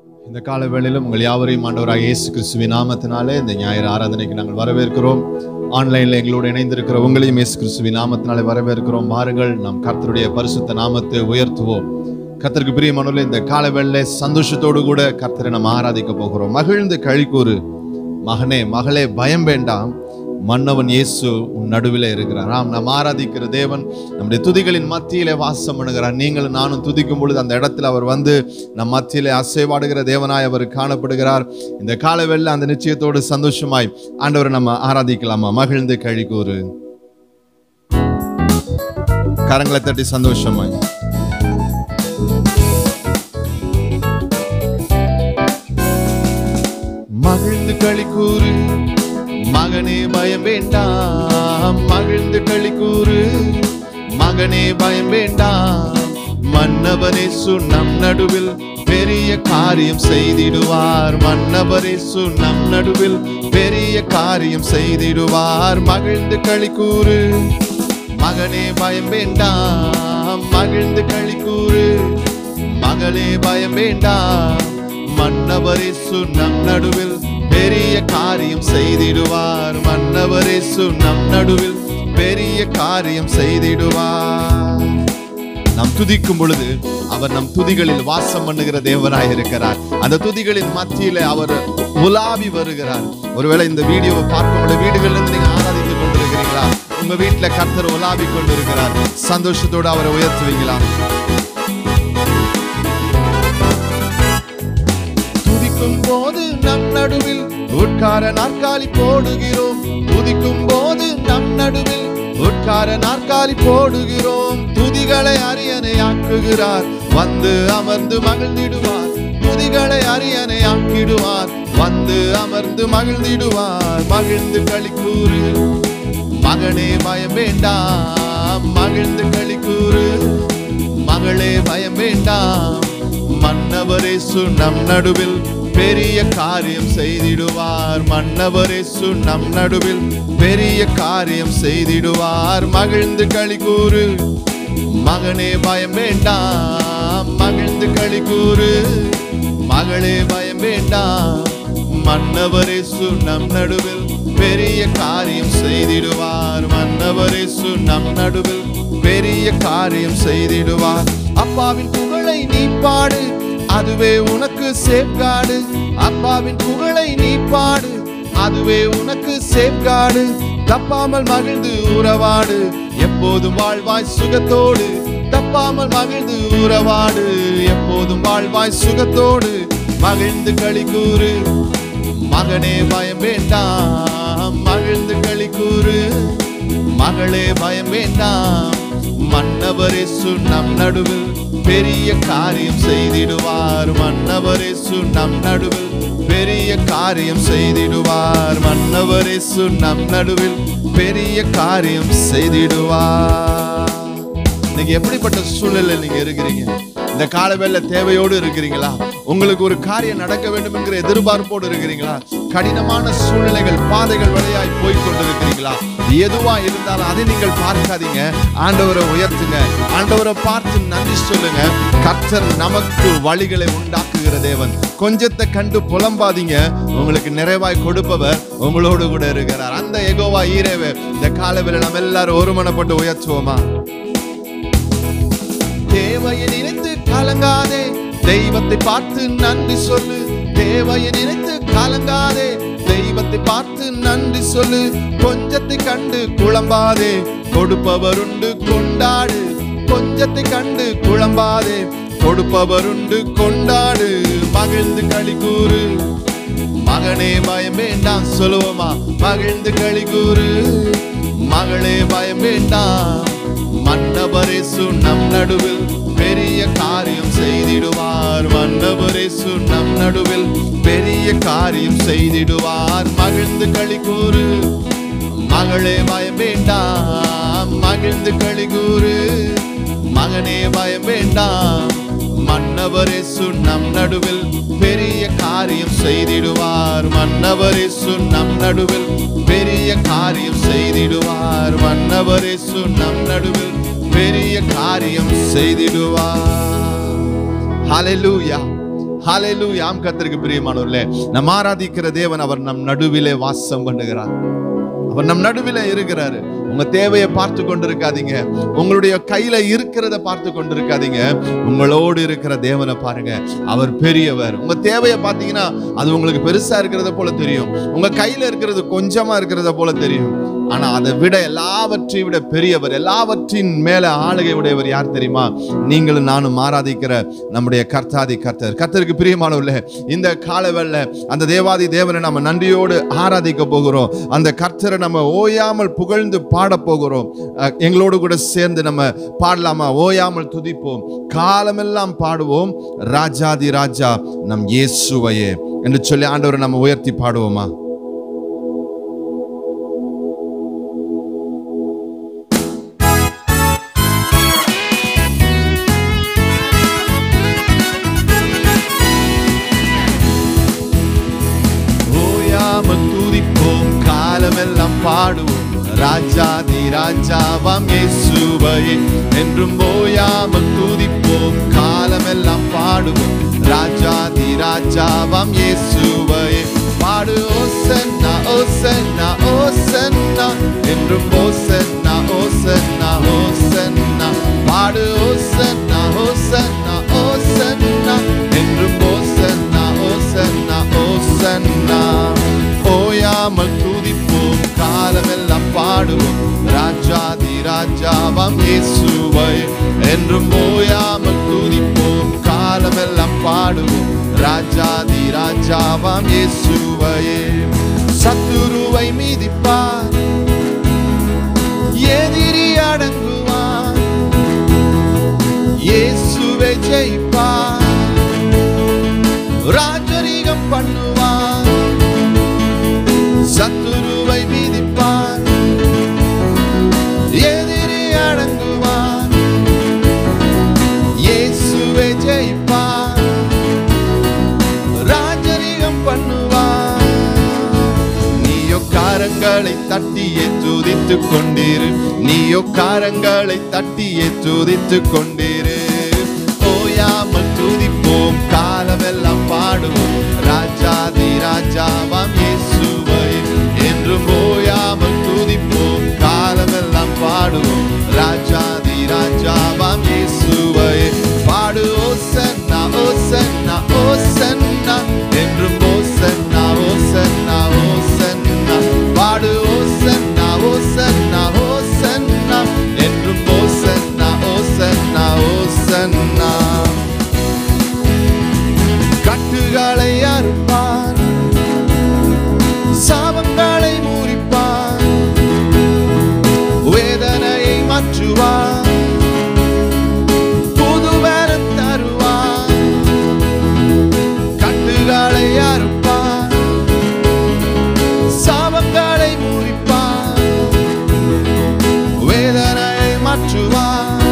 இந்த கால வேளையிலும் உங்கள் யாவரையும் ஆண்டவராக இயேசு கிறிஸ்துவின் நாமத்தினாலே இந்த ஞாயிறு ஆராதனைக்கு நாங்கள் வரவேற்கிறோம் ஆன்லைனில் எங்களோடு இணைந்திருக்கிற உங்களையும் இயேசு கிறிஸ்துவின் நாமத்தினாலே வரவேற்கிறோம் மாறுங்கள் நாம் கர்த்தருடைய பரிசுத்த நாமத்தை உயர்த்துவோம் கர்த்தருக்கு பிரியமானவர்களே இந்த கால வேளையிலே சந்தோஷத்தோடு கூட கர்த்தரை நாம் ஆராதிக்க போகிறோம் மகிழ்ந்து கழிக்கூறு மகனே மகளே பயம் வேண்டாம் மன்னவன் இயேசு உன் நடுவில் இருக்கிறார் ஆம் நாம் ஆராதிக்கிற தேவன் நம்முடைய துதிகளின் மத்தியிலே வாசம் பண்ணுகிறார் நீங்களும் நானும் துதிக்கும் பொழுது அந்த இடத்துல அவர் வந்து நம் மத்தியிலே அசைவாடுகிற தேவனாய் அவர் காணப்படுகிறார் இந்த காலவெல்ல அந்த நிச்சயத்தோடு சந்தோஷமாய் ஆண்டவரை நம்ம ஆராதிக்கலாமா மகிழ்ந்து கழிக்கூறு கரங்களை தட்டி சந்தோஷமாய் மகிழ்ந்து களிக்கூறு மகனே பயம் வேண்டாம் மகிழ்ந்து களிக்கூறு மகனே பயம் வேண்டாம் மன்னவரே நம் நடுவில் பெரிய காரியம் செய்திடுவார் மன்னவரே நம் நடுவில் பெரிய காரியம் செய்திடுவார் மகிழ்ந்து களிக்கூறு மகனே பயம் வேண்டாம் மகிழ்ந்து களிக்கூறு மகளே பயம் வேண்டாம் மன்னவரே நம் நடுவில் பெரிய காரியம் செய்திடுவார் மன்னவரே நம் நடுவில் பெரிய காரியம் செய்திடுவார் நாம் துதிக்கும் பொழுது அவர் நம் துதிகளில் வாசம் பண்ணுகிற தேவனாய் இருக்கிறார் அந்த துதிகளின் மத்தியில அவர் உலாவி வருகிறார் ஒருவேளை இந்த வீடியோவை பார்க்கும் பொழுது வீடுகள்ல இருந்து நீங்க ஆராதித்துக் கொண்டிருக்கிறீங்களா உங்க வீட்டுல கர்த்தர் உலாவி கொண்டிருக்கிறார் சந்தோஷத்தோடு அவரை உயர்த்துவீங்களா துதிக்கும் போது நம் நடுவில் உட்கார நாற்காலி போடுகிறோம் துதிக்கும் போது நம் நடுவில் உட்கார நாற்காலி போடுகிறோம் துதிகளை அரியணை ஆக்குகிறார் வந்து அமர்ந்து மகிழ்ந்திடுவார் துதிகளை அரியணை ஆக்கிடுவார் வந்து அமர்ந்து மகிழ்ந்திடுவார் மகிழ்ந்து களிக்கூறு மகனே பயம் வேண்டாம் மகிழ்ந்து களிக்கூறு மகளே பயம் வேண்டாம் மன்னவரே நம் நடுவில் பெரிய காரியம் செய்திடுவார் மன்னவரே நம் நடுவில் பெரிய காரியம் செய்திடுவார் மகிழ்ந்து களிக்கூறு மகனே பயம் வேண்டாம் மகிழ்ந்து களிக்கூறு மகளே பயம் வேண்டாம் மன்னவரே நம் நடுவில் பெரிய காரியம் செய்திடுவார் மன்னவரே நம் நடுவில் பெரிய காரியம் செய்திடுவார் அப்பாவின் புகழை நீ பாடு அதுவே உனக்கு சேஃப்கார்டு அப்பாவின் புகழை நீ பாடு அதுவே உனக்கு சேஃப்கார்டு தப்பாமல் மகிழ்ந்து உறவாடு எப்போதும் வாழ்வாய் சுகத்தோடு தப்பாமல் மகிழ்ந்து உறவாடு எப்போதும் வாழ்வாய் சுகத்தோடு மகிழ்ந்து களிக்கூறு மகனே பயம் வேண்டாம் மகிழ்ந்து களிக்கூறு மகளே பயம் வேண்டாம் மன்னவரே நம் நடுவில் பெரிய காரியம் செய்திடுவார் மன்னவரே நம் நடுவில் பெரிய காரியம் செய்திடுவார் மன்னவரே நம் நடுவில் பெரிய காரியம் செய்திடுவார் இன்னைக்கு எப்படிப்பட்ட சூழ்நிலை நீங்க இருக்கிறீங்க இந்த காலவேளை தேவையோடு இருக்கிறீங்களா உங்களுக்கு ஒரு காரியம் நடக்க வேண்டும் என்கிற எதிர்பார்ப்போடு இருக்கிறீங்களா கடினமான சூழ்நிலைகள் பாதைகள் வழியாய் போய் கொண்டிருக்கிறீங்களா எதுவா இருந்தாலும் அதை நீங்கள் பார்க்காதீங்க ஆண்டவரை உயர்த்துங்க ஆண்டவரை பார்த்து நன்றி சொல்லுங்க கர்த்தர் நமக்கு வழிகளை உண்டாக்குகிற தேவன் கொஞ்சத்தை கண்டு புலம்பாதீங்க உங்களுக்கு நிறைவாய் கொடுப்பவர் உங்களோடு கூட இருக்கிறார் அந்த எகோவா ஈரேவே இந்த காலவேளை நம்ம எல்லாரும் ஒருமனப்பட்டு உயர்த்துவோமா தேவையை நினைத்து கலங்காதே தெய்வத்தை பார்த்து நன்றி சொல்லு தேவையை நினைத்து கலங்காதே தெய்வத்தை பார்த்து நன்றி சொல்லு கொஞ்சத்தை கண்டு குழம்பாதே கொடுப்பவருண்டு கொண்டாடு கொஞ்சத்தை கண்டு குழம்பாதே கொடுப்பவருண்டு கொண்டாடு மகிழ்ந்து களி கூறு மகனே பயம் வேண்டாம் சொல்லுவோமா மகிழ்ந்து களி கூறு மகளே பயம் வேண்டாம் மன்னவரே நம் நடுவில் பெரிய காரியம் செய்திடுவார் மன்னவரே நம் நடுவில் பெரிய காரியம் செய்திடுவார் மகிழ்ந்து களி கூறு மகளே பயம் வேண்டாம் மகிழ்ந்து களி கூறு மகனே பயம் வேண்டாம் மன்னவரே நம் நடுவில் பெரிய காரியம் செய்திடுவார் மன்னவரே நம் நடுவில் பெரிய காரியம் செய்திடுவார் மன்னவரே நம் நடுவில் பெரிய காரியம் செய்திடுவார் ஹalleluya ஹalleluya ஆம் கர்த்தருக்கு பிரியமானவர்களே நம் ஆராதிக்கிற தேவன் அவர் நம் நடுவிலே வாசம் பண்ணுகிறார் அவர் நம் நடுவில் இருக்கிறாரு உங்க தேவையை பார்த்து கொண்டிருக்காதீங்க உங்களுடைய கையில இருக்கிறத பார்த்து கொண்டிருக்காதீங்க உங்களோடு இருக்கிற தேவனை பாருங்க அவர் பெரியவர் உங்க தேவையை பார்த்தீங்கன்னா அது உங்களுக்கு பெருசா இருக்கிறத போல தெரியும் உங்க கையில இருக்கிறது கொஞ்சமா இருக்கிறத போல தெரியும் ஆனா அதை விட எல்லாவற்றையும் விட பெரியவர் எல்லாவற்றின் மேல ஆளுகை உடையவர் யார் தெரியுமா நீங்களும் நானும் ஆராதிக்கிற நம்முடைய கர்த்தாதி கர்த்தர் கர்த்தருக்கு பிரியமானவர்களே இந்த காலவெல்ல அந்த தேவாதி தேவனை நம்ம நன்றியோடு ஆராதிக்க போகிறோம் அந்த கர்த்தரை நம்ம ஓயாமல் புகழ்ந்து பாட போகிறோம் அஹ், எங்களோடு கூட சேர்ந்து நம்ம பாடலாமா ஓயாமல் துதிப்போம் காலமெல்லாம் பாடுவோம் ராஜாதி ராஜா நம் இயேசுவையே என்று சொல்லி ஆண்டவரை நம்ம உயர்த்தி பாடுவோமா ஓயாமல் துதிப்போம் காலமெல்லாம் பாடுவோம் ராஜாதி ராஜாவாம் இயேசுவையே என்றும் ஓயாமல் துதிப்போம் காலமெல்லாம் பாடுவோம் ராஜாதி ராஜாவாம் இயேசுவையே பாடு ஓசன்னா ஓசன்னா ஓசன்னா என்றும் ஓசன்னா ஓசன்னா ஓசன்னா பாடு ஓசன்னா ஓசன்னா ஓசன்னா என்றும் ஓசன்னா ஓசன்னா ஓசன்னா ஓயாமல் துதிப்போம் காலமெல்லாம் பாடுவோம் ராஜாதி ராஜாவாம் இயேசுவை என்றும் ஓயாமல் துதிப்போம் காலமெல்லாம் பாடுவோம் ராஜாதி ராஜாவாம் இயேசுவையே சத்துருவை மீதிப்பார் எதிரி அடங்குவான் இயேசுவை ஜெயிப்பார் ராஜரீகம் பண்ணுவான் சத்துருவை மீதிப்பான் எதிரி அடங்குவான் இயேசுவை ஜெயிப்பான் ராஜரீகம் பண்ணுவான் நீயோ காரங்களை தட்டியே துதித்துக் கொண்டிரு நீயோ காரங்களை தட்டியே துதித்துக் கொண்டிரு ஓயாமல் துதிப்போம் காலமெல்லாம் பாடுவோம் ராஜாதி ராஜாவாம் இயேசுவை என்றும் ஓயாமல் துதிப்போம் காலமெல்லாம் பாடுவோம் ராஜாதி ராஜாவாம் இயேசுவை பாடு ஓசன்னா ஓசன்னா ஓசன்னா என்றும் ஓசன்னா ஓசன்னா ஓசன்னா பாடு ஓசன்னா ஓசன்னா ஓசன்னா என்றும் ஓசன்னா ஓசன்னா ஓசன்னா கட்டுகளை அறுப்பார் சாபங்களை முறிப்பார் வேதனையை மாற்றுவார் புது வேரம் தருவார் கட்டுகளை அறுப்பார் சாபங்களை முறிப்பார் வேதனையை மாற்றுவார்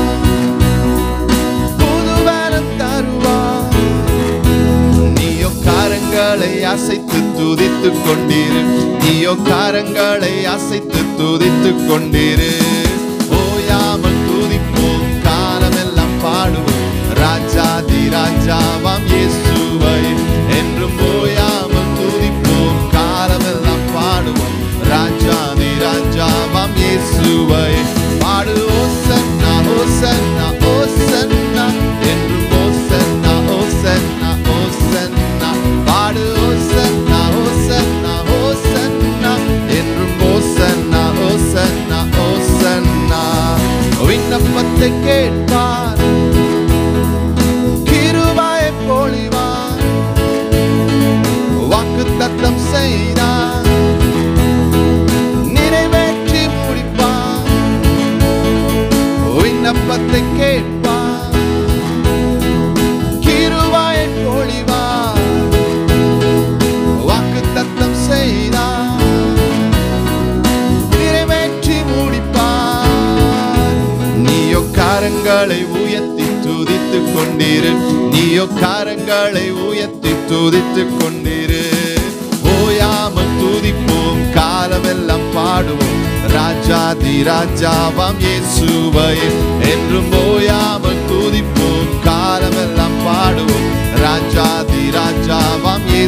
புது வேரம் தருவார் நீயோ காரங்களை அசைத்து துதித்துக் கொண்டிரு நீயோ காரங்களை அசைத்து துதித்துக் கொண்டிரு ஓயாமல் துதிப்போம் காலமெல்லாம் பாடுவோம் ராஜாதி ராஜாவாம் இயேசுவை என்றும் ஓயாமல் துதிப்போம் காலமெல்லாம் பாடுவோம் ராஜாதி ராஜாவாம் இயேசுவை பாடு ஓசன்னா ஓசன்னா ஓசன்னா என்றும் ஓசன்னா ஓசன்னா ஓசன்னா பாடு ஓசன்னா ஓசன்னா ஓசன்னா என்றும் ஓசன்னா ஓசன்னா ஓசன்னா விண்ணப்பத்தை கேட்பார் கிருபாயை பொழிவார் வாக்கு தத்தம் செய்தார் நிறைவேற்றி முடிப்பார் விண்ணப்பத்தை கேட்பார் கிருபாயை பொழிவார் வாக்கு தத்தம் செய்தார் நிறைவேற்றி முடிப்பார் நீயோ காரங்களை உயர்த்தி துதித்துக் கொண்டிரு நீயோ காரங்களை உயர்த்தி துதித்துக் கொண்டிரு ஓயாமல் துதிப்போம் காலமெல்லாம் பாடுவோம் ராஜாதி ராஜாவாம் இயேசுவை என்றும் ஓயாமல் துதிப்போம் காலமெல்லாம் பாடுவோம் ராஜாதி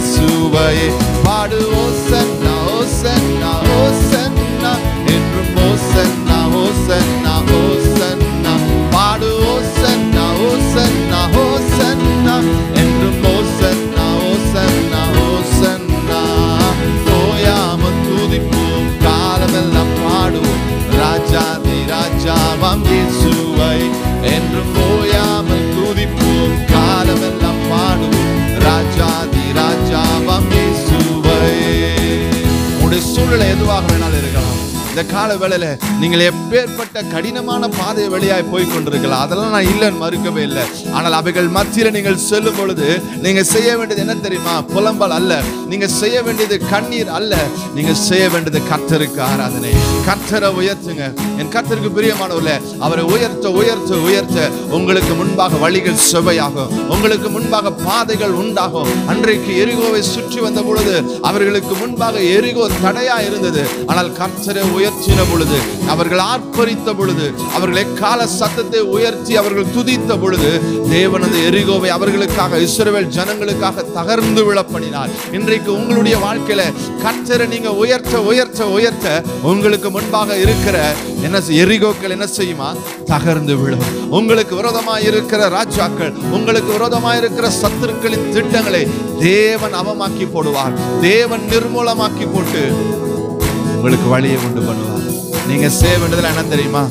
இயேசுவையே பாடு ஓசன்னா ஓசன்னா ஓசன்னா என்றும் ஓசன்னா ஓசன்னா ஓசன்னா பாடு ஓசன்னா ஓசன்னா ஓசன்னா என்றும் ஓசன்னா ஓசன்னா ஓசன்னா ஓயாம துதிப்போம் காலமெல்லாம் பாடுவோம் ராஜாதி ராஜாவாம் இயேசுவை என்றும் ஓயாமல் துதிப்போம் காலமெல்லாம் பாடுவோம் ராஜாதி ராஜாவாம் இயேசுவை உங்களுடைய சூழ்நிலை எதுவாக வேணாலும் இருக்கலாம் இந்த கால வேளையில நீங்கள் எப்பேற்பட்ட கடினமான பாதை வழியாய் போய் கொண்டிருக்கலாம் அதெல்லாம் நான் இல்லைன்னு மறுக்கவே இல்லை ஆனால் அவைகள் மத்தியில நீங்கள் செல்லும் பொழுது நீங்க செய்ய வேண்டியது என்ன தெரியுமா புலம்பல் அல்ல நீங்க செய்ய வேண்டியது கண்ணீர் அல்ல நீங்க செய்ய வேண்டியது கர்த்தருக்கு ஆராதனை கர்த்தரை உயர்த்துங்க என் கர்த்தருக்கு பிரியமானவர்களே அவரை உயர்த்த உயர்த்த உயர்த்த உங்களுக்கு முன்பாக வழிகள் செவையாகும் உங்களுக்கு முன்பாக பாதைகள் உண்டாகும் அன்றைக்கு எரிகோவை சுற்றி வந்த பொழுது அவர்களுக்கு முன்பாக எரிகோ தடையா இருந்தது ஆனால் கர்த்தரை உயர்த்தின பொழுது அவர்கள் ஆர்ப்பரித்த பொழுது அவர்கள் எக்கால சத்தத்தை உயர்த்தி அவர்கள் துதித்த பொழுது தேவனது எரிகோவை அவர்களுக்காக இஸ்ரவேல் ஜனங்களுக்காக தகர்ந்து விழப்படினார் இன்றைக்கு உங்களுடைய வாழ்க்கையில கர்த்தரை நீங்க உயர்த்த உயர்த்த உயர்த்த உங்களுக்கு முன்பாக இருக்கிற என்ன செய்- எரிகோக்கள் என்ன செய்யுமா தகர்ந்து விழும் உங்களுக்கு விரோதமா இருக்கிற ராஜாக்கள் உங்களுக்கு விரோதமா இருக்கிற சத்துருக்களின் திட்டங்களை தேவன் அவமாக்கி போடுவார் தேவன் நிர்மூலமாக்கி போட்டு உங்களுக்கு வழியை உண்டு பண்ணுவார் நீங்க செய்ய வேண்டியதுல என்ன தெரியுமா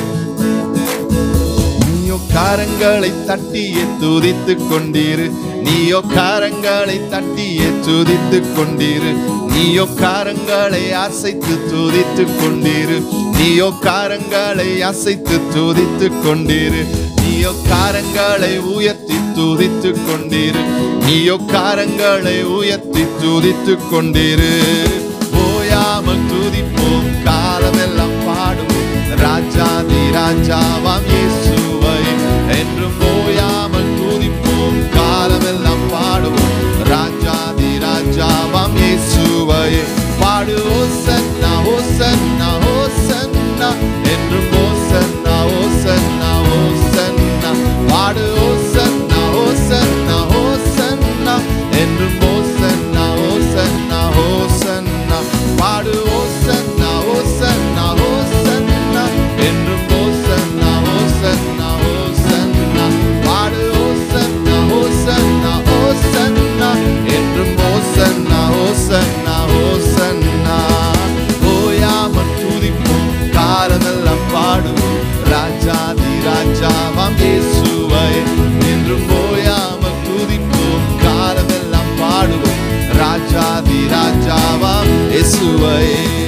நீயோ காரங்களை தட்டியே துதித்து கொண்டீரு நீயோ காரங்களை தட்டியே துதித்து கொண்டீரு நீயோ காரங்களை அசைத்து துதித்து கொண்டீரு நீயோ காரங்களை அசைத்து துதித்து கொண்டீரு நீயோ காரங்களை உயர்த்தி துதித்து கொண்டீரு நீயோ காரங்களை உயர்த்தி துதித்து கொண்டீரு ஓயாமல் துதிப்போம் காலமெல்லாம் பாடுவோம் ராஜாதி ராஜாவாம் இயேசுவை என்றும் ஓயாமல் துதிப்போம் காலமெல்லாம் பாடுவோம் ராஜாதி ராஜாவாம் இயேசுவை பாடு ஓசன்னா ஓசன்னா ஓசன்னா என்றும் ஓசன்னா ஓசன்னா ஓசன்னா பாடு ஓசன்னா ஓசன்னா ஓசன்னா என்றும் ஓசன்னா ஓசன்னா ஓசன்னா பாடு ஓசன்னா ஓசன்னா ஓசன்னா என்றும் ஓசன்னா ஓசன்னா ஓசன்னா பாடு ஓசன்னா ஓசன்னா ஓசன்னா என்றும் ஓசன்னா ஓசன்னா ஓசன்னா ஓயாமல் துதிப்போம் காலமெல்லாம் பாடுவோம் ராஜாதி ராஜாவாம் இயேசுவை என்றும் ஓயாமல் துதிப்போம் காலமெல்லாம் பாடுவோம் ராஜாதி ராஜாவாம் இயேசுவை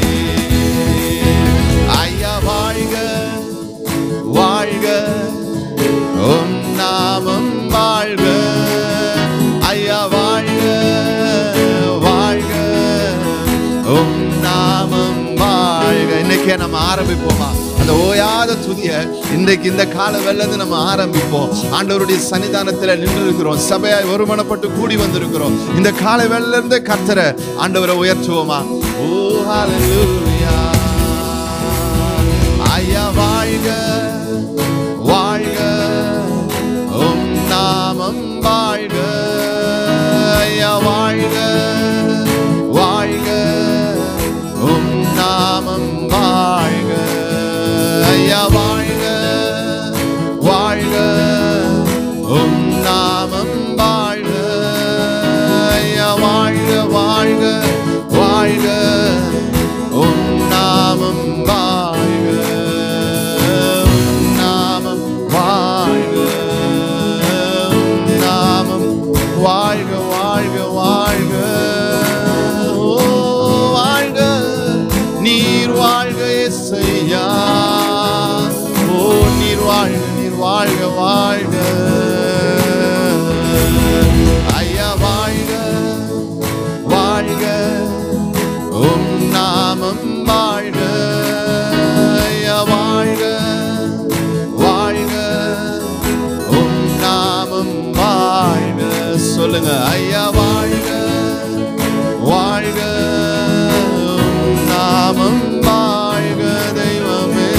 ஐயா வாழ்க வாழ்க உம் நாமம் வாழ்க ஐயா வாழ்க வாழ்க உம் நாமம் வாழ்க இன்னைக்கே நம்ம ஆரம்பிப்போமா அந்த ஓயாத துதிய இன்றைக்கு இந்த கால வெள்ளந்து நம்ம ஆரம்பிப்போம் ஆண்டவருடைய சன்னிதானத்துல நின்று இருக்கிறோம் சபையாய் ஒருமனப்பட்டு கூடி வந்திருக்கிறோம் இந்த கால வெள்ள இருந்து கர்த்தரை ஆண்டவரை உயர்த்துவோமா ஓ ஹalleluya ஐயா வாழ்க வாழ்க உம் நாமம் வாழ்க ஐயா வாழ்க வாழ்க உம் நாமம் வாழ்க ஐயா வாழ்க வாழ்க உம் நாமம் வாழ்க ஐயா வாழ்க வாழ்க வாழ்க உம் நாமம் வாழ்க உம் நாமம் வாழ்க உம் நாமம் வாழ்க வாழ்க வாழ்க ஓ வாழ்க நீர் வாழ்க எஸ்ஐயா ஓ நீர் வாழ்க நீர் வாழ்க வாழ்க ஐயா வாழ்க வாழ்க உம் நாமம் வாழ்க ஐயா வாழ்க வாழ்க உம் நாமம் வாழ்க சொல்லுங்க ஐயா வாழ்க வாழ்க உம் நாமம் வாழ்க தெய்வமே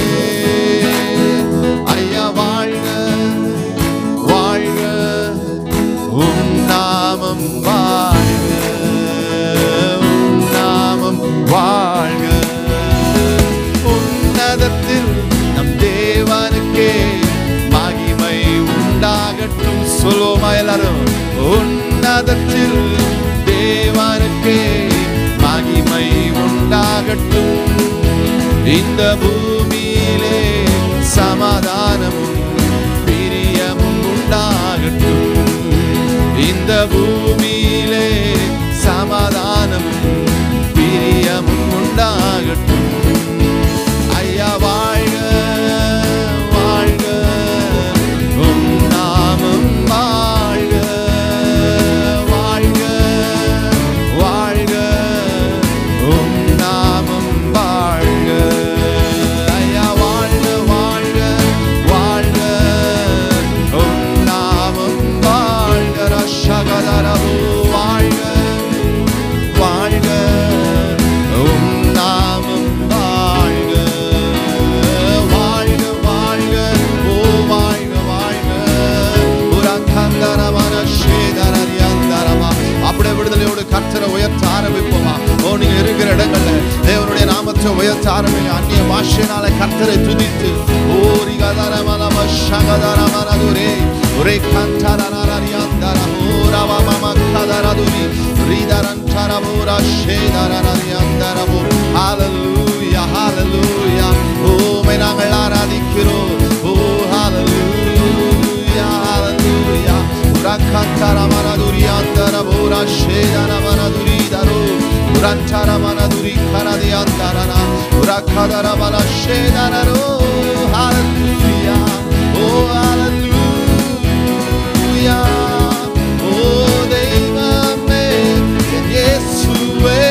ஐயா வாழ்க வாழ்க உம் நாமம் வாழ்க உன்னதத்தில் நம் தேவனுக்கே மகிமை உண்டாகட்டும் சொல்லுவோமா எல்லாரும் உன்னதத்தில் தேவனுக்கே மகிமை உண்டாகட்டும் இந்த பூமியிலே சமாதானமும் பிரியமும் உண்டாகட்டும் இந்த பூமியிலே சமாதானமும் பிரியமும் உண்டாகட்டும் ஐயா வாழ்க வாழ்க உம் நாமம் வாழ்க வாழ்க வாழ்க உம் நாமம் வாழ்க ஐயா வாழ்க வாழ்க வாழ்க உம் நாமம் வாழ்க ரஷகதரவு வாழ்க வாழ்க உம் நாமம் வாழ்க வாழ்க வாழ்க ஓ வாழ்க வாழ்க உரக்கந்தரமன சேதரரியந்தரமா அப்படியே விடுதலையோடு கர்த்தரை உயர்த்த ஆரம்பிப்போமா ஓ நீங்க இருக்கிற இடங்கள்ல தேவனுடைய நாமத்தை உயர்த்த ஆரம்பிங்க அந்நிய பாஷையினால கர்த்தரை துதித்து ஓரி கதரமனம சகதரமனதுரே ஒரே கந்தரனரியந்தர ஓரவ மம கதரதுரி ரீதரந்தரபூர சேதரனரியந்தரபூ ஹalleluya ஹalleluya ஓமை நாங்கள் ஆராதிக்கிறோம் ஓ ஹalleluya ஹalleluya உரக்கந்தரமனதுரியந்தரபூர சேதரமனதுரிதரு உரந்தரமனதுரி கரதியந்தரன உரக்கதரமன சேதரரு ஹalleluya ஓ ஹalleluya ஓ தெய்வமே என் இயேசுவே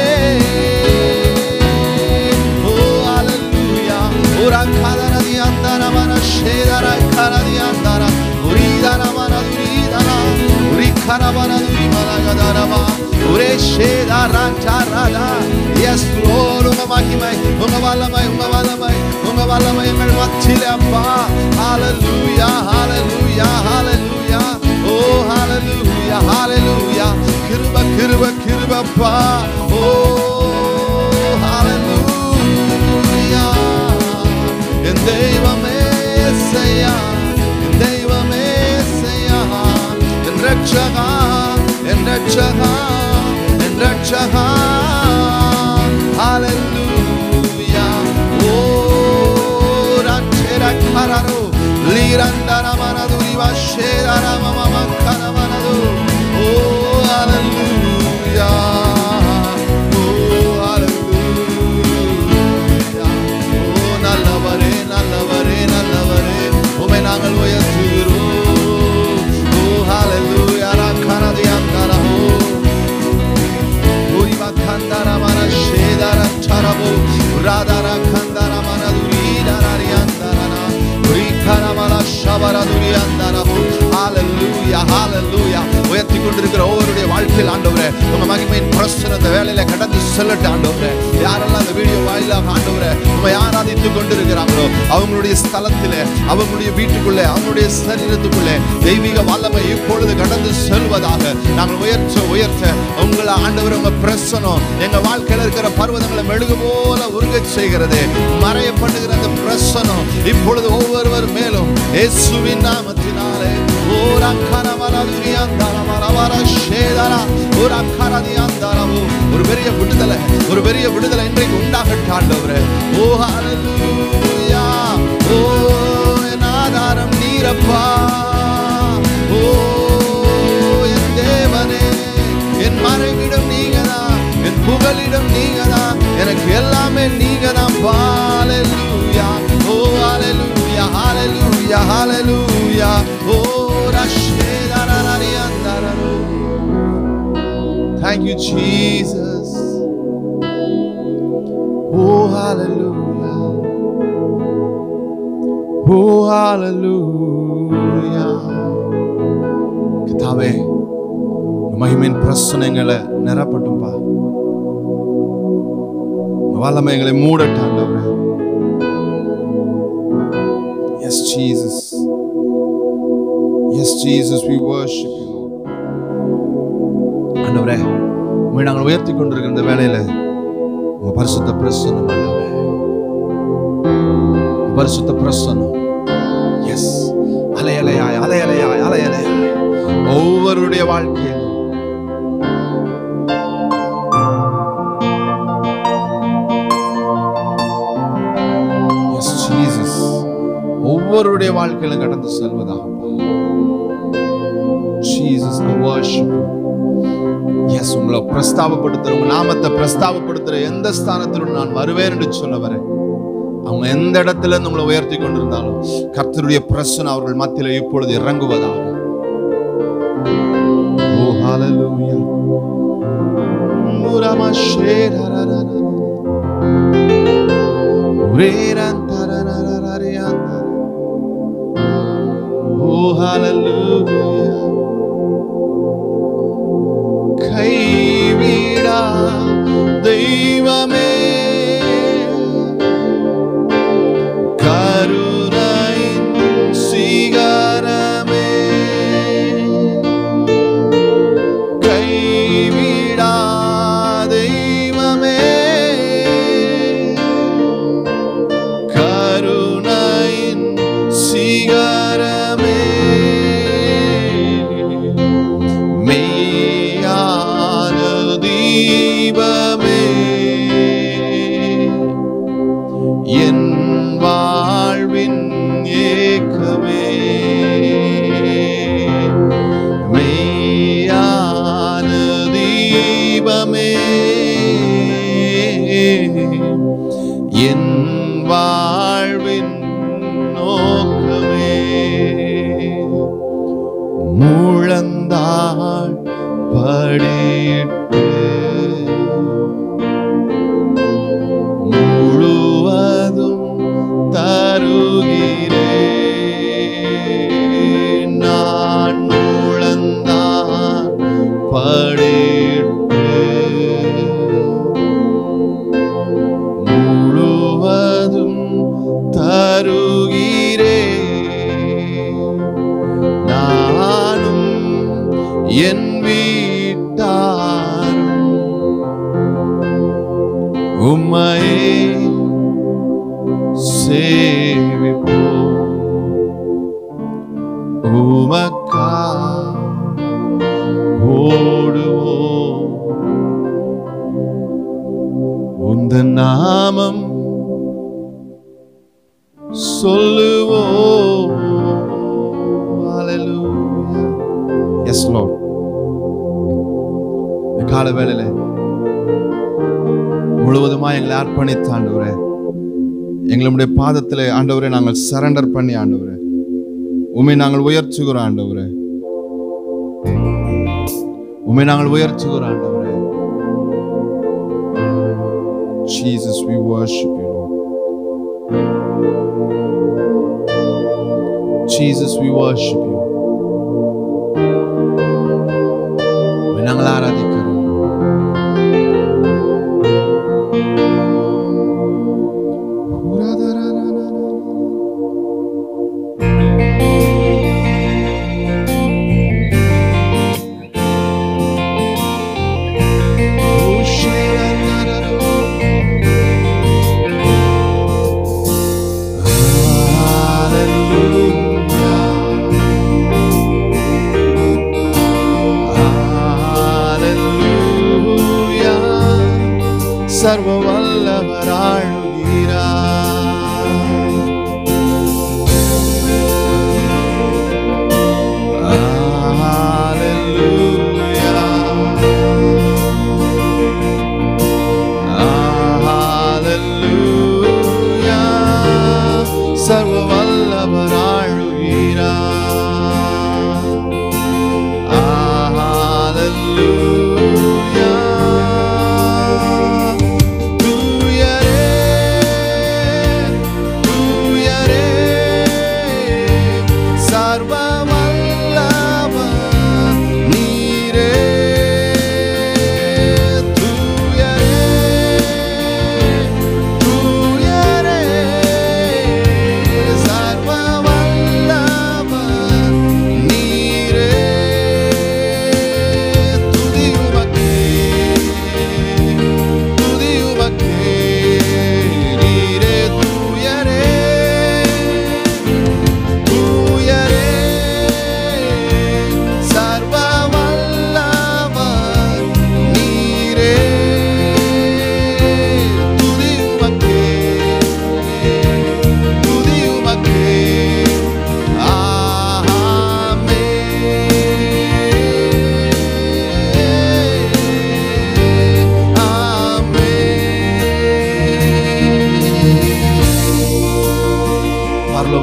ஓ ஹalleluya உரக்கதரதி அந்தரமன சேதர கரதி அந்தர உரிதரமன துரிதன உரிக்கரமன துரிமனகதரமா ஒரே சேதரண்டரதா எஸ் லோர் உங்க மகிமை உங்க வல்லமை உங்க வல்லமை உங்க வல்லமை எங்கள் மத்தியிலே அப்பா ஹalleluya ஹalleluya ஹalleluya ஓ ஹalleluya ஹalleluya கிருப கிருப கிருபப்பா ஓ ஹalleluya என் தெய்வமே செய்யா என் தெய்வமே செய்யா என் ரட்சகா என் ரட்சகா என் ரட்சகா ஹalleluya ஓ ரட்சர கரரு லீரந்தர மனதுரி வஷேதர மம மக்கரமனது ஓ ஹalleluya ஓ ஹalleluya ஓ நல்லவரே நல்லவரே நல்லவரே உமை நாங்கள் உயர்த்துகிறோம் ஓ ஹalleluya ரக்கரதி அந்தரஹோ உரிவ கந்தர மன ஷேதர சரபு ராதர கந்தர மன துரீதரரி அந்தரன உரிக்கர மன ஷபர துரி அந்தரபு ஹalleluya ஹalleluya உயர்த்தி கொண்டிருக்கிற ஒவ்வொருடைய வாழ்க்கையில் ஆண்டவரே உங்க மகிமையின் பிரசனத்தை வேலையில கடந்து செல்லட்டு ஆண்டவரே யாரெல்லாம் அந்த வீடியோ வாயிலாக ஆண்டவரே உங்களை ஆராதித்து கொண்டிருக்கிறாங்களோ அவங்களுடைய ஸ்தலத்திலே அவங்களுடைய வீட்டுக்குள்ளே அவங்களுடைய சரீரத்துக்குள்ளே தெய்வீக வல்லமை இப்பொழுது கடந்து செல்வதாக நாங்கள் உயர்த்த உயர்த்த உங்களை ஆண்டவர் உங்க பிரசனம் எங்க வாழ்க்கையில இருக்கிற பர்வதங்களை மெழுகு போல உருகச் செய்கிறது மறைய பண்ணுகிற அந்த பிரசனம் இப்பொழுது ஒவ்வொருவர் மேலும் இயேசுவின் நாமத்தினாலே ஓர் அக்கரமரதுரி அந்தரமரவர ஷேதரா ஒரு அக்கரதி அந்தரவு ஒரு பெரிய விடுதலை ஒரு பெரிய விடுதலை இன்றைக்கு உண்டாகட்டும் ஆண்டவரே ஓ ஹalleluya ஓ என் ஆதாரம் நீரப்பா ஓ என் தேவனே என் மறைவிடம் நீங்கதான் என் புகலிடம் நீங்கதான் எனக்கு எல்லாமே நீங்கதான் ஹalleluya ஓ ஹalleluya ஹalleluya ஹalleluya ஓ ரஷேதரரி அந்தரரு Thank you, Jesus. Oh, hallelujah. Oh, hallelujah. கத்தாவே மகிமையின் பிரசனங்களை நிரப்பட்டும்பா வல்லமை எங்களை மூடட்டாண்டவரே yes Jesus yes Jesus we worship you ஆண்டவரே உண்மை நாங்கள் உயர்த்தி கொண்டிருக்கிற இந்த வேலையில உங்க பரிசுத்த பிரசன்னம் ஆண்டவரே உங்க பரிசுத்த பிரசன்னம் எஸ் அலையலையாய் அலையலையாய் அலையலையாய் ஒவ்வொருடைய வாழ்க்கையிலும் எஸ் ஜீசஸ் ஒவ்வொருடைய வாழ்க்கையிலும் கடந்து செல்வதாகப்பா ஜீசஸ் வர்ஷிப் எஸ் உங்களை பிரஸ்தாபப்படுத்துற உங்க நாமத்தை பிரஸ்தாபப்படுத்துற எந்த ஸ்தானத்திலும் நான் வருவேன் என்று சொல்ல வரேன் அவங்க எந்த இடத்துல இருந்து உங்களை உயர்த்தி கொண்டிருந்தாலும் கர்த்தருடைய பிரசனம் அவர்கள் மத்தியில இப்பொழுது இறங்குவதாக ஓ ஹalleluya முரமா ஷேரரரர உரேரந்தரரரரரியாந்த ஓ ஹalleluya கைவிடா தெய்வமே கருணையின் சிகரமே கைவிடா தெய்வமே கருணையின் சிகரமே மெய்யான தீபமே என் வாழ்வின் ஏக்கமே மெய்யான தீபமே என் வாழ்வின் நோக்கமே முழந்தாள் படிட்டு முழுவதும் தருகிறேன் நான் முழந்தான் படிட்டு முழுவதும் தருகிறேன் நானும் என் வீட்டார் உம்மையே சேவிப்போ உமக்கா ஓடுவோ உந்த நாமம் சொல்லுவோ Hallelujah. Yes, Lord. இந்த கால வேளையில முழுவதுமா எங்களை அர்ப்பணித்து ஆண்டவரே எங்களுடைய பாதத்தில் ஆண்டவரே நாங்கள் சரண்டர் பண்ணி ஆண்டவரே உண்மை நாங்கள் உயர்த்துகிறோம் ஆண்டவரே உண்மை நாங்கள் உயர்த்துகிறோம் ஆண்டவரே Jesus, we worship you, Lord. Jesus, we worship you. உம்மை நாங்கள் ஆராதிக்கிறோம் சர்வ வல்லவர் ஆளுகிறார் சர்வ வல்லவர் ஆளுகிறார்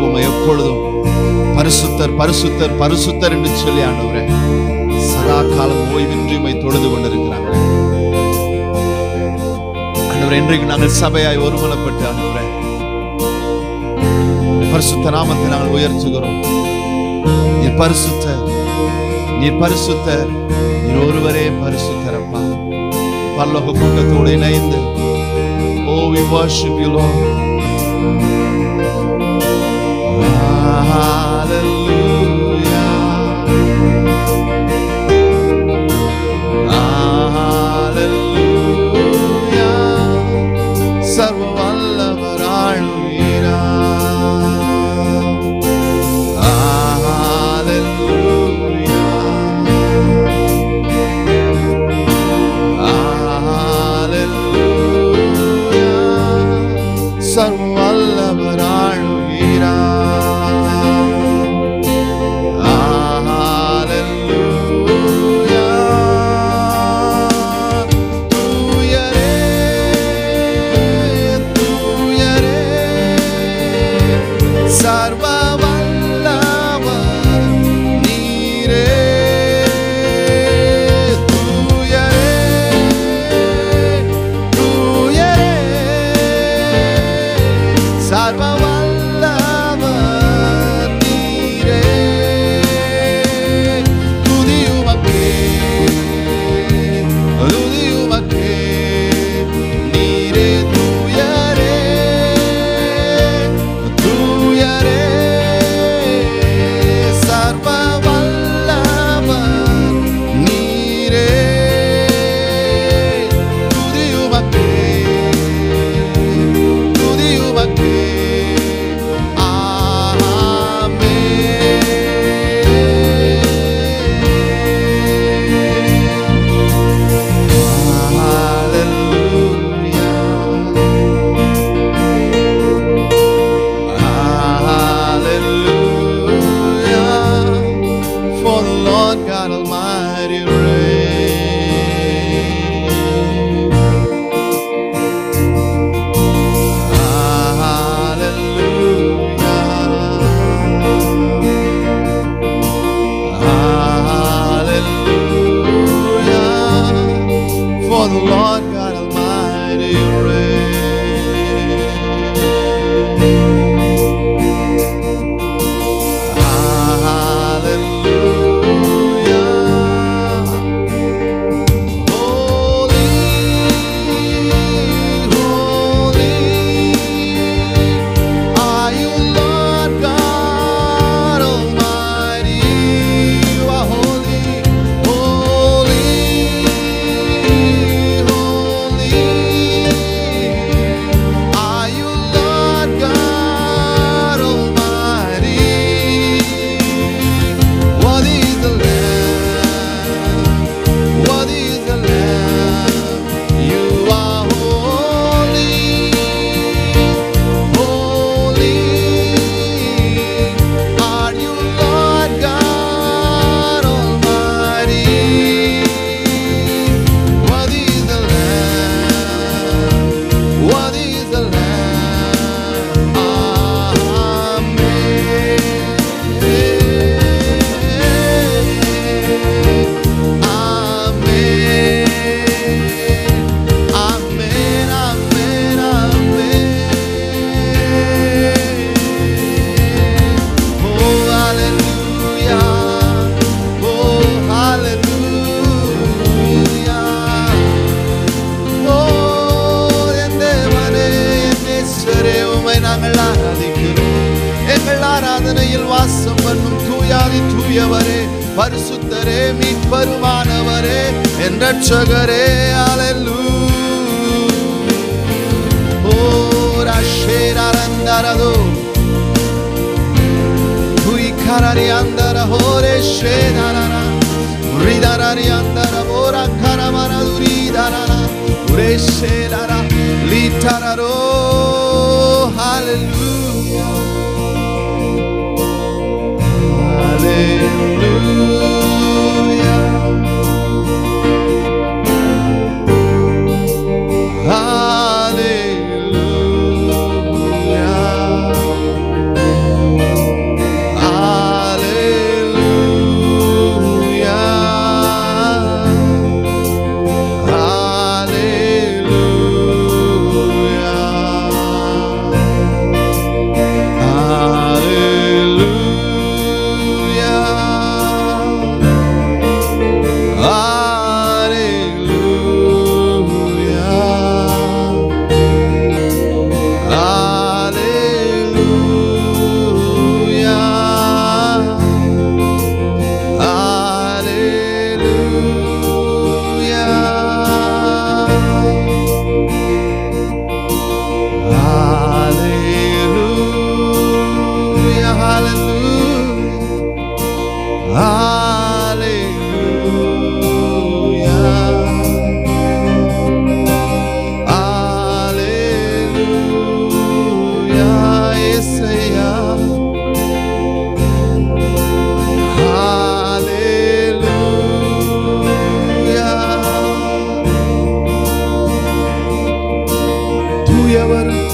உம்மை எப்பொழுதும் பரிசுத்தர் பரிசுத்தர் பரிசுத்தர் என்று சொல்லி ஆண்டவரே சதா காலம் ஓய்வின்றி உம்மை தொழுது கொண்டிருக்கிறாங்க ஆண்டவரே இன்றைக்கு நாங்கள் சபையாய் ஒருமனப்பட்டு ஆண்டவரே பரிசுத்த நாமத்தை நாங்கள் உயர்த்துகிறோம் நீர் பரிசுத்தர் நீர் பரிசுத்தர் நீர் ஒருவரே பரிசுத்தர் அப்பா பரலோக கூட்டத்தோடு இணைந்து ஓ we worship you Lord Hallelujah Hallelujah சர்வ வல்லவர் ஆளுகிறார் சர்வல்லவர் சர்வ வல்லவர் நீரே தூயரே தூயரே சர்வ வல்லவர் நீரே துதியுமக்கே துதியுமக்கே நீரே தூயரே தூயரே சர்வ வல்லவர் நீரே துதியுமக்கே துதியுமக்கே ஆமென் Hallelujah, for the Lord God Almighty reigns. Hallelujah, for the Lord God Almighty reigns. Hallelujah. Holy, holy, are you Lord God Almighty? You are holy, holy, holy. Are you Lord God Almighty? What is the Lamb? What is the Lamb? You are holy, holy. Are you Lord God Almighty? What is the Lamb? What is the Lamb? Amen. Amen, amen, amen. Oh, hallelujah. Oh, hallelujah. Oh, என் தேவனே, என் நேசரே, உம்மை நாங்கள் ஆராதிக்கிறோம். எங்கள் ஆராதனையில் வாசம் பண்ணும் தூயாதி தூயவரே பரிசுத்தரே மீட்பருமானவரே என் ரட்சகரே அல்லேலூயா ஓ ரஷேரந்தரதோ Ui karari andara hore shedarara Ridarari andara bora karamara duridarara Ure shedara litararo Hallelujah Hallelujah Hallelujah தூயவரும்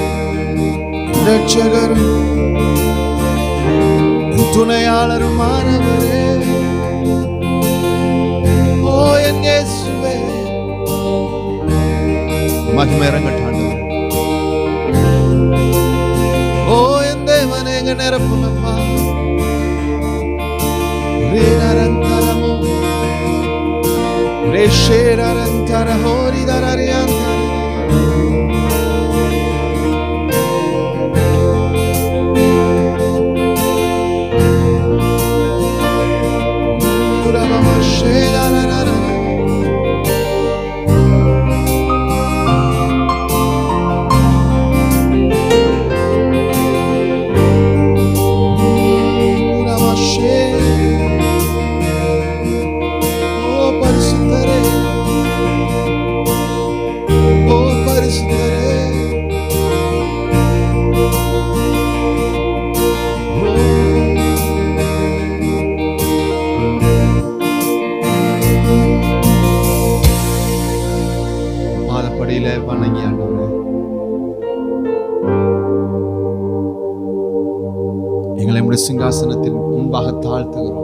ரட்சகரும் துணையாளருமானவரே ஓ என் இயேசுவே மகிமை இறங்கட்டாண்டவரே ஓ என் தேவனே எங்க நிரப்புங்கப்பா ரேரந்தரமோ ரேஷேரந்தர ஹோரிதரரியாந்தர பாதப்படியில வணங்கி ஆண்டவரே எங்களை நம்முடைய சிங்காசனத்தின் முன்பாக தாழ்த்துகிறோம்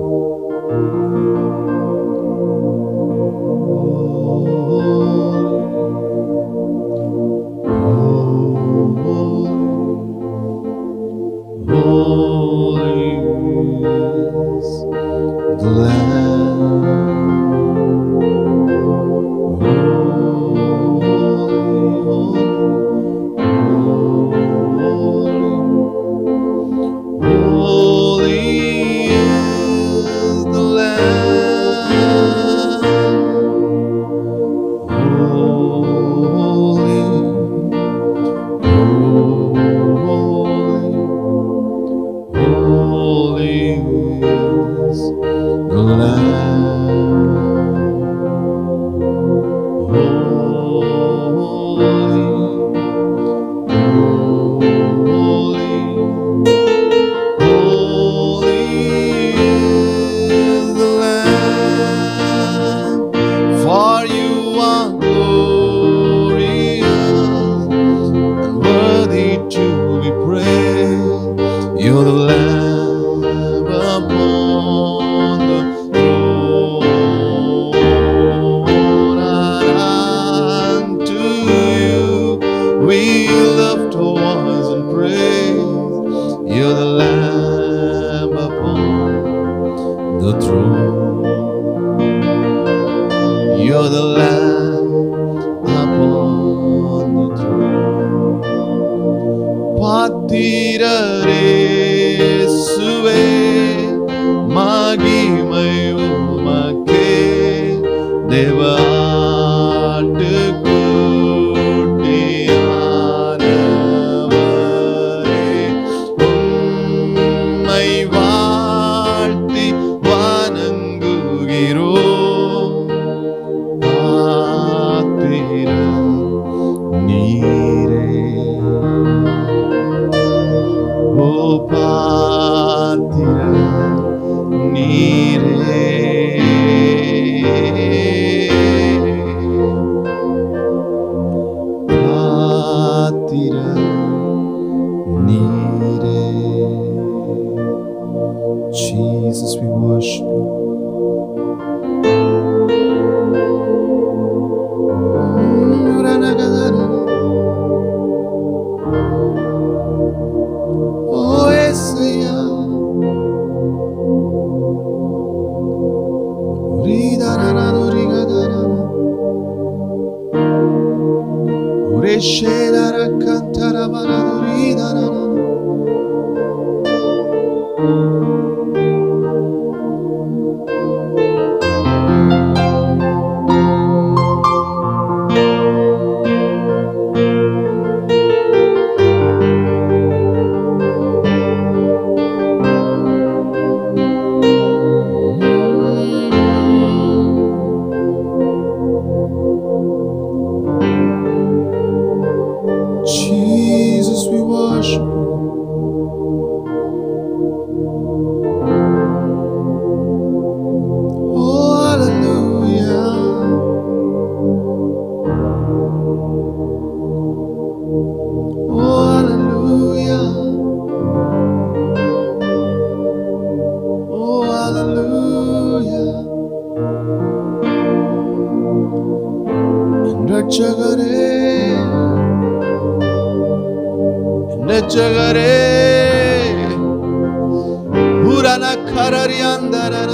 Holy is the For you are glorious and worthy to be praised. You're the Lamb upon the throne, and unto you we lift our voice and praise. You're the Lamb upon the throne. You're the Lamb upon the throne. பாத்திரரேசுவே மகிமை உமக்கே தேவ ஆட்டுக்குட்டியானவரே, உம்மை வாழ்த்தி வணங்குகிறோம் பாத்திரம் நீரே ஓ பாத்திரம் நீரே பாத்திரம் நீரே Jesus, we worship you. Oh, Eseya. Ridarara, rigadara. Ureshedara, kantara, baradu, ridarara. இரட்சகரே உரன கரரியாந்தரர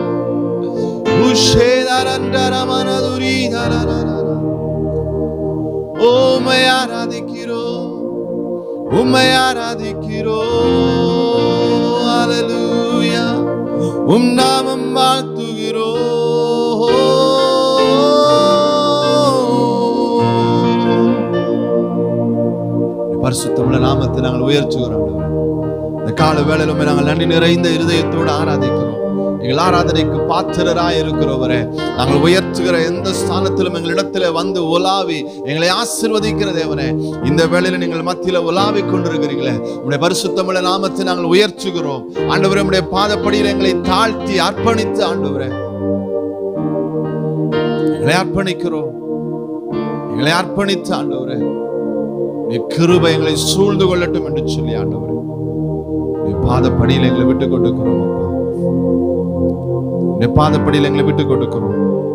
உம்மை ஆராதிக்கிறோம் உம்மை ஆராதிக்கிறோம் ஹalleluya உம் நாமம் வாழ்த்துகிறோம் பரிசுத்தமுள்ள நாமத்தை நாங்கள் உயர்த்துகிறோம் ஆண்டவரே. இந்த கால வேளையிலுமே நாங்கள் நன்றி நிறைந்த இருதயத்தோடு ஆராதிக்கிறோம் எங்கள் ஆராதனைக்கு பாத்திரராய் இருக்கிறவரே நாங்கள் உயர்த்துகிற எந்த ஸ்தானத்திலும் எங்களிடத்துல வந்து உலாவி எங்களை ஆசிர்வதிக்கிற தேவனே இந்த வேளையில நீங்கள் மத்தியில உலாவி கொண்டிருக்கிறீங்களே உடைய பரிசுத்தமுள்ள நாமத்தை நாங்கள் உயர்த்துகிறோம் ஆண்டவரே உடைய பாதப்படியில் எங்களை தாழ்த்தி அர்ப்பணித்து ஆண்டவரே எங்களை அர்ப்பணிக்கிறோம் எங்களை அர்ப்பணித்து ஆண்டவரே நீ கிருபை எங்களை சூழ்ந்து கொள்ளட்டும் என்று சொல்லி ஆண்டவரே நீ பாதப்படியில் எங்களை விட்டு கொடுக்கிறோம் அப்பா நீ பாதப்படியில் எங்களை விட்டு கொடுக்கிறோம்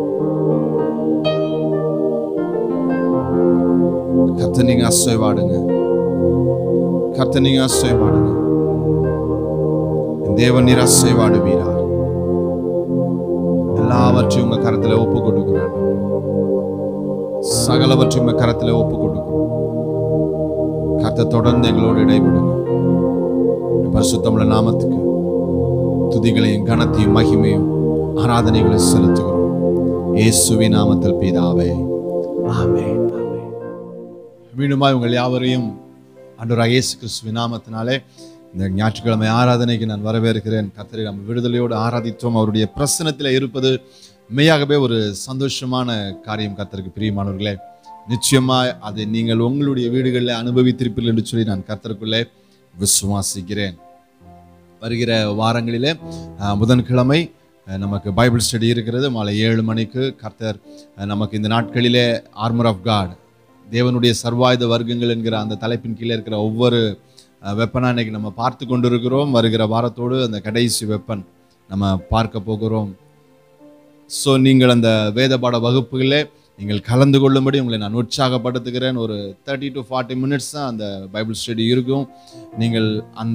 கத்த நீங்க அசைவாடுங்க கத்த நீங்க அசைவாடுங்க என் தேவன் நீர் அசைவாடுவீரா எல்லாவற்றையும் உங்க கரத்துல ஒப்பு கொடுக்கிறான் சகலவற்றையும் உங்க கரத்துல ஒப்பு கொடுக்கிறோம் கத்த தொடர்ந்து எங்களோடு இடைவிடுங்க உம்முடைய பரிசுத்தமுள்ள நாமத்துக்கு துதிகளையும் கனத்தையும் மகிமையும் ஆராதனைகளை செலுத்துகிறோம் இயேசுவின் நாமத்தில் பிதாவே ஆமென் ஆமென் மீண்டுமாய் உங்கள் யாவரையும் ஆண்டவராக இயேசு கிறிஸ்துவின் நாமத்தினாலே இந்த ஞாயிற்றுக்கிழமை ஆராதனைக்கு நான் வரவேற்கிறேன் கர்த்தரை நம்ம விடுதலையோடு ஆராதித்தோம் அவருடைய பிரசனத்தில் இருப்பது மெய்யாகவே ஒரு சந்தோஷமான காரியம் கர்த்தருக்கு பிரியமானவர்களே நிச்சயமாய் அதை நீங்கள் உங்களுடைய வீடுகளில் அனுபவித்திருப்பீர்கள் என்று சொல்லி நான் கர்த்தருக்குள்ளே விசுவாசிக்கிறேன் வருகிற வாரங்களிலே அஹ், புதன்கிழமை அஹ், நமக்கு பைபிள் ஸ்டடி இருக்கிறது மாலை ஏழு மணிக்கு கர்த்தர் அஹ், நமக்கு இந்த நாட்களிலே ஆர்மர் ஆஃப் காட் தேவனுடைய சர்வாயுத வர்க்கங்கள் என்கிற அந்த தலைப்பின் கீழே இருக்கிற ஒவ்வொரு வெப்பனா இன்னைக்கு நம்ம பார்த்து கொண்டிருக்கிறோம் வருகிற வாரத்தோடு அந்த கடைசி வெப்பன் நம்ம பார்க்க போகிறோம் ஸோ நீங்கள் அந்த வேதபாட வகுப்புகளே நீங்கள் கலந்து கொள்ளும்படி உங்களை நான் உற்சாகப்படுத்துகிறேன் ஒரு தேர்ட்டி டு ஃபார்ட்டி மினிட்ஸ் தான் அந்த பைபிள் ஸ்டடி இருக்கும் நீங்கள் அந்த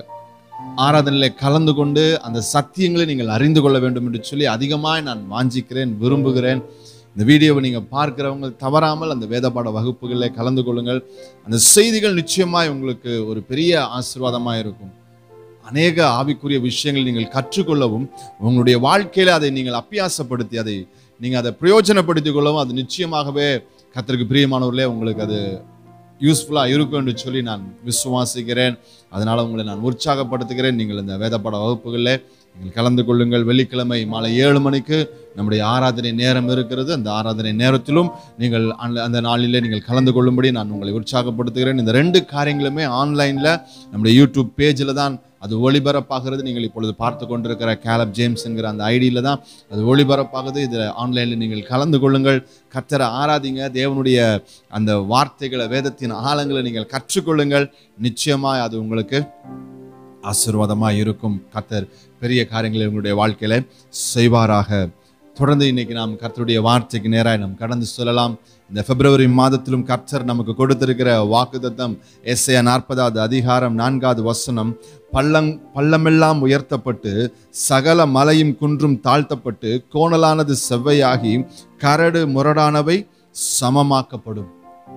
ஆராதனையில் கலந்து கொண்டு அந்த சத்தியங்களை நீங்கள் அறிந்து கொள்ள வேண்டும் என்று சொல்லி அதிகமாய் நான் வாஞ்சிக்கிறேன் விரும்புகிறேன் இந்த வீடியோவை நீங்கள் பார்க்கிறவங்க தவறாமல் அந்த வேதபாட வகுப்புகளில் கலந்து கொள்ளுங்கள் அந்த செய்திகள் நிச்சயமாய் உங்களுக்கு ஒரு பெரிய ஆசீர்வாதமாக இருக்கும் அநேக ஆவிக்குரிய விஷயங்கள் நீங்கள் கற்றுக்கொள்ளவும் உங்களுடைய வாழ்க்கையில அதை நீங்கள் அப்பியாசப்படுத்தி அதை நீங்கள் அதை பிரயோஜனப்படுத்திக் கொள்ளவும் அது நிச்சயமாகவே கர்த்தருக்கு பிரியமானவர்களே உங்களுக்கு அது யூஸ்ஃபுல்லாக இருக்கும் என்று சொல்லி நான் விசுவாசிக்கிறேன் அதனால உங்களை நான் உற்சாகப்படுத்துகிறேன் நீங்கள் இந்த வேதப்பாட வகுப்புகளில் நீங்கள் கலந்து கொள்ளுங்கள் வெள்ளிக்கிழமை மாலை ஏழு மணிக்கு நம்முடைய ஆராதனை நேரம் இருக்கிறது அந்த ஆராதனை நேரத்திலும் நீங்கள் அந்த- அந்த நாளிலே நீங்கள் கலந்து கொள்ளும்படி நான் உங்களை உற்சாகப்படுத்துகிறேன் இந்த ரெண்டு காரியங்களுமே ஆன்லைனில் நம்முடைய யூடியூப் பேஜில் தான் அது ஒளிபரப்பாகிறது நீங்கள் இப்பொழுது பார்த்து கொண்டிருக்கிற கேலப் ஜேம்ஸ் என்கிற அந்த ஐடியில் தான் அது ஒளிபரப்பாகுது இதில் ஆன்லைனில் நீங்கள் கலந்து கொள்ளுங்கள் கர்த்தரை ஆராதிங்க தேவனுடைய அந்த வார்த்தைகளை வேதத்தின் ஆழங்களை நீங்கள் கற்றுக்கொள்ளுங்கள் நிச்சயமாய் அது உங்களுக்கு ஆசீர்வாதமாக இருக்கும் கர்த்தர் பெரிய காரியங்களை உங்களுடைய வாழ்க்கையில செய்வாராக தொடர்ந்து இன்னைக்கு நாம் கர்த்தருடைய வார்த்தைக்கு நேராக நாம் கடந்து சொல்லலாம் இந்த பிப்ரவரி மாதத்திலும் கர்த்தர் நமக்கு கொடுத்திருக்கிற வாக்குத்தத்தம் எஸ்ஐ நாற்பதாவது அதிகாரம் நான்காவது வசனம் பள்ளம் பள்ளமெல்லாம் உயர்த்தப்பட்டு சகல மலையும் குன்றும் தாழ்த்தப்பட்டு கோணலானது செவ்வையாகி கரடு முரடானவை சமமாக்கப்படும்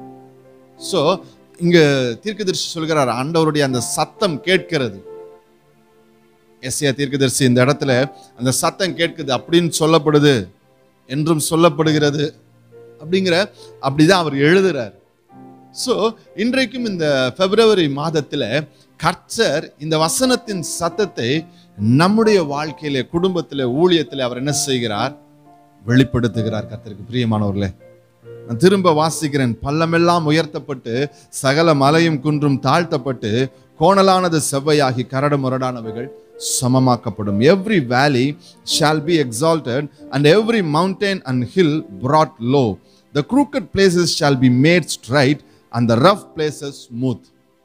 சோ இங்க தீர்க்கதரிசி சொல்கிறார் ஆண்டவருடைய அந்த சத்தம் கேட்கிறது எஸ்ஐயா தீர்க்கதரிசி இந்த இடத்துல அந்த சத்தம் கேட்குது அப்படின்னு சொல்லப்படுது என்றும் சொல்லப்படுகிறது அப்படிங்கிற அப்படிதான் அவர் எழுதுறார் ஸோ இன்றைக்கும் இந்த பிப்ரவரி மாதத்துல கர்த்தர் இந்த வசனத்தின் சத்தத்தை நம்முடைய வாழ்க்கையில குடும்பத்துல ஊழியத்துல அவர் என்ன செய்கிறார் வெளிப்படுத்துகிறார் கர்த்தருக்கு பிரியமானவர்களே நான் திரும்ப வாசிக்கிறேன் பள்ளமெல்லாம் உயர்த்தப்பட்டு சகல மலையும் குன்றும் தாழ்த்தப்பட்டு கோணலானது செவ்வையாகி கரடு முரடானவைகள் சமமாக்கப்படும் every valley shall be exalted and every mountain and hill brought low the crooked places shall be made straight and the rough places smooth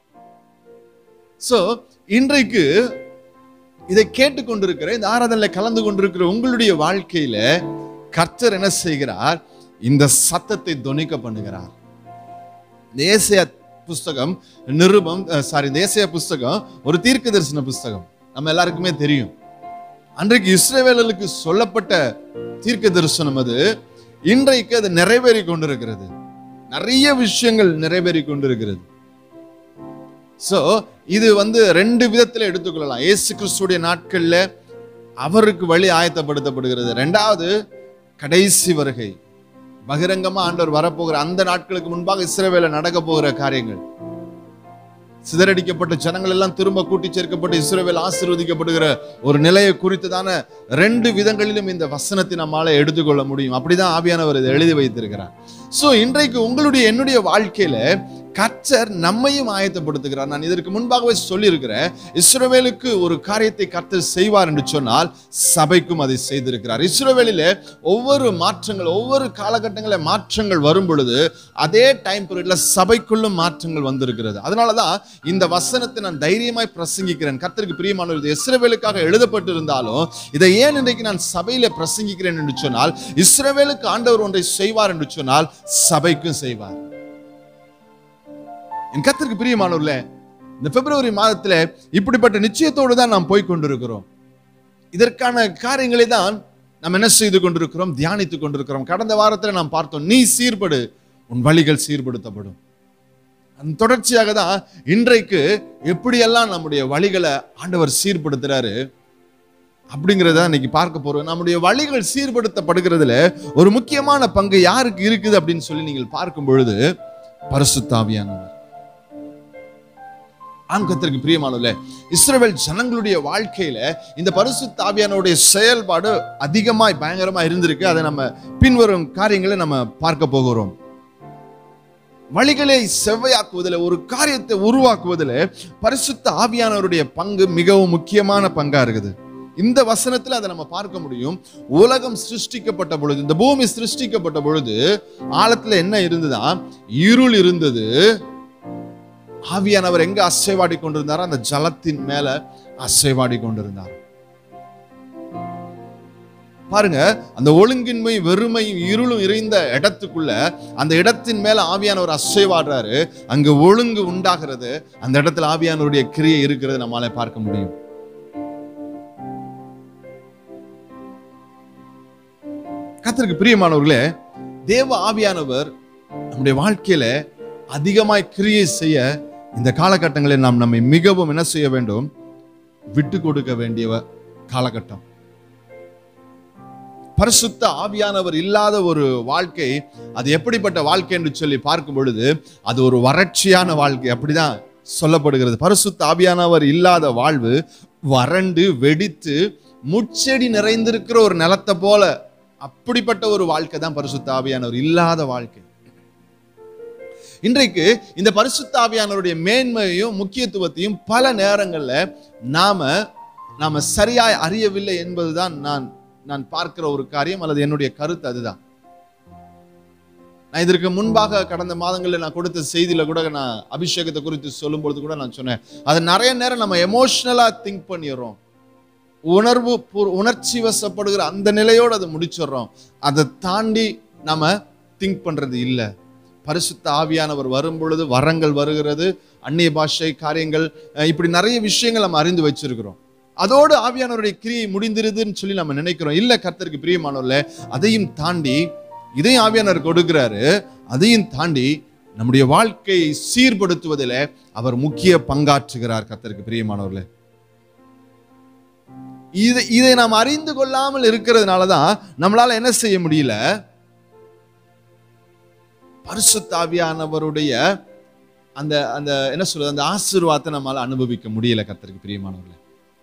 so இன்றைக்கு இதை கேட்டுக்கொண்டிருக்கிற இந்த ஆராதனையில் கலந்து கொண்டிருக்கிற உங்களுடைய வாழ்க்கையில கர்த்தர் என்ன செய்கிறார் இந்த சத்தத்தை தொனிக்க பண்ணுகிறார் இந்த ஏசையா புஸ்தகம் நிருபம் சாரி தேசிய புஸ்தகம் ஒரு தீர்க்க தரிசன புஸ்தகம் நம்ம எல்லாருக்குமே தெரியும் அன்றைக்கு இஸ்ரவேலர்களுக்கு சொல்லப்பட்ட தீர்க்க தரிசனம் அது இன்றைக்கு அது நிறைவேறி கொண்டிருக்கிறது நிறைய விஷயங்கள் நிறைவேறி கொண்டிருக்கிறது சோ இது வந்து ரெண்டு விதத்துல எடுத்துக்கொள்ளலாம் இயேசு கிறிஸ்துடைய நாட்கள்ல அவருக்கு வழி ஆயத்தப்படுத்தப்படுகிறது ரெண்டாவது கடைசி வருகை பகிரங்கமா ஆண்டவர் வரப்போகிற அந்த நாட்களுக்கு முன்பாக இஸ்ரவேல நடக்க போகிற காரியங்கள் சிதறடிக்கப்பட்ட ஜனங்கள் எல்லாம் திரும்ப கூட்டி சேர்க்கப்பட்டு இஸ்ரவேல் ஆசீர்வதிக்கப்படுகிற ஒரு நிலையை குறித்துதான ரெண்டு விதங்களிலும் இந்த வசனத்தை நம்மால எடுத்துக்கொள்ள முடியும் அப்படிதான் ஆவியானவர் இதை எழுதி வைத்திருக்கிறார் சோ இன்றைக்கு உங்களுடைய என்னுடைய வாழ்க்கையில கர்த்தர் நம்மையும் ஆயத்தப்படுத்துகிறார் நான் இதற்கு முன்பாகவே சொல்லியிருக்கிறேன் இஸ்ரவேலுக்கு ஒரு காரியத்தை கர்த்தர் செய்வார் என்று சொன்னால் சபைக்கும் அதை செய்திருக்கிறார் இஸ்ரவேலிலே ஒவ்வொரு மாற்றங்கள் ஒவ்வொரு காலகட்டங்களில் மாற்றங்கள் வரும் பொழுது அதே டைம் பீரியட்ல சபைக்குள்ளும் மாற்றங்கள் வந்திருக்கிறது அதனாலதான் இந்த வசனத்தை நான் தைரியமாய் பிரசங்கிக்கிறேன் கர்த்தருக்கு பிரியமானவர் இஸ்ரவேலுக்காக எழுதப்பட்டிருந்தாலும் இதை ஏன் இன்றைக்கு நான் சபையில பிரசங்கிக்கிறேன் என்று சொன்னால் இஸ்ரவேலுக்கு ஆண்டவர் ஒன்றை செய்வார் என்று சொன்னால் சபைக்கும் செய்வார் என் கத்திற்கு பிரியமானவர்களே இந்த பிப்ரவரி மாதத்துல இப்படிப்பட்ட நிச்சயத்தோடு தான் நாம் போய் கொண்டிருக்கிறோம் இதற்கான காரியங்களை தான் நாம் என்ன செய்து கொண்டிருக்கிறோம் தியானித்துக் கொண்டிருக்கிறோம் கடந்த வாரத்துல நாம் பார்த்தோம் நீ சீர்படு உன் வழிகள் சீர்படுத்தப்படும் அந்த தொடர்ச்சியாக தான் இன்றைக்கு எப்படியெல்லாம் நம்முடைய வழிகளை ஆண்டவர் சீர்படுத்துறாரு அப்படிங்கிறத இன்னைக்கு பார்க்க போறோம் நம்முடைய வழிகள் சீர்படுத்தப்படுகிறதுல ஒரு முக்கியமான பங்கு யாருக்கு இருக்குது அப்படின்னு சொல்லி நீங்கள் பார்க்கும் பொழுது பரிசுத்தாவியானவர் ஆங்கத்திற்கு பிரியமானவர்களே இஸ்ரவேல் ஜனங்களுடைய வாழ்க்கையில இந்த பரிசுத்த ஆவியானவருடைய செயல்பாடு அதிகமாய் பயங்கரமா இருந்திருக்கு அதை நம்ம பின்வரும் காரியங்களை நம்ம பார்க்க போகிறோம் வழிகளை செவ்வையாக்குவதில் ஒரு காரியத்தை உருவாக்குவதில் பரிசுத்த ஆவியானவருடைய பங்கு மிகவும் முக்கியமான பங்கா இருக்குது இந்த வசனத்துல அதை நம்ம பார்க்க முடியும் உலகம் சிருஷ்டிக்கப்பட்ட பொழுது இந்த பூமி சிருஷ்டிக்கப்பட்ட பொழுது ஆழத்துல என்ன இருந்ததா இருள் இருந்தது ஆவியானவர் எங்க அசைவாடி கொண்டிருந்தாரோ அந்த ஜலத்தின் மேல அசைவாடி கொண்டிருந்தார் பாருங்க அந்த ஒழுங்கின்மை வெறுமையும் இருளும் இருந்த இடத்துக்குள்ள அந்த இடத்தின் மேல ஆவியானவர் அசைவாடுறாரு அங்க ஒழுங்கு உண்டாகிறது அந்த இடத்துல ஆவியானவருடைய கிரியை இருக்கிறது நம்மால பார்க்க முடியும் கத்திற்கு பிரியமானவர்களே தேவ ஆவியானவர் நம்முடைய வாழ்க்கையில அதிகமாய் கிரியை செய்ய இந்த காலகட்டங்களில் நாம் நம்மை மிகவும் என்ன செய்ய வேண்டும் விட்டு கொடுக்க வேண்டிய காலகட்டம் பரிசுத்த ஆவியானவர் இல்லாத ஒரு வாழ்க்கை அது எப்படிப்பட்ட வாழ்க்கை என்று சொல்லி பார்க்கும் பொழுது அது ஒரு வறட்சியான வாழ்க்கை அப்படிதான் சொல்லப்படுகிறது பரிசுத்த ஆவியானவர் இல்லாத வாழ்வு வறண்டு வெடித்து முச்செடி நிறைந்திருக்கிற ஒரு நிலத்தை போல அப்படிப்பட்ட ஒரு வாழ்க்கை தான் பரிசுத்த ஆவியானவர் இல்லாத வாழ்க்கை இன்றைக்கு இந்த பரிசுத்த ஆவியானவருடைய மேன்மையையும் முக்கியத்துவத்தையும் பல நேரங்கள்ல நாம நாம சரியாய் அறியவில்லை என்பதுதான் நான் நான் பார்க்கிற ஒரு காரியம் அல்லது என்னுடைய கருத்து அதுதான் நான் இதற்கு முன்பாக கடந்த மாதங்களில் நான் கொடுத்த செய்தியில கூட நான் அபிஷேகத்தை குறித்து சொல்லும் பொழுது கூட நான் சொன்னேன் அது நிறைய நேரம் நம்ம எமோஷனலா திங்க் பண்ணிடுறோம் உணர்வு பூர்- உணர்ச்சி வசப்படுகிற அந்த நிலையோடு அதை முடிச்சிடுறோம் அதை தாண்டி நம்ம திங்க் பண்றது இல்லை பரிசுத்த ஆவியானவர் வரும் பொழுது வரங்கள் வருகிறது அந்நிய பாஷை காரியங்கள் அஹ் இப்படி நிறைய விஷயங்கள் நம்ம அறிந்து வச்சிருக்கிறோம் அதோடு ஆவியானவருடைய கிரியை முடிந்திருதுன்னு சொல்லி நம்ம நினைக்கிறோம் இல்ல கர்த்தருக்கு பிரியமானவர்ல அதையும் தாண்டி இதையும் ஆவியானவர் கொடுக்கிறாரு அதையும் தாண்டி நம்முடைய வாழ்க்கையை சீர்படுத்துவதில் அவர் முக்கிய பங்காற்றுகிறார் கர்த்தருக்கு பிரியமானவர்களே இதை இதை நாம் அறிந்து கொள்ளாமல் இருக்கிறதுனால தான் நம்மளால என்ன செய்ய முடியல பரிசுத்தாவியானவருடைய அந்த அந்த என்ன சொல்றது அந்த ஆசீர்வாதத்தை நம்மால அனுபவிக்க முடியல கர்த்தருக்கு பிரியமானவர்களே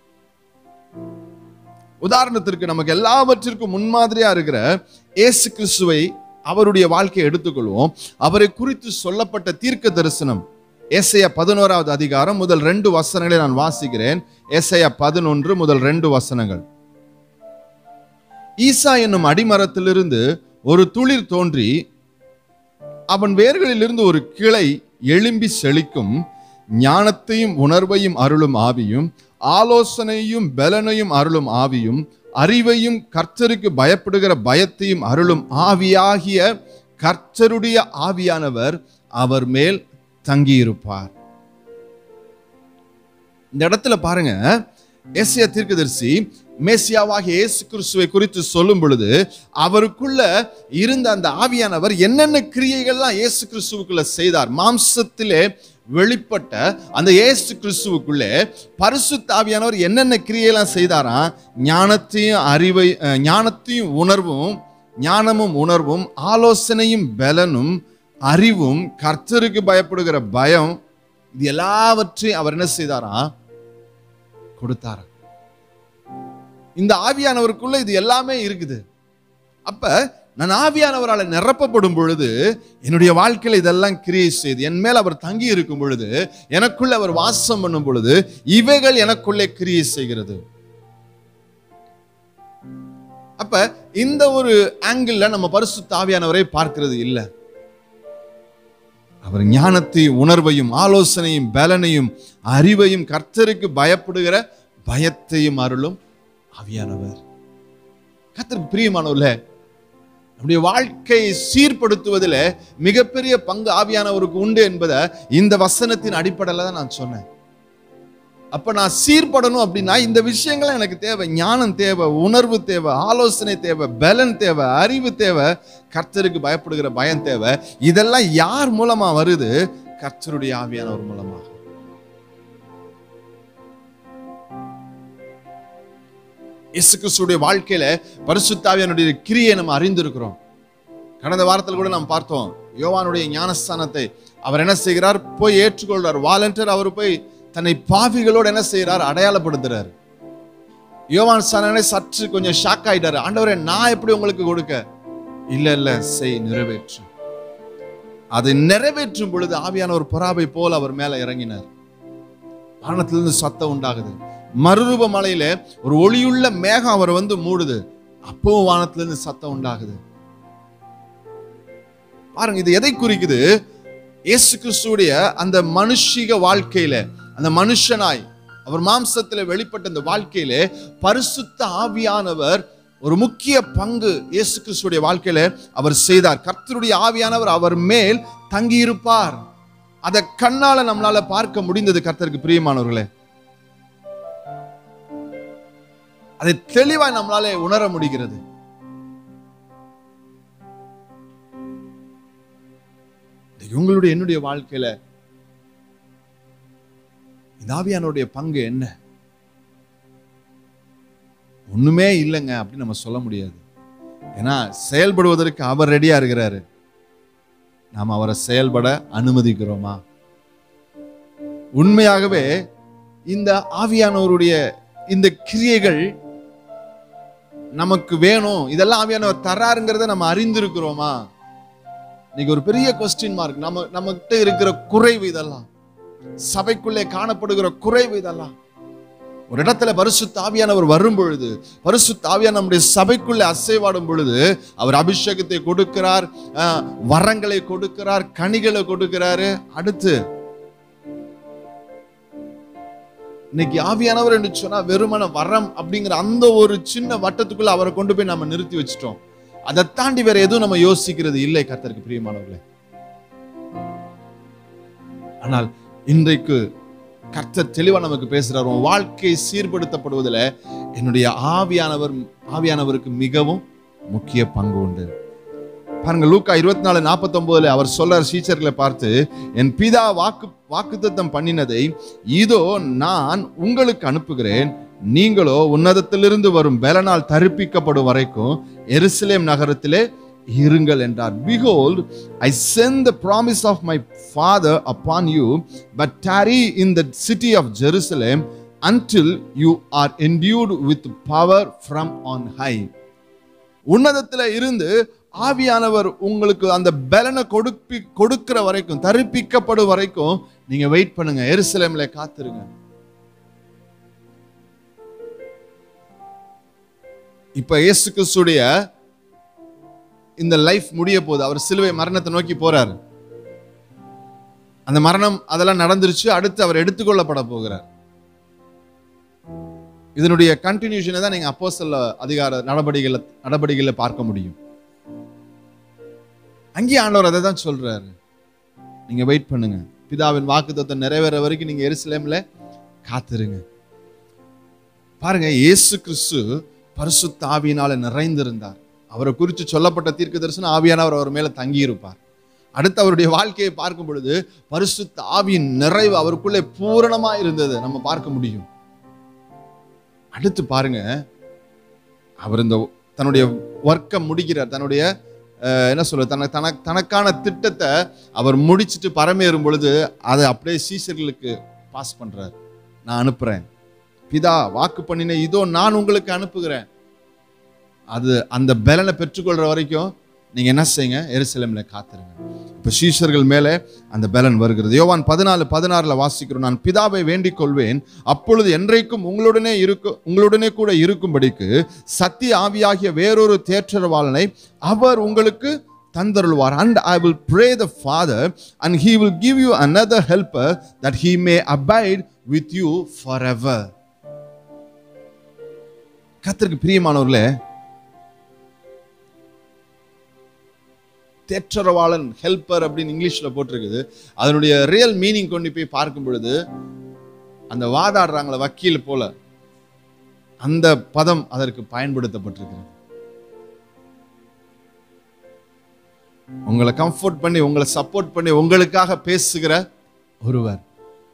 உதாரணத்திற்கு நமக்கு எல்லாவற்றிற்கும் முன்மாதிரியா இருக்கிற இயேசு கிறிஸ்துவை அவருடைய வாழ்க்கையை எடுத்துக்கொள்வோம் அவரை குறித்து சொல்லப்பட்ட தீர்க்க தரிசனம் ஏசையா பதினோராவது அதிகாரம் முதல் ரெண்டு வசனங்களை நான் வாசிக்கிறேன் ஏசையா பதினொன்று முதல் ரெண்டு வசனங்கள் ஈசா என்னும் அடிமரத்திலிருந்து ஒரு துளிர் தோன்றி அவன் வேர்களிலிருந்து ஒரு கிளை எழும்பி செழிக்கும் ஞானத்தையும் உணர்வையும் அருளும் ஆவியும் ஆலோசனையும் பலனையும் அருளும் ஆவியும் அறிவையும் கர்த்தருக்கு பயப்படுகிற பயத்தையும் அருளும் ஆவியாகிய கர்த்தருடைய ஆவியானவர் அவர் மேல் தங்கியிருப்பார் இந்த இடத்துல பாருங்க ஏசியா தீர்க்கதரிசி மேசியாவாகிய இயேசு கிறிஸ்துவை குறித்து சொல்லும் பொழுது அவருக்குள்ள இருந்த அந்த ஆவியானவர் என்னென்ன கிரியைகள்லாம் இயேசு கிறிஸ்துவுக்குள்ள செய்தார் மாம்சத்திலே வெளிப்பட்ட அந்த இயேசு கிறிஸ்துவுக்குள்ளே பரிசுத்த ஆவியானவர் என்னென்ன கிரியையெல்லாம் செய்தாராம் ஞானத்தையும் அறிவை அஹ், ஞானத்தையும் உணர்வும் ஞானமும் உணர்வும் ஆலோசனையும் பலனும் அறிவும் கர்த்தருக்கு பயப்படுகிற பயம் இது எல்லாவற்றையும் அவர் என்ன செய்தாராம் கொடுத்தாராம் இந்த ஆவியானவருக்குள்ள இது எல்லாமே இருக்குது அப்ப நான் ஆவியானவரால் நிரப்பப்படும் பொழுது என்னுடைய வாழ்க்கையில இதெல்லாம் கிரியை செய்து என் மேல் அவர் தங்கி இருக்கும் பொழுது எனக்குள்ள அவர் வாசம் பண்ணும் பொழுது இவைகள் எனக்குள்ளே கிரியை செய்கிறது அப்ப இந்த ஒரு ஆங்கிள் நம்ம பரிசுத்த ஆவியானவரை பார்க்கிறது இல்லை அவர் ஞானத்தையும் உணர்வையும் ஆலோசனையும் பலனையும் அறிவையும் கர்த்தருக்கு பயப்படுகிற பயத்தையும் அருளும் ஆவியானவர் கர்த்தருக்கு பிரியமானவர்ல நம்முடைய வாழ்க்கையை சீர்படுத்துவதில் மிகப்பெரிய பங்கு ஆவியானவருக்கு உண்டு என்பதை இந்த வசனத்தின் அடிப்படையில் தான் நான் சொன்னேன் அப்ப நான் சீர்படணும் அப்படின்னா இந்த விஷயங்கள் எனக்கு தேவை ஞானம் தேவை உணர்வு தேவை ஆலோசனை தேவை பலன் தேவை அறிவு தேவை கர்த்தருக்கு பயப்படுகிற பயம் தேவை இதெல்லாம் யார் மூலமா வருது கர்த்தருடைய ஆவியானவர் மூலமாக இயேசு கிறிஸ்துடைய வாழ்க்கையில பரிசுத்தாவியனுடைய கிரியை நம்ம அறிந்திருக்கிறோம் கடந்த வாரத்தில் கூட நாம் பார்த்தோம் யோவானுடைய ஞானஸ்தானத்தை அவர் என்ன செய்கிறார் போய் ஏற்றுக்கொள்றார் வாலண்டியர் அவர் போய் தன்னை பாவிகளோடு என்ன செய்கிறார் அடையாளப்படுத்துறார் யோவான் சானனை சற்று கொஞ்சம் ஷாக் ஆயிட்டாரு ஆண்டவரே நான் எப்படி உங்களுக்கு கொடுக்க இல்ல இல்ல செய் நிறைவேற்று அதை நிறைவேற்றும் பொழுது ஆவியான ஒரு புறாவை போல் அவர் மேல இறங்கினார் வானத்திலிருந்து சத்தம் உண்டாகுது மறுரூப மலையில ஒரு ஒளியுள்ள மேகம் அவர் வந்து மூடுது அப்பவும் வானத்திலிருந்து சத்தம் உண்டாகுது பாருங்க இது எதை குறிக்குது இயேசு கிறிஸ்துடைய அந்த மனுஷிக வாழ்க்கையில அந்த மனுஷனாய் அவர் மாம்சத்துல வெளிப்பட்ட இந்த வாழ்க்கையில பரிசுத்த ஆவியானவர் ஒரு முக்கிய பங்கு இயேசு கிறிஸ்துடைய வாழ்க்கையில அவர் செய்தார் கர்த்தருடைய ஆவியானவர் அவர் மேல் தங்கி இருப்பார் அதை கண்ணால நம்மளால பார்க்க முடிந்தது கர்த்தருக்கு பிரியமானவர்களே அதை தெளிவாய் நம்மளால உணர முடிகிறது இது உங்களுடைய என்னுடைய வாழ்க்கையில இந்த ஆவியானவருடைய பங்கு என்ன ஒண்ணுமே இல்லைங்க அப்படின்னு நம்ம சொல்ல முடியாது ஏன்னா செயல்படுவதற்கு அவர் ரெடியா இருக்கிறாரு நாம் அவரை செயல்பட அனுமதிக்கிறோமா உண்மையாகவே இந்த ஆவியானவருடைய இந்த கிரியைகள் நமக்கு வேணும் இதெல்லாம் ஆவியானவர் தராருங்கிறத நம்ம அறிந்திருக்கிறோமா இன்னைக்கு ஒரு பெரிய கொஸ்டின் மார்க் நம்ம நம்மகிட்ட இருக்கிற குறைவு இதெல்லாம் சபைக்குள்ளே காணப்படுகிற குறைவு இதெல்லாம் ஒரு இடத்துல பரிசுத்த ஆவியானவர் வரும் பொழுது பரிசுத்த ஆவியான நம்முடைய சபைக்குள்ளே அசைவாடும் பொழுது அவர் அபிஷேகத்தை கொடுக்கிறார் அஹ், வரங்களை கொடுக்கிறார் கனிகளை கொடுக்கிறாரு அடுத்து இன்னைக்கு ஆவியானவர் என்று சொன்னா வெறுமன வரம் அப்படிங்கிற அந்த ஒரு சின்ன வட்டத்துக்குள்ள அவரை கொண்டு போய் நம்ம நிறுத்தி வச்சிட்டோம் அதை தாண்டி வேற எதுவும் நம்ம யோசிக்கிறது இல்லை கர்த்தருக்கு பிரியமானவர்களே ஆனால் இன்றைக்கு கர்த்தர் தெளிவா நமக்கு பேசுறார் உன் வாழ்க்கை சீர்படுத்தப்படுவதில் என்னுடைய ஆவியானவர் ஆவியானவருக்கு மிகவும் முக்கிய பங்கு உண்டு பாருங்க லூக்கா இருபத்தி நாலு நாற்பத்தொன்பதுல அவர் சொல்றார் சீச்சர்களை பார்த்து என் பிதா வாக்கு வாக்குத்தத்தம் பண்ணினதை இதோ நான் உங்களுக்கு அனுப்புகிறேன் நீங்களோ உன்னதத்திலிருந்து வரும் பலனால் தரிப்பிக்கப்படும் வரைக்கும் எருசலேம் நகரத்திலே இருங்கள் என்றார் behold i send the promise of my father upon you but tarry in the city of jerusalem until you are endued with power from on high உன்னதத்துல இருந்து ஆவியானவர் உங்களுக்கு அந்த பலனை கொடுப்பி கொடுக்கிற வரைக்கும் தரிப்பிக்கப்படும் வரைக்கும் நீங்க வெயிட் பண்ணுங்க எருசலேம்ல காத்திருங்க இப்ப இயேசு கிறிஸ்துடைய இந்த லைஃப் முடிய போகுது அவர் சிலுவை மரணத்தை நோக்கி போறார் அந்த மரணம் அதெல்லாம் நடந்துருச்சு அடுத்து அவர் எடுத்துக்கொள்ளப்பட போகிறார் இதனுடைய கண்டினியூஷனை தான் நீங்க அப்போஸ்தல அதிகார நடவடிக்கைகளை நடவடிக்கைகளை பார்க்க முடியும் அங்கேயே ஆண்டவர் அதை தான் சொல்றாரு நீங்க வெயிட் பண்ணுங்க பிதாவின் வாக்குத்தத்தம் நிறைவேற வரைக்கும் நீங்க எருசலேம்ல காத்திருங்க பாருங்க இயேசு கிறிஸ்து பரிசுத்த ஆவியினால நிறைந்திருந்தார் அவரை குறித்து சொல்லப்பட்ட தீர்க்க தரிசனம் ஆவியானவர் அவர் மேல தங்கி இருப்பார் அடுத்து அவருடைய வாழ்க்கையை பார்க்கும் பொழுது பரிசுத்த ஆவியின் நிறைவு அவருக்குள்ளே பூரணமா இருந்தது நம்ம பார்க்க முடியும் அடுத்து பாருங்க அவர் இந்த தன்னுடைய ஒர்க்கை முடிக்கிறார் தன்னுடைய அஹ், என்ன சொல்ல தன தனக்கு தனக்கான திட்டத்தை அவர் முடிச்சிட்டு பரமேறும் பொழுது அதை அப்படியே சீசர்களுக்கு பாஸ் பண்றார் நான் அனுப்புறேன் பிதா வாக்கு பண்ணின இதோ நான் உங்களுக்கு அனுப்புகிறேன் அது அந்த பலனை பெற்றுக்கொள்ற வரைக்கும் நீங்க என்ன செய்யுங்க எருசலேம்ல காத்திருங்க இப்ப சீஷர்கள் மேலே அந்த பலன் வருகிறது யோவான் பதினாலு பதினாறுல வாசிக்கிறோம் நான் பிதாவை வேண்டிக் கொள்வேன் அப்பொழுது என்றைக்கும் உங்களுடனே இருக்கும் உங்களுடனே கூட இருக்கும்படிக்கு சத்திய ஆவியாகிய வேறொரு தேற்றரவாளனை அவர் உங்களுக்கு தந்தருள்வார் and I will pray the Father and he will give you another helper that he may abide with you forever கர்த்தருக்கு பிரியமானவர்களே தேற்றரவாளன் ஹெல்ப்பர் அப்படின்னு இங்கிலீஷ்ல போட்டிருக்குது அதனுடைய ரியல் மீனிங் கொண்டு போய் பார்க்கும் பொழுது அந்த வாதாடுறாங்களே வக்கீல் போல அந்த பதம் அதற்கு பயன்படுத்தப்பட்டிருக்கிறது உங்களை கம்ஃபர்ட் பண்ணி உங்களை சப்போர்ட் பண்ணி உங்களுக்காக பேசுகிற ஒருவர்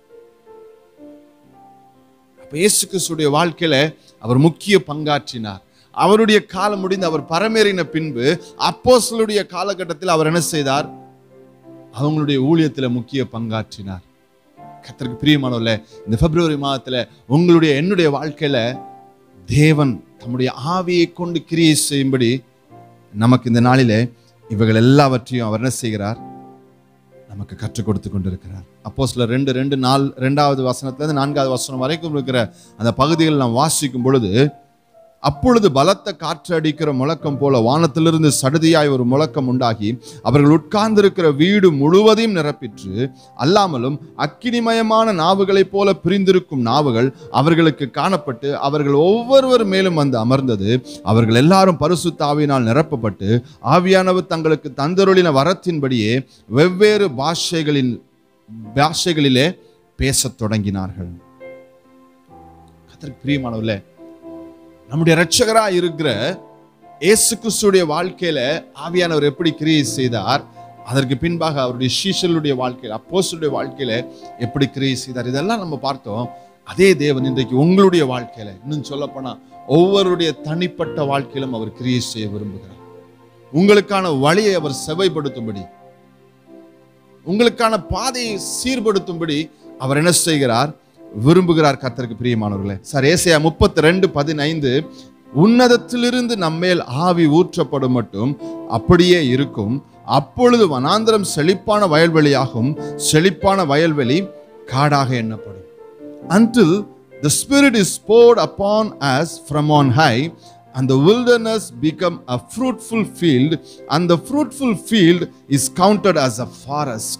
அப்ப இயேசு கிறிஸ்துடைய வாழ்க்கையில அவர் முக்கிய பங்காற்றினார் அவருடைய காலம் முடிந்து அவர் பரமேறின பின்பு அப்போஸ்தலருடைய காலகட்டத்தில் அவர் என்ன செய்தார் அவங்களுடைய ஊழியத்துல முக்கிய பங்காற்றினார் கர்த்தருக்கு பிரியமானவர்களே இந்த பிப்ரவரி மாதத்துல உங்களுடைய என்னுடைய வாழ்க்கையில தேவன் தம்முடைய ஆவியை கொண்டு கிரியை செய்யும்படி நமக்கு இந்த நாளிலே இவைகள் எல்லாவற்றையும் அவர் என்ன செய்கிறார் நமக்கு கற்றுக் கொடுத்து கொண்டிருக்கிறார் அப்போ சில ரெண்டு ரெண்டு நாள் ரெண்டாவது வசனத்துல இருந்து நான்காவது வசனம் வரைக்கும் இருக்கிற அந்த பகுதிகள் நாம் வாசிக்கும் பொழுது அப்பொழுது பலத்த காற்று அடிக்கிற முழக்கம் போல வானத்திலிருந்து சடுதியாய் ஒரு முழக்கம் உண்டாகி அவர்கள் உட்கார்ந்திருக்கிற வீடு முழுவதையும் நிரப்பிற்று அல்லாமலும் அக்கினிமயமான நாவுகளைப் போல பிரிந்திருக்கும் நாவுகள் அவர்களுக்கு காணப்பட்டு அவர்கள் ஒவ்வொருவர் மேலும் வந்து அமர்ந்தது அவர்கள் எல்லாரும் பரிசுத்தாவினால் நிரப்பப்பட்டு ஆவியானவர் தங்களுக்கு தந்தருளின வரத்தின்படியே வெவ்வேறு பாஷைகளின் பாஷைகளிலே பேசத் தொடங்கினார்கள் கர்த்தருக்கு பிரியமானவர்களே நம்முடைய இரட்சகரா இருக்கிற இயேசு கிறிஸ்துடைய வாழ்க்கையில ஆவியானவர் எப்படி கிரியை செய்தார் அதற்கு பின்பாக அவருடைய சீஷலுடைய வாழ்க்கையில அப்போஸ்தலருடைய வாழ்க்கையில எப்படி கிரியை செய்தார் இதெல்லாம் நம்ம பார்த்தோம் அதே தேவன் இன்றைக்கு உங்களுடைய வாழ்க்கையில இன்னும் சொல்ல போனா ஒவ்வொருடைய தனிப்பட்ட வாழ்க்கையிலும் அவர் கிரியை செய்ய விரும்புகிறார் உங்களுக்கான வழியை அவர் செவைப்படுத்தும்படி உங்களுக்கான பாதையை சீர்படுத்தும்படி அவர் என்ன செய்கிறார் விரும்புகிறார் கர்த்தருக்கு பிரியமானவர்களே சார் ஏசையா முப்பத்தி ரெண்டு பதினைந்து உன்னதத்திலிருந்து நம்மேல் ஆவி ஊற்றப்படும் மட்டும் அப்படியே இருக்கும் அப்பொழுது வனாந்தரம் செழிப்பான வயல்வெளியாகும் செழிப்பான வயல்வெளி காடாக எண்ணப்படும் until the spirit is poured upon us from on high and the wilderness become a fruitful field and the fruitful field is counted as a forest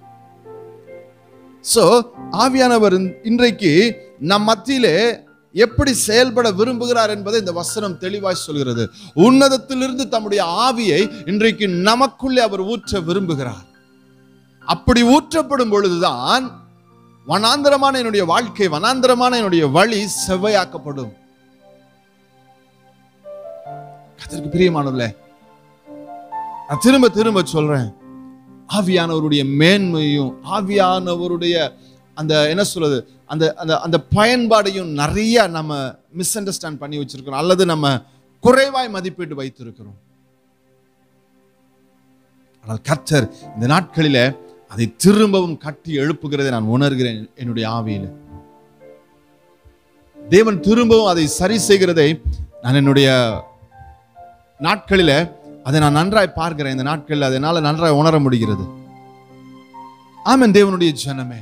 so ஆவியானவர் இன்- இன்றைக்கு நம் மத்தியிலே எப்படி செயல்பட விரும்புகிறார் என்பதை இந்த வசனம் தெளிவாய் சொல்கிறது உன்னதத்திலிருந்து தம்முடைய ஆவியை இன்றைக்கு நமக்குள்ளே அவர் ஊற்ற விரும்புகிறார் அப்படி ஊற்றப்படும் பொழுதுதான் வனாந்தரமான என்னுடைய வாழ்க்கை வனாந்தரமான என்னுடைய வழி செவ்வையாக்கப்படும் கர்த்தருக்கு பிரியமானவர்களே நான் திரும்ப திரும்ப சொல்றேன் ஆவியானவருடைய மேன்மையும் ஆவியானவருடைய அந்த என்ன சொல்றது அந்த அந்த அந்த பயன்பாடையும் நிறைய நம்ம மிஸ் அண்டர்ஸ்டாண்ட் பண்ணி வச்சிருக்கிறோம் அல்லது நம்ம குறைவாய் மதிப்பீடு வைத்திருக்கிறோம் ஆனால் கர்த்தர் இந்த நாட்களில அதை திரும்பவும் கட்டி எழுப்புகிறதை நான் உணர்கிறேன் என்னுடைய ஆவியில தேவன் திரும்பவும் அதை சரி செய்கிறதை நான் என்னுடைய நாட்களில அதை நான் நன்றாய் பார்க்கிறேன் இந்த நாட்களில் அதனால நன்றாய் உணர முடிகிறது ஆமென் தேவனுடைய ஜனமே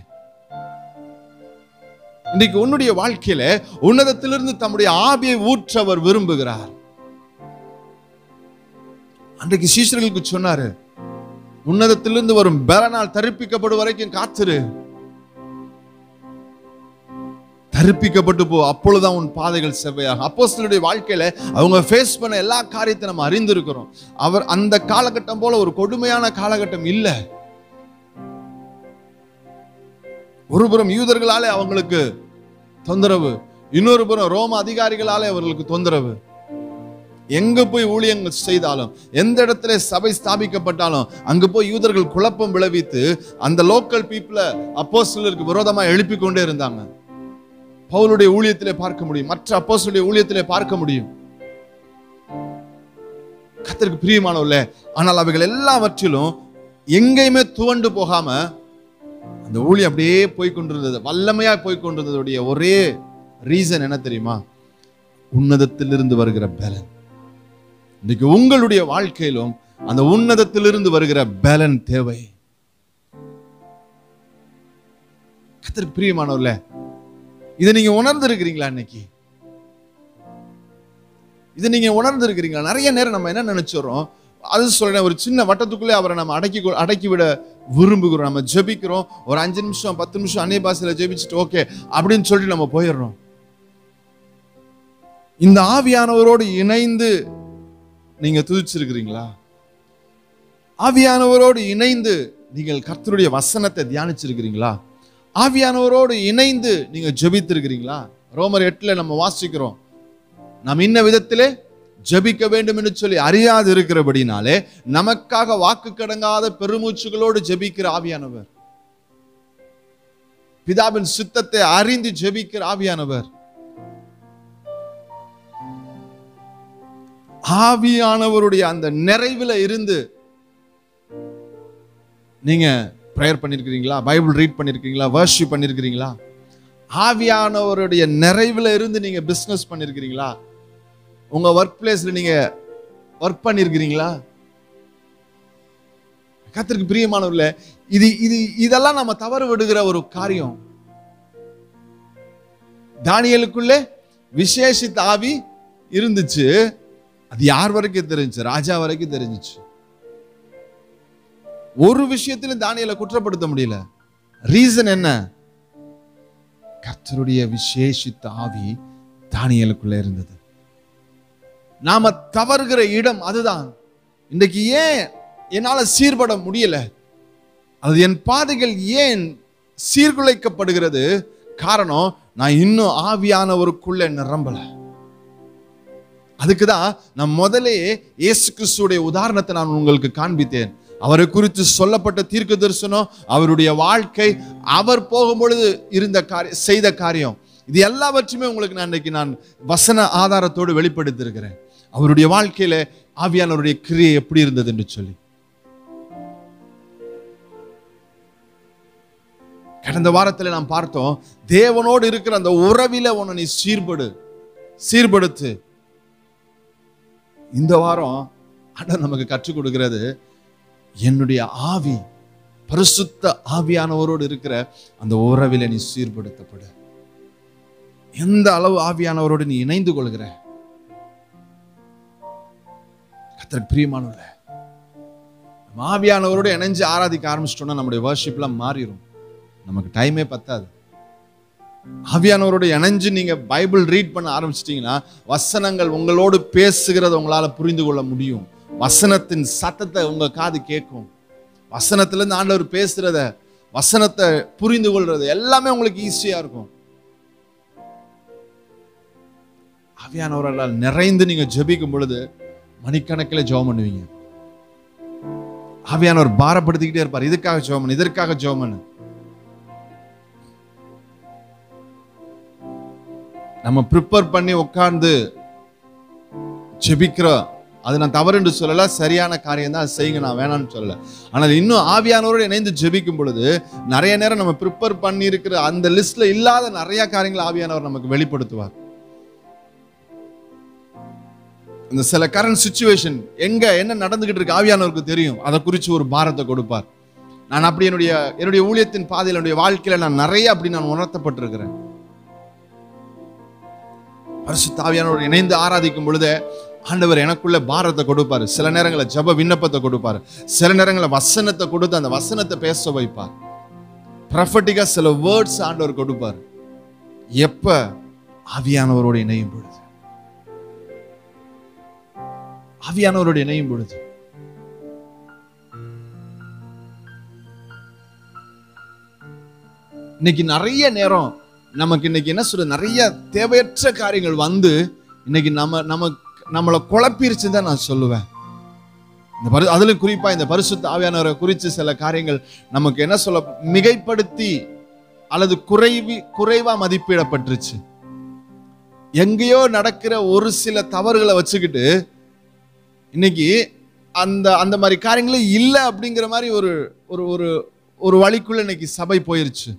இன்றைக்கு உன்னுடைய வாழ்க்கையில உன்னதத்திலிருந்து தம்முடைய ஆவியை ஊற்ற அவர் விரும்புகிறார் அன்றைக்கு சீஷர்களுக்கு சொன்னாரு உன்னதத்திலிருந்து வரும் பலனால் தரிப்பிக்கப்படும் வரைக்கும் காத்திரு தரிப்பிக்கப்பட்டு போ அப்பொழுதுதான் உன் பாதைகள் செவ்வையாகும் அப்போஸ்தலருடைய வாழ்க்கையில அவங்க ஃபேஸ் பண்ண எல்லா காரியத்தை நம்ம அறிந்திருக்கிறோம் அவர் அந்த காலகட்டம் போல ஒரு கொடுமையான காலகட்டம் இல்ல ஒரு புறம் யூதர்களாலே அவங்களுக்கு தொந்தரவு இன்னொரு புறம் ரோம அதிகாரிகளாலே அவர்களுக்கு தொந்தரவு எங்க போய் ஊழியங்கள் செய்தாலும் எந்த இடத்துல சபை ஸ்தாபிக்கப்பட்டாலும் அங்க போய் யூதர்கள் குழப்பம் விளைவித்து அந்த லோக்கல் பீப்புள அப்போஸ்தலருக்கு விரோதமா எழுப்பி கொண்டே இருந்தாங்க பவுலுடைய ஊழியத்திலே பார்க்க முடியும் மற்ற அப்போஸ்தலருடைய ஊழியத்திலே பார்க்க முடியும் கத்தருக்கு பிரியமானவர்களே ஆனால் அவைகள் எல்லாவற்றிலும் எங்கேயுமே துவண்டு போகாம அந்த ஊழியம் அப்படியே போய் கொண்டிருந்தது வல்லமையா போய் கொண்டிருந்ததுடைய ஒரே ரீசன் என்ன தெரியுமா உன்னதத்திலிருந்து வருகிற பலன் இன்னைக்கு உங்களுடைய வாழ்க்கையிலும் அந்த உன்னதத்திலிருந்து வருகிற பலன் தேவை கத்தருக்கு பிரியமானவர்களே இதை நீங்க உணர்ந்திருக்கிறீங்களா இன்னைக்கு இதை நீங்க உணர்ந்திருக்கிறீங்களா நிறைய நேரம் நம்ம என்ன நினைச்சிடறோம் அது சொல்றேன் ஒரு சின்ன வட்டத்துக்குள்ளே அவரை நம்ம அடக்கி கொ- அடக்கி விட விரும்புகிறோம் நம்ம ஜெபிக்கிறோம் ஒரு அஞ்சு நிமிஷம் பத்து நிமிஷம் அந்நிய பாசையில ஜெபிச்சுட்டு ஓகே அப்படின்னு சொல்லிட்டு நம்ம போயிடுறோம் இந்த ஆவியானவரோடு இணைந்து நீங்க துதிச்சிருக்கிறீங்களா ஆவியானவரோடு இணைந்து நீங்கள் கர்த்தருடைய வசனத்தை தியானிச்சிருக்கிறீங்களா ஆவியானவரோடு இணைந்து நீங்க ஜெபித்திருக்கிறீங்களா ரோமர் எட்டுல நம்ம வாசிக்கிறோம் நாம் இன்ன விதத்திலே ஜெபிக்க வேண்டும் என்று சொல்லி அறியாது இருக்கிறபடினாலே நமக்காக வாக்கு கடங்காத பெருமூச்சுகளோடு ஜெபிக்கிற ஆவியானவர் பிதாவின் சித்தத்தை அறிந்து ஜெபிக்கிற ஆவியானவர் ஆவியானவருடைய அந்த நிறைவுல இருந்து நீங்க ப்ரேயர் பண்ணிருக்கிறீங்களா பைபிள் ரீட் பண்ணிருக்கீங்களா வர்ஷிப் பண்ணிருக்கிறீங்களா ஆவியானவருடைய நிறைவுல இருந்து நீங்க பிசினஸ் பண்ணிருக்கிறீங்களா உங்க ஒர்க் பிளேஸ்ல நீங்க ஒர்க் பண்ணிருக்கிறீங்களா கத்திற்கு பிரியமானவர்களே இது இது இதெல்லாம் நம்ம தவறு விடுகிற ஒரு காரியம் தானியலுக்குள்ளே விசேஷித்த ஆவி இருந்துச்சு அது யார் வரைக்கும் தெரிஞ்சுச்சு ராஜா வரைக்கும் தெரிஞ்சுச்சு ஒரு விஷயத்திலும் தானியலை குற்றப்படுத்த முடியல ரீசன் என்ன கர்த்தருடைய விசேஷித்த ஆவி தானியலுக்குள்ள இருந்தது நாம தவறுகிற இடம் அதுதான் இன்றைக்கு ஏன் என்னால சீர்பட முடியல அது என் பாதைகள் ஏன் சீர்குலைக்கப்படுகிறது காரணம் நான் இன்னும் ஆவியானவருக்குள்ள நிரம்பல அதுக்கு தான் நான் முதலே இயேசு கிறிஸ்துடைய உதாரணத்தை நான் உங்களுக்கு காண்பித்தேன் அவரை குறித்து சொல்லப்பட்ட தீர்க்க தரிசனம் அவருடைய வாழ்க்கை அவர் போகும்பொழுது இருந்த காரியம் செய்த காரியம் இது எல்லாவற்றையுமே உங்களுக்கு நான் இன்னைக்கு நான் வசன ஆதாரத்தோடு வெளிப்படுத்தியிருக்கிறேன் அவருடைய வாழ்க்கையில ஆவியானவருடைய கிரியை எப்படி இருந்தது என்று சொல்லி கடந்த வாரத்தில் நாம் பார்த்தோம் தேவனோடு இருக்கிற அந்த உறவில உன்னை நீ சீர்படு சீர்படுத்து இந்த வாரம் ஆண்டவர் நமக்கு கற்றுக் கொடுக்கிறது என்னுடைய ஆவி பரிசுத்த ஆவியானவரோடு இருக்கிற அந்த உறவில நீ சீர்படுத்தப்படு எந்த அளவு ஆவியானவரோடு நீ இணைந்து கொள்கிற கத்தர் பிரியமானவர்கள நம்ம ஆவியானவரோடு இணைஞ்சு ஆராதிக்க ஆரம்பிச்சிட்டோம்னா நம்முடைய வர்ஷிப்லாம் மாறிடும் நமக்கு டைமே பத்தாது ஆவியானவரோட இணைஞ்சு நீங்க பைபிள் ரீட் பண்ண ஆரம்பிச்சிட்டீங்கன்னா வசனங்கள் உங்களோடு பேசுகிறத உங்களால புரிந்து கொள்ள முடியும் வசனத்தின் சத்தத்தை உங்க காது கேட்கும் வசனத்துல இருந்து ஆண்டவர் பேசுறத வசனத்தை புரிந்து கொள்றது எல்லாமே உங்களுக்கு ஈஸியா இருக்கும் ஆவியானவரால் நிறைந்து நீங்க ஜெபிக்கும் பொழுது மணிக்கணக்கில் ஜெபம் பண்ணுவீங்க ஆவியானவர் பாரப்படுத்திக்கிட்டே இருப்பார் இதுக்காக ஜெபம் பண்ணு, இதற்காக ஜெபம் பண்ணு நம்ம ப்ரிப்பேர் பண்ணி உட்கார்ந்து ஜெபிக்கிறோம் அது நான் தவறு என்று சொல்லல சரியான காரியம் தான் செய்யுங்க நான் வேணாம்னு சொல்லல ஆனால் இன்னும் ஆவியானவரோடு இணைந்து ஜெபிக்கும் பொழுது நிறைய நேரம் நம்ம ப்ரிப்பேர் பண்ணி இருக்கிற அந்த லிஸ்ட்ல இல்லாத நிறைய காரியங்களை ஆவியானவர் நமக்கு வெளிப்படுத்துவார் இந்த சில கரண்ட் சுச்சுவேஷன் எங்க என்ன நடந்துகிட்டு இருக்கு ஆவியானவருக்கு தெரியும் அதை குறித்து ஒரு பாரத்தை கொடுப்பார் நான் அப்படி என்னுடைய என்னுடைய ஊழியத்தின் பாதையில் என்னுடைய வாழ்க்கையில நான் நிறைய அப்படி நான் உணர்த்தப்பட்டிருக்கிறேன் பரிசுத்த ஆவியானவரோடு இணைந்து ஆராதிக்கும் பொழுது ஆண்டவர் எனக்குள்ள பாரத்தை கொடுப்பாரு சில நேரங்களில் ஜப விண்ணப்பத்தை கொடுப்பாரு சில நேரங்களில் வசனத்தை கொடுத்து அந்த வசனத்தை பேச வைப்பார் ப்ரஃபட்டிக்கா சில வேர்ட்ஸ் ஆண்டவர் கொடுப்பார் எப்ப ஆவியானவரோடு இணையும் பொழுது ஆவியானவரோடு இணையும் பொழுது இன்னைக்கு நிறைய நேரம் நமக்கு இன்னைக்கு என்ன சொல்றது நிறைய தேவையற்ற காரியங்கள் வந்து இன்னைக்கு நம்ம நம்ம நம்மளை குழப்பிருச்சுன்னு தான் நான் சொல்லுவேன் இந்த பரி அதுல குறிப்பா இந்த பரிசுத்த ஆவியானவரை குறித்து சில காரியங்கள் நமக்கு என்ன சொல்ல மிகைப்படுத்தி அல்லது குறைவி குறைவா மதிப்பிடப்பட்டுருச்சு எங்கேயோ நடக்கிற ஒரு சில தவறுகளை வச்சுக்கிட்டு இன்னைக்கு அந்த அந்த மாதிரி காரியங்களே இல்லை அப்படிங்கிற மாதிரி ஒரு ஒரு ஒரு ஒரு வழிக்குள்ள இன்னைக்கு சபை போயிருச்சு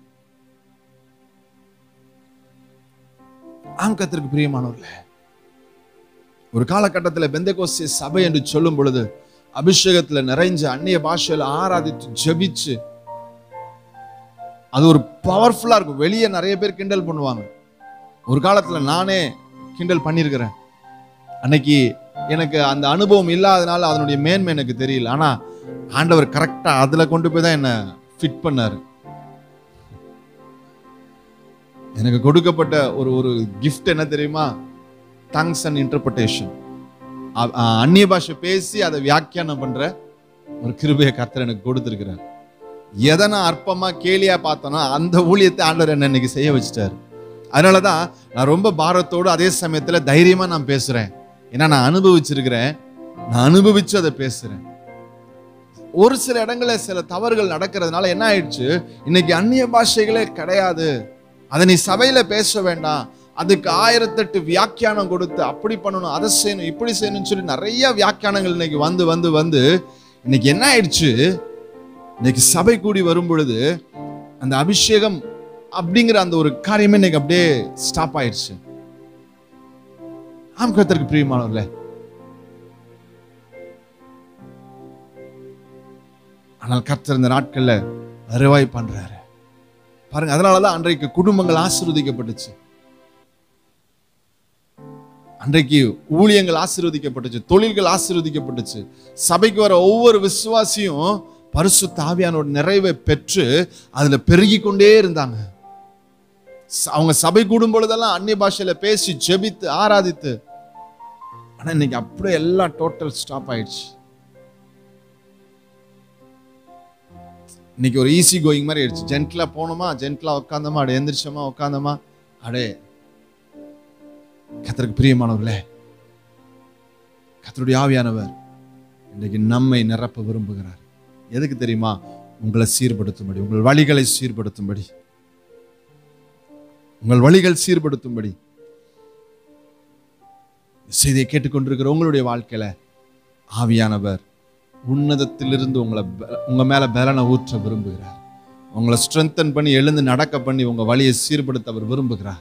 ஆங்கத்திற்கு பிரியமானவர்களே ஒரு காலகட்டத்தில் பெந்தகோஸ்தே சபை என்று சொல்லும் பொழுது அபிஷேகத்துல நிறைஞ்சு அந்நிய பாஷையில ஆராதித்து ஜெபிச்சு அது ஒரு பவர்ஃபுல்லா இருக்கும் வெளியே நிறைய பேர் கிண்டல் பண்ணுவாங்க ஒரு காலத்துல நானே கிண்டல் பண்ணியிருக்கிறேன் அன்னைக்கு எனக்கு அந்த அனுபவம் இல்லாதனால அதனுடைய மேன்மை எனக்கு தெரியல ஆனா ஆண்டவர் கரெக்டா அதுல கொண்டு போய் தான் என்ன ஃபிட் பண்ணாரு எனக்கு கொடுக்கப்பட்ட ஒரு ஒரு கிஃப்ட் என்ன தெரியுமா டங்ஸ் அண்ட் இன்டர்பிரேஷன் அந்நிய பாஷை பேசி அதை வியாக்கியானம் பண்ற ஒரு கிருபையை கர்த்தர் எனக்கு கொடுத்துருக்கிறார் எதை நான் அற்பமா கேலியா பார்த்தனோ அந்த ஊழியத்தை ஆண்டவர் என்ன இன்னைக்கு செய்ய வச்சுட்டாரு அதனாலதான் நான் ரொம்ப பாரத்தோடு அதே சமயத்துல தைரியமா நான் பேசுறேன் ஏன்னா நான் அனுபவிச்சிருக்கிறேன் நான் அனுபவிச்சு அதை பேசுறேன் ஒரு சில இடங்கள்ல சில தவறுகள் நடக்கிறதுனால என்ன ஆயிடுச்சு இன்னைக்கு அந்நிய பாஷைகளே கிடையாது அதை நீ சபையில பேச வேண்டாம் அதுக்கு ஆயிரத்தெட்டு வியாக்கியானம் கொடுத்து அப்படி பண்ணணும் அதை செய்யணும் இப்படி செய்யணும்னு சொல்லி நிறைய வியாக்கியானங்கள் இன்னைக்கு வந்து வந்து வந்து இன்னைக்கு என்ன ஆயிடுச்சு இன்னைக்கு சபை கூடி வரும் பொழுது அந்த அபிஷேகம் அப்படிங்கிற அந்த ஒரு காரியமே இன்னைக்கு அப்படியே ஸ்டாப் ஆயிடுச்சு ஆம் கர்த்தருக்கு பிரியமானவர்களே ஆனால் கர்த்தர் இந்த நாட்கள்ல அறுவாய் பண்றாரு பாருங்க அதனாலதான் அன்றைக்கு குடும்பங்கள் ஆசீர்வதிக்கப்பட்டுச்சு அன்றைக்கு ஊழியங்கள் ஆசீர்வதிக்கப்பட்டுச்சு தொழில்கள் ஆசீர்வதிக்கப்பட்டுச்சு சபைக்கு வர ஒவ்வொரு விசுவாசியும் பரிசு தாவியானோட நிறைவை பெற்று அதுல பெருகி கொண்டே இருந்தாங்க ச- அவங்க சபை கூடும் பொழுதெல்லாம் அந்நிய பாஷையில பேசி ஜெபித்து ஆராதித்து ஆனா இன்னைக்கு அப்படியே எல்லாம் டோட்டல் ஸ்டாப் ஆயிடுச்சு இன்னைக்கு ஒரு ஈஸி கோயிங் மாதிரி ஆயிடுச்சு ஜென்ட்லா போனோமா ஜென்ட்லா உட்காந்தோமா அடே எந்திரிச்சோமா உட்காந்தோமா அடே கத்தருக்கு பிரியமானவர்களே கத்தருடைய ஆவியானவர் இன்றைக்கு நம்மை நிரப்ப விரும்புகிறார் எதுக்கு தெரியுமா உங்களை சீர்படுத்தும்படி உங்கள் வழிகளை சீர்படுத்தும்படி உங்கள் வழிகள் சீர்படுத்தும்படி இந்த செய்தியை கேட்டுக்கொண்டிருக்கிற உங்களுடைய வாழ்க்கையில ஆவியானவர் உன்னதத்திலிருந்து உங்களை பல- உங்க மேல பலனை ஊற்ற விரும்புகிறார் உங்களை ஸ்ட்ரென்தன் பண்ணி எழுந்து நடக்க பண்ணி உங்க வழியை சீர்படுத்த அவர் விரும்புகிறார்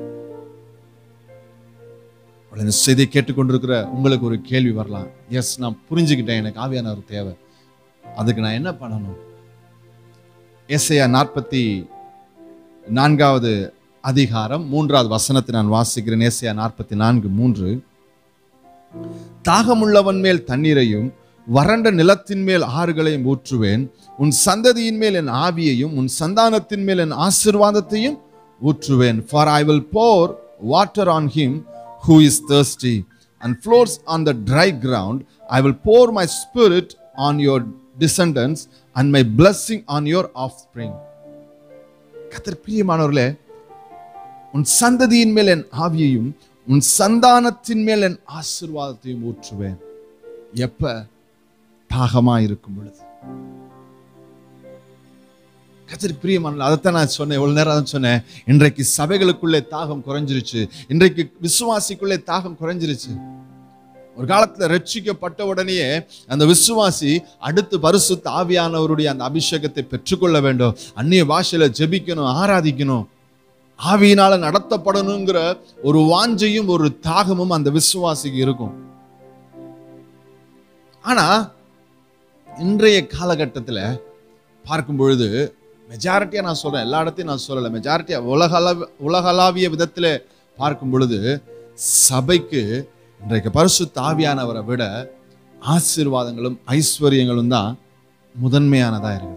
அவளை இந்த செய்தியை கேட்டுக்கொண்டிருக்கிற உங்களுக்கு ஒரு கேள்வி வரலாம் எஸ் நான் புரிஞ்சுக்கிட்டேன் எனக்கு ஆவியானவர் தேவை அதுக்கு நான் என்ன பண்ணணும் ஏசையா நாற்பத்தி நான்காவது அதிகாரம் மூன்றாவது வசனத்தை நான் வாசிக்கிறேன் ஏசையா நாற்பத்தி நான்கு மூன்று தாகமுள்ளவன் மேல் தண்ணீரையும் வறண்ட நிலத்தின் மேல் ஆறுகளையும் ஊற்றுவேன் உன் சந்ததியின் மேல் என் ஆவியையும் உன் சந்தானத்தின் மேல் என் ஆசிர்வாதத்தையும் ஊற்றுவேன் for I will pour water on him who is thirsty and floats on the dry ground i will pour my spirit on your descendants and my blessing on your offspring கத்தர் பிரியமானவர்களே உன் சந்ததியின் மேல் என் ஆவியையும் உன் சந்தானத்தின் மேல் என் ஆசீர்வாதத்தையும் ஊற்றுவேன் எப்ப தாகமா இருக்கும் பொழுது கத்தருக்கு பிரியமான அதைத்தான் நான் சொன்னேன் இவ்வளவு நேரம் அதான் சொன்னேன் இன்றைக்கு சபைகளுக்குள்ளே தாகம் குறைஞ்சிருச்சு இன்றைக்கு விசுவாசிக்குள்ளே தாகம் குறைஞ்சிருச்சு ஒரு காலத்துல ரட்சிக்கப்பட்ட உடனேயே அந்த விசுவாசி அடுத்து பரிசுத்த ஆவியானவருடைய அந்த அபிஷேகத்தை பெற்றுக்கொள்ள வேண்டும் அந்நிய பாஷையில ஜெபிக்கணும் ஆராதிக்கணும் ஆவியினால நடத்தப்படணுங்கிற ஒரு வாஞ்சையும் ஒரு தாகமும் அந்த விசுவாசிக்கு இருக்கும் ஆனா இன்றைய காலகட்டத்துல பார்க்கும் பொழுது மெஜாரிட்டியா நான் சொல்றேன் எல்லா இடத்தையும் நான் சொல்லலை மெஜாரிட்டியா உலகளவு உலகளாவிய விதத்துல பார்க்கும் பொழுது சபைக்கு இன்றைக்கு பரிசு தாவியானவரை விட ஆசீர்வாதங்களும் ஐஸ்வர்யங்களும் தான் முதன்மையானதா இருக்குது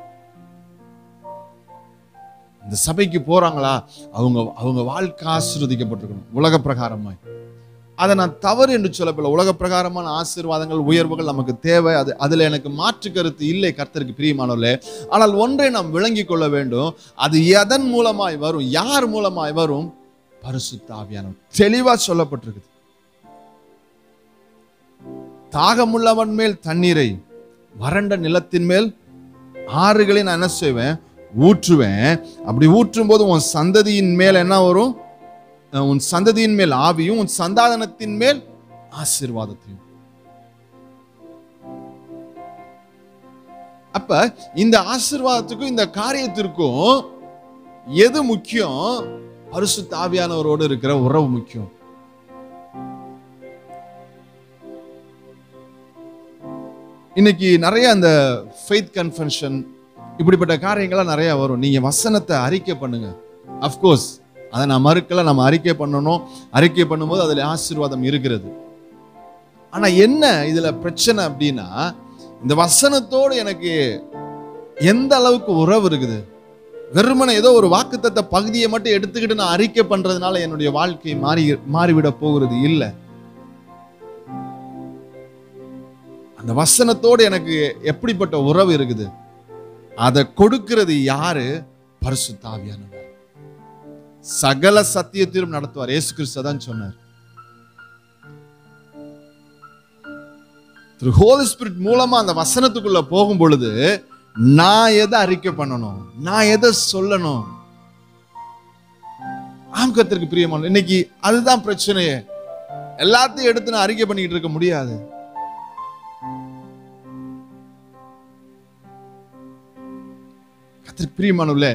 இந்த சபைக்கு போறாங்களா அவங்க அவங்க வாழ்க்கை ஆசீர்வதிக்கப்பட்டிருக்கணும் உலக பிரகாரமாய் அதை நான் தவறு என்று சொல்லப்படல உலக பிரகாரமான ஆசீர்வாதங்கள் உயர்வுகள் நமக்கு தேவை அது அதுல எனக்கு மாற்று கருத்து இல்லை கர்த்தருக்கு பிரியமானவர்களே ஆனால் ஒன்றை நாம் விளங்கிக் கொள்ள வேண்டும் அது எதன் மூலமாய் வரும் யார் மூலமாய் வரும் பரிசுத்த ஆவியானவர் தெளிவா சொல்லப்பட்டிருக்குது தாகமுள்ளவன் மேல் தண்ணீரை வறண்ட நிலத்தின் மேல் ஆறுகளை நான் என்ன செய்வேன் ஊற்றுவேன் அப்படி ஊற்றும் போது உன் சந்ததியின் மேல் என்ன வரும் அஹ் உன் சந்ததியின் மேல் ஆவியும் உன் சந்தாதனத்தின் மேல் ஆசீர்வாதத்தையும் அப்ப இந்த ஆசீர்வாதத்துக்கும் இந்த காரியத்திற்கும் எது முக்கியம் பரிசுத்த ஆவியானவரோடு இருக்கிற உறவு முக்கியம் இன்னைக்கு நிறைய அந்த ஃபெய்த் கன்ஃபென்ஷன் இப்படிப்பட்ட காரியங்கள்லாம் நிறைய வரும் நீங்க வசனத்தை அறிக்கை பண்ணுங்க அஃப்கோர்ஸ் அதை நான் மறுக்கல நம்ம அறிக்கை பண்ணணும் அறிக்கை பண்ணும்போது அதுல ஆசீர்வாதம் இருக்கிறது ஆனா என்ன இதுல பிரச்சனை அப்படின்னா இந்த வசனத்தோடு எனக்கு எந்த அளவுக்கு உறவு இருக்குது வெறுமனை ஏதோ ஒரு வாக்குத்தத்த பகுதியை மட்டும் எடுத்துக்கிட்டு நான் அறிக்கை பண்றதுனால என்னுடைய வாழ்க்கை மாறி மாறிவிட போகிறது இல்லை அந்த வசனத்தோடு எனக்கு எப்படிப்பட்ட உறவு இருக்குது அதை கொடுக்கிறது யாரு பரிசுத்தாவியானவர் சகல சத்தியத்திலும் நடத்துவார் இயேசு கிறிஸ்து தான் சொன்னார் திரு ஹோலி ஸ்பிரிட் மூலமா அந்த வசனத்துக்குள்ள போகும் பொழுது நான் எதை அறிக்கை பண்ணணும் நான் எதை சொல்லணும் ஆம்கத்திற்கு பிரியமான இன்னைக்கு அதுதான் பிரச்சனையே எல்லாத்தையும் எடுத்து நான் அறிக்கை பண்ணிக்கிட்டு இருக்க முடியாது கத்திற்கு பிரியமானவர்களே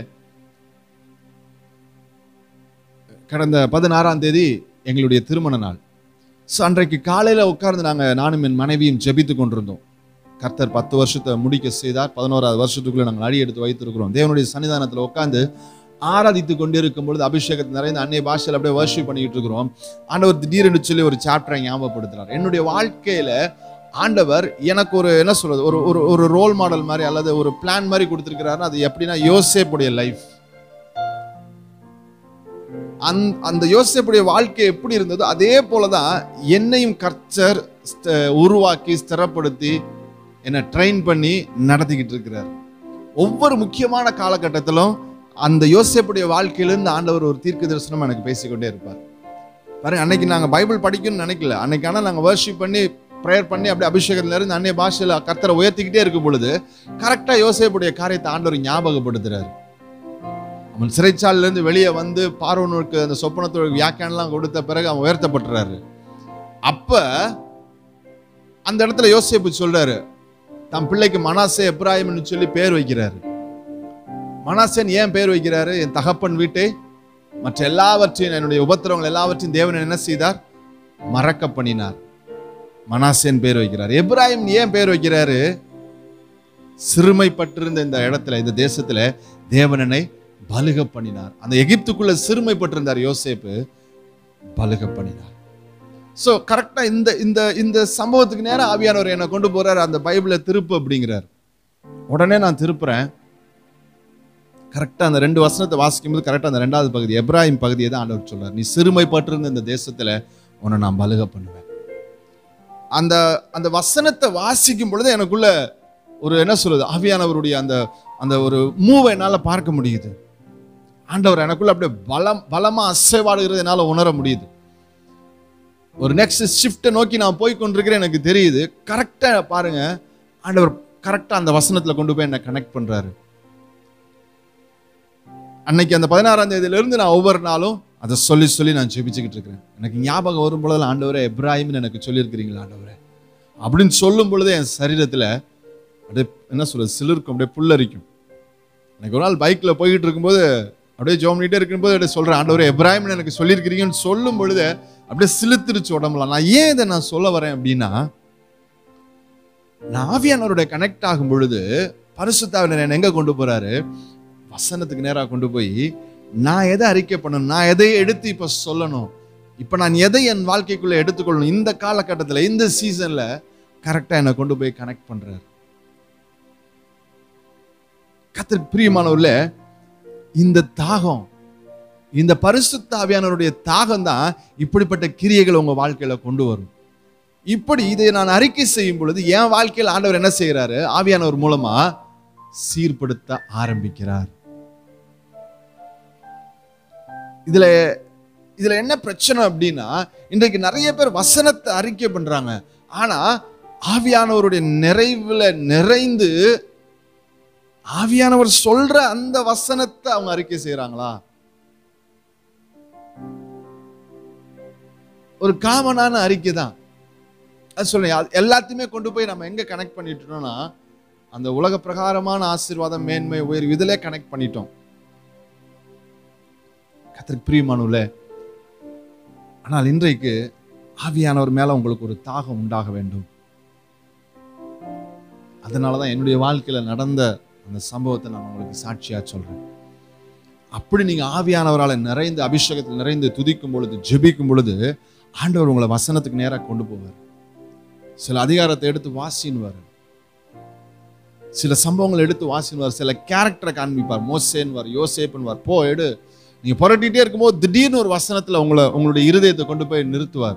கடந்த பதினாறாம் தேதி எங்களுடைய திருமண நாள் ஸோ அன்றைக்கு காலையில் உட்கார்ந்து நாங்கள் நானும் என் மனைவியும் ஜெபித்து கொண்டிருந்தோம் கர்த்தர் பத்து வருஷத்தை முடிக்க செய்தார் பதினோராவது வருஷத்துக்குள்ள நாங்கள் அடி எடுத்து வைத்திருக்கிறோம் தேவனுடைய சன்னிதானத்தில் உட்கார்ந்து ஆராதித்து கொண்டிருக்கும் பொழுது அபிஷேகத்தை நிறைந்த அன்னைய பாஷையில் அப்படியே வர்ஷிப் பண்ணிக்கிட்டு இருக்கிறோம் ஆண்டவர் திடீர்னு சொல்லி ஒரு சாப்டரை ஞாபகப்படுத்துறார் என்னுடைய வாழ்க்கையில ஆண்டவர் எனக்கு ஒரு என்ன சொல்றது ஒரு ஒரு ஒரு ரோல் மாடல் மாதிரி அல்லது ஒரு பிளான் மாதிரி கொடுத்துருக்கிறாரு அது எப்படின்னா யோசேப்புடைய லைஃப் அந் அந்த யோசேப்புடைய வாழ்க்கை எப்படி இருந்ததோ அதே போலதான் என்னையும் கர்த்தர் ஸ்த- உருவாக்கி ஸ்திரப்படுத்தி என்னை ட்ரெயின் பண்ணி நடத்திக்கிட்டு இருக்கிறார் ஒவ்வொரு முக்கியமான காலகட்டத்திலும் அந்த யோசேப்புடைய வாழ்க்கையிலிருந்து ஆண்டவர் ஒரு தீர்க்க தரிசனம் எனக்கு பேசிக்கொண்டே இருப்பார் பாருங்க அன்னைக்கு நாங்க பைபிள் படிக்கணும்னு நினைக்கல அன்னைக்கு ஆனா நாங்க வர்ஷிப் பண்ணி ப்ரேயர் பண்ணி அப்படியே அபிஷேகத்துல இருந்து அன்னைய பாஷையில கர்த்தரை உயர்த்திக்கிட்டே இருக்கும் பொழுது கரெக்டா யோசேப்புடைய காரியத்தை ஆண்டவர் ஞாபகப்படுத்துறாரு அவன் சிறைச்சாலையில இருந்து வெளியே வந்து பார்வனுக்கு அந்த சொப்பனத்தோட வியாக்கியானலாம் கொடுத்த பிறகு அவன் உயர்த்தப்பட்டுறாரு அப்ப அந்த இடத்துல யோசேப்பு சொல்றாரு தன் பிள்ளைக்கு மனாசே எப்ராஹிம்னு சொல்லி பேர் வைக்கிறாரு மனாசேன் ஏன் பேர் வைக்கிறாரு என் தகப்பன் வீட்டை மற்ற எல்லாவற்றையும் என்னுடைய உபத்திரவங்கள் எல்லாவற்றையும் தேவன் என்ன செய்தார் மறக்க பண்ணினார் மனாசேன் பேர் வைக்கிறார் எப்ராஹிம் ஏன் பேர் வைக்கிறாரு சிறுமைப்பட்டிருந்த இந்த இடத்துல இந்த தேசத்துல தேவனனை பலுக பண்ணினார் அந்த எகிப்துக்குள்ள சிறுமைப்பட்டிருந்தார் யோசேப்பு பலுக பண்ணினார் சோ கரெக்டா இந்த இந்த இந்த சம்பவத்துக்கு நேரம் ஆவியானவர் என்னை கொண்டு போறாரு அந்த பைபிளை திருப்பு அப்படிங்கிறார் உடனே நான் திருப்புறேன் கரெக்டா அந்த ரெண்டு வசனத்தை வாசிக்கும்போது கரெக்டா அந்த ரெண்டாவது பகுதி எப்ராஹிம் பகுதியை தான் ஆண்டவர் சொல்றார் நீ சிறுமைப்பட்டிருந்த இந்த தேசத்துல உன்னை நான் பலுக பண்ணுவேன் அந்த அந்த வசனத்தை வாசிக்கும் பொழுது எனக்குள்ள ஒரு என்ன சொல்றது ஆவியானவருடைய அந்த அந்த ஒரு மூவை என்னால பார்க்க முடியுது ஆண்டவர் எனக்குள்ள அப்படியே பலம் பலமா அசைவாடுகிறது என்னால உணர முடியுது ஒரு நெக்ஸ்ட் ஷிஃப்ட்டை நோக்கி நான் போய் கொண்டிருக்கிறேன் எனக்கு தெரியுது கரெக்டா பாருங்க ஆண்டவர் கரெக்டா அந்த வசனத்துல கொண்டு போய் என்ன கனெக்ட் பண்றாரு அன்னைக்கு அந்த பதினாறாம் தேதியில இருந்து நான் ஒவ்வொரு நாளும் அதை சொல்லி சொல்லி நான் ஜெபிச்சுக்கிட்டு இருக்கிறேன் எனக்கு ஞாபகம் வரும் பொழுதெல்லாம் ஆண்டவரே எப்ராஹிம்னு எனக்கு சொல்லியிருக்கிறீங்களா ஆண்டவரே அப்படின்னு சொல்லும் பொழுதே என் சரீரத்துல அப்படியே என்ன சொல்றது சிலிர்க்கும் அப்படியே புல்லரிக்கும் எனக்கு ஒரு நாள் பைக்ல போய்கிட்டு இருக்கும்போது அப்படியே ஜோம் பண்ணிட்டே இருக்கும்போது அப்படியே சொல்றேன் ஆண்டவரே எப்ராஹிம்னு எனக்கு சொல்லியிருக்கிறீங்கன்னு சொல்லும் பொழுது அப்படியே சிலுத்திருச்சு உடம்புல நான் ஏன் இதை நான் சொல்ல வரேன் அப்படின்னா நான் ஆவியானவருடைய கனெக்ட் ஆகும் பொழுது பரிசுத்தாவினர் என்னை எங்க கொண்டு போறாரு வசனத்துக்கு நேரா கொண்டு போய் நான் எதை அறிக்கை பண்ணணும் நான் எதை எடுத்து இப்ப சொல்லணும் இப்ப நான் எதை என் வாழ்க்கைக்குள்ள எடுத்துக்கொள்ளணும் இந்த காலகட்டத்துல இந்த சீசன்ல கரெக்டா என்னை கொண்டு போய் கனெக்ட் பண்றாரு கத்திற்கு பிரியமானவர்ல இந்த தாகம் இந்த பரிசுத்த ஆவியானவருடைய தாகம் தான் இப்படிப்பட்ட கிரியைகளை உங்க வாழ்க்கையில கொண்டு வரும் இப்படி இதை நான் அறிக்கை செய்யும் பொழுது என் வாழ்க்கையில் ஆண்டவர் என்ன செய்யறாரு ஆவியானவர் மூலமா சீர்படுத்த ஆரம்பிக்கிறார் இதுல இதுல என்ன பிரச்சனை அப்படின்னா இன்றைக்கு நிறைய பேர் வசனத்தை அறிக்கை பண்றாங்க ஆனா ஆவியானவருடைய நிறைவுல நிறைந்து ஆவியானவர் சொல்ற அந்த வசனத்தை அவங்க அறிக்கை செய்யறாங்களா ஒரு காமனான அறிக்கை தான் அது சொல்றேன் அது எல்லாத்தையுமே கொண்டு போய் நம்ம எங்க கனெக்ட் பண்ணிட்டோம்னா அந்த உலக பிரகாரமான ஆசீர்வாதம் மேன்மை உயர்வு இதிலே கனெக்ட் பண்ணிட்டோம் கத்திற்கு பிரியமானுல ஆனால் இன்றைக்கு ஆவியானவர் மேல உங்களுக்கு ஒரு தாகம் உண்டாக வேண்டும் அதனாலதான் என்னுடைய வாழ்க்கையில நடந்த அந்த சம்பவத்தை நான் உங்களுக்கு சாட்சியா சொல்றேன் அப்படி நீங்க ஆவியானவரால் நிறைந்து அபிஷேகத்தில் நிறைந்து துதிக்கும் பொழுது ஜெபிக்கும் பொழுது ஆண்டவர் உங்களை வசனத்துக்கு நேரா கொண்டு போவார் சில அதிகாரத்தை எடுத்து வாசின்வார் சில சம்பவங்களை எடுத்து வாசின்வார் சில கேரக்டரை காண்பிப்பார் மோசேன்வார் யோசேப்புன்வார் போ எடு நீங்க புரட்டிட்டே இருக்கும்போது திடீர்னு ஒரு வசனத்துல உங்களை உங்களுடைய இருதயத்தை கொண்டு போய் நிறுத்துவார்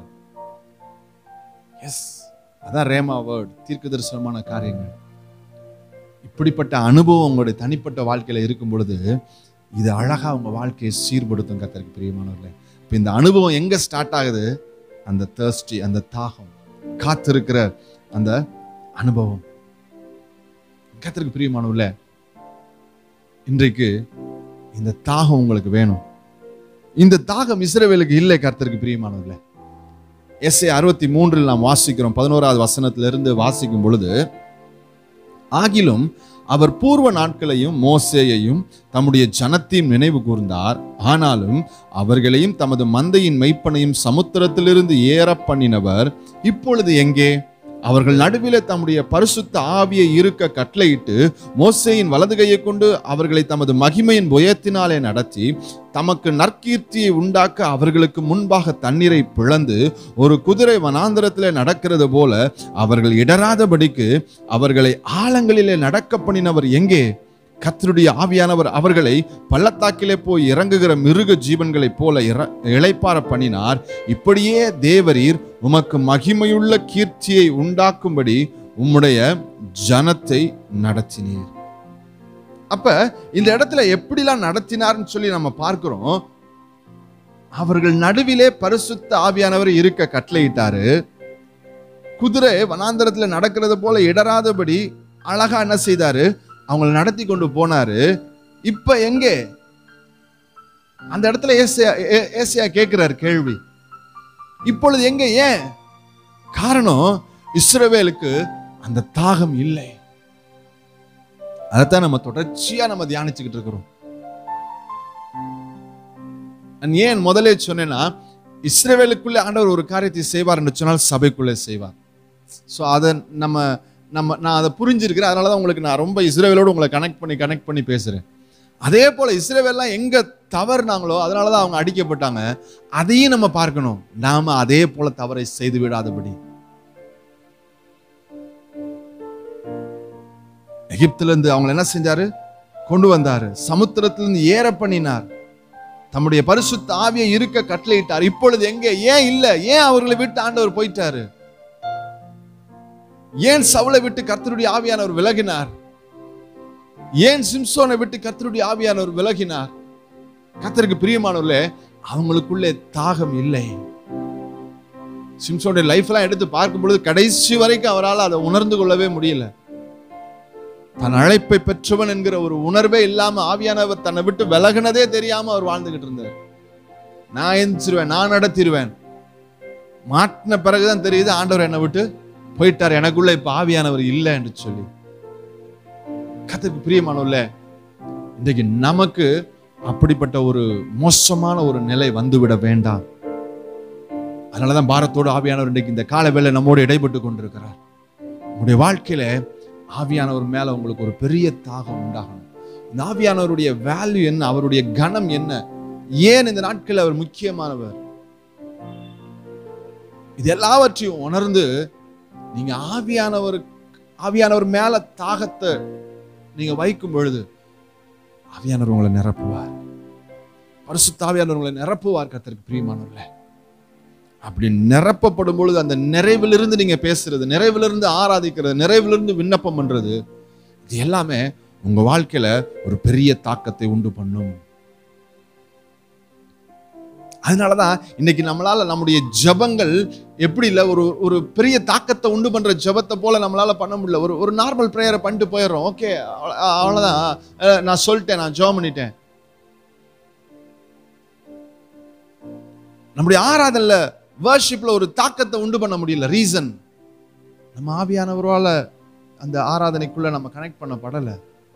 எஸ் அதான் ரேமா வேர்ட் தீர்க்க தரிசனமான காரியங்கள் இப்படிப்பட்ட அனுபவம் உங்களுடைய தனிப்பட்ட வாழ்க்கையில இருக்கும் பொழுது இது அழகா உங்க வாழ்க்கையை சீர்படுத்தும் கத்தருக்கு பிரியமானவர்களே இப்போ இந்த அனுபவம் எங்க ஸ்டார்ட் ஆகுது அந்த தேர்ஸ்டி அந்த தாகம் காத்திருக்கிற அந்த அனுபவம் கத்தருக்கு பிரியமானவர்களே இன்றைக்கு இந்த தாகம் உங்களுக்கு வேணும் இந்த தாகம் இஸ்ரவேலுக்கு இல்லை கர்த்தருக்கு பிரியமானவர்களே எஸ்ஏ அறுபத்தி மூன்றில் நாம் வாசிக்கிறோம் பதினோராவது வசனத்திலிருந்து வாசிக்கும் பொழுது ஆகிலும் அவர் பூர்வ நாட்களையும் மோசேயையும் தம்முடைய ஜனத்தையும் நினைவு கூர்ந்தார் ஆனாலும் அவர்களையும் தமது மந்தையின் மெய்ப்பனையும் சமுத்திரத்திலிருந்து ஏற பண்ணினவர் இப்பொழுது எங்கே அவர்கள் நடுவிலே தம்முடைய பரிசுத்த ஆவியை இருக்க கட்டளையிட்டு மோசேயின் வலது கையை கொண்டு அவர்களை தமது மகிமையின் புயத்தினாலே நடத்தி தமக்கு நற்கீர்த்தியை உண்டாக்க அவர்களுக்கு முன்பாக தண்ணீரை பிளந்து ஒரு குதிரை வனாந்தரத்திலே நடக்கிறது போல அவர்கள் இடராதபடிக்கு அவர்களை ஆழங்களிலே நடக்க பண்ணினவர் எங்கே கர்த்தருடைய ஆவியானவர் அவர்களை பள்ளத்தாக்கிலே போய் இறங்குகிற மிருக ஜீவன்களைப் போல இற- இளைப்பாற பண்ணினார் இப்படியே தேவரீர் உமக்கு மகிமையுள்ள கீர்த்தியை உண்டாக்கும்படி உம்முடைய ஜனத்தை நடத்தினீர் அப்ப இந்த இடத்துல எப்படிலாம் நடத்தினார்னு சொல்லி நம்ம பார்க்கிறோம் அவர்கள் நடுவிலே பரிசுத்த ஆவியானவர் இருக்க கட்டளையிட்டாரு குதிரை வனாந்தரத்துல நடக்கிறது போல இடராதபடி அழகா என்ன செய்தாரு அவங்கள நடத்தி கொண்டு போனாரு இப்ப எங்கே அந்த இடத்துல ஏசியா ஏ- ஏசியா கேட்கிறார் கேள்வி இப்பொழுது எங்க ஏன் காரணம் இஸ்ரவேலுக்கு அந்த தாகம் இல்லை அதைத்தான் நம்ம தொடர்ச்சியா நம்ம தியானிச்சுக்கிட்டு இருக்கிறோம் நான் ஏன் முதலே சொன்னேன்னா இஸ்ரவேலுக்குள்ளே ஆண்டவர் ஒரு காரியத்தை செய்வார் என்று சொன்னால் சபைக்குள்ளே செய்வார் ஸோ அதை நம்ம நம்ம நான் அதை புரிஞ்சிருக்கிறேன் அதனால தான் உங்களுக்கு நான் ரொம்ப இஸ்ரேவேலோடு உங்களை கனெக்ட் பண்ணி கனெக்ட் பண்ணி பேசுகிறேன் அதே போல் இஸ்ரேவேல்லாம் எங்கே தவறுனாங்களோ அதனால தான் அவங்க அடிக்கப்பட்டாங்க அதையும் நம்ம பார்க்கணும் நாம அதே போல தவறை செய்து விடாதபடி எகிப்திலிருந்து அவங்க என்ன செஞ்சாரு கொண்டு வந்தாரு சமுத்திரத்திலிருந்து ஏற பண்ணினார் தம்முடைய பரிசுத்த ஆவியை இருக்க கட்டளையிட்டார் இப்பொழுது எங்கே ஏன் இல்ல ஏன் அவர்களை விட்டு ஆண்டவர் போயிட்டாரு ஏன் சவுளை விட்டு கர்த்தருடைய ஆவியானவர் விலகினார் ஏன் சிம்சோனை விட்டு கர்த்தருடைய ஆவியானவர் விலகினார் கர்த்தருக்கு பிரியமானவர்களே அவங்களுக்குள்ளே தாகம் இல்லை சிம்சோனுடைய லைஃப்லாம் எடுத்து பார்க்கும் பொழுது கடைசி வரைக்கும் அவரால் அதை உணர்ந்து கொள்ளவே முடியல தன் அழைப்பை பெற்றவன் என்கிற ஒரு உணர்வே இல்லாம ஆவியானவர் தன்னை விட்டு விலகினதே தெரியாம அவர் வாழ்ந்துகிட்டு இருந்தார் நான் எந்திரிச்சிருவேன் நான் நடத்திடுவேன் மாட்டின பிறகுதான் தெரியுது ஆண்டவர் என்னை விட்டு போயிட்டார் எனக்குள்ள இப்ப ஆவியானவர் இல்லை என்று சொல்லி கத்துக்கு பிரியமானவர்ல இன்றைக்கு நமக்கு அப்படிப்பட்ட ஒரு மோசமான ஒரு நிலை வந்துவிட வேண்டாம் அதனாலதான் பாரத்தோடு ஆவியானவர் இன்றைக்கு இந்த கால வேளை நம்மோடு இடைப்பட்டு கொண்டிருக்கிறார் உங்களுடைய வாழ்க்கையில ஆவியானவர் மேல உங்களுக்கு ஒரு பெரிய தாகம் உண்டாகணும் இந்த ஆவியானவருடைய வேல்யூ என்ன அவருடைய கணம் என்ன ஏன் இந்த நாட்களில் அவர் முக்கியமானவர் இது எல்லாவற்றையும் உணர்ந்து நீங்க ஆவியானவர் ஆவியானவர் மேல தாகத்தை நீங்க வைக்கும் பொழுது ஆவியானவர் உங்களை நிரப்புவார் பரிசுத்தாவியானவர் உங்களை நிரப்புவார் கர்த்தருக்கு பிரியமானவர்களே அப்படி நிரப்பப்படும் பொழுது அந்த நிறைவிலிருந்து நீங்க பேசுறது நிறைவிலிருந்து ஆராதிக்கிறது நிறைவிலிருந்து விண்ணப்பம் பண்றது இது எல்லாமே உங்க வாழ்க்கையில ஒரு பெரிய தாக்கத்தை உண்டு பண்ணும் அதனாலதான் இன்னைக்கு நம்மளால நம்முடைய ஜெபங்கள் எப்படி இல்லை ஒரு ஒரு பெரிய தாக்கத்தை உண்டு பண்ற ஜெபத்தை போல நம்மளால பண்ண முடியல ஒரு ஒரு நார்மல் ப்ரேயரை பண்ணிட்டு போயிடுறோம் ஓகே அவ்வளவுதான் அஹ், நான் சொல்லிட்டேன் நான் ஜெபம் பண்ணிட்டேன் நம்முடைய ஆராதனைல வர்ஷிப்ல ஒரு தாக்கத்தை உண்டு பண்ண முடியல ரீசன் நம்ம ஆவியானவரால அந்த ஆராதனைக்குள்ள நம்ம கனெக்ட் பண்ணப்படல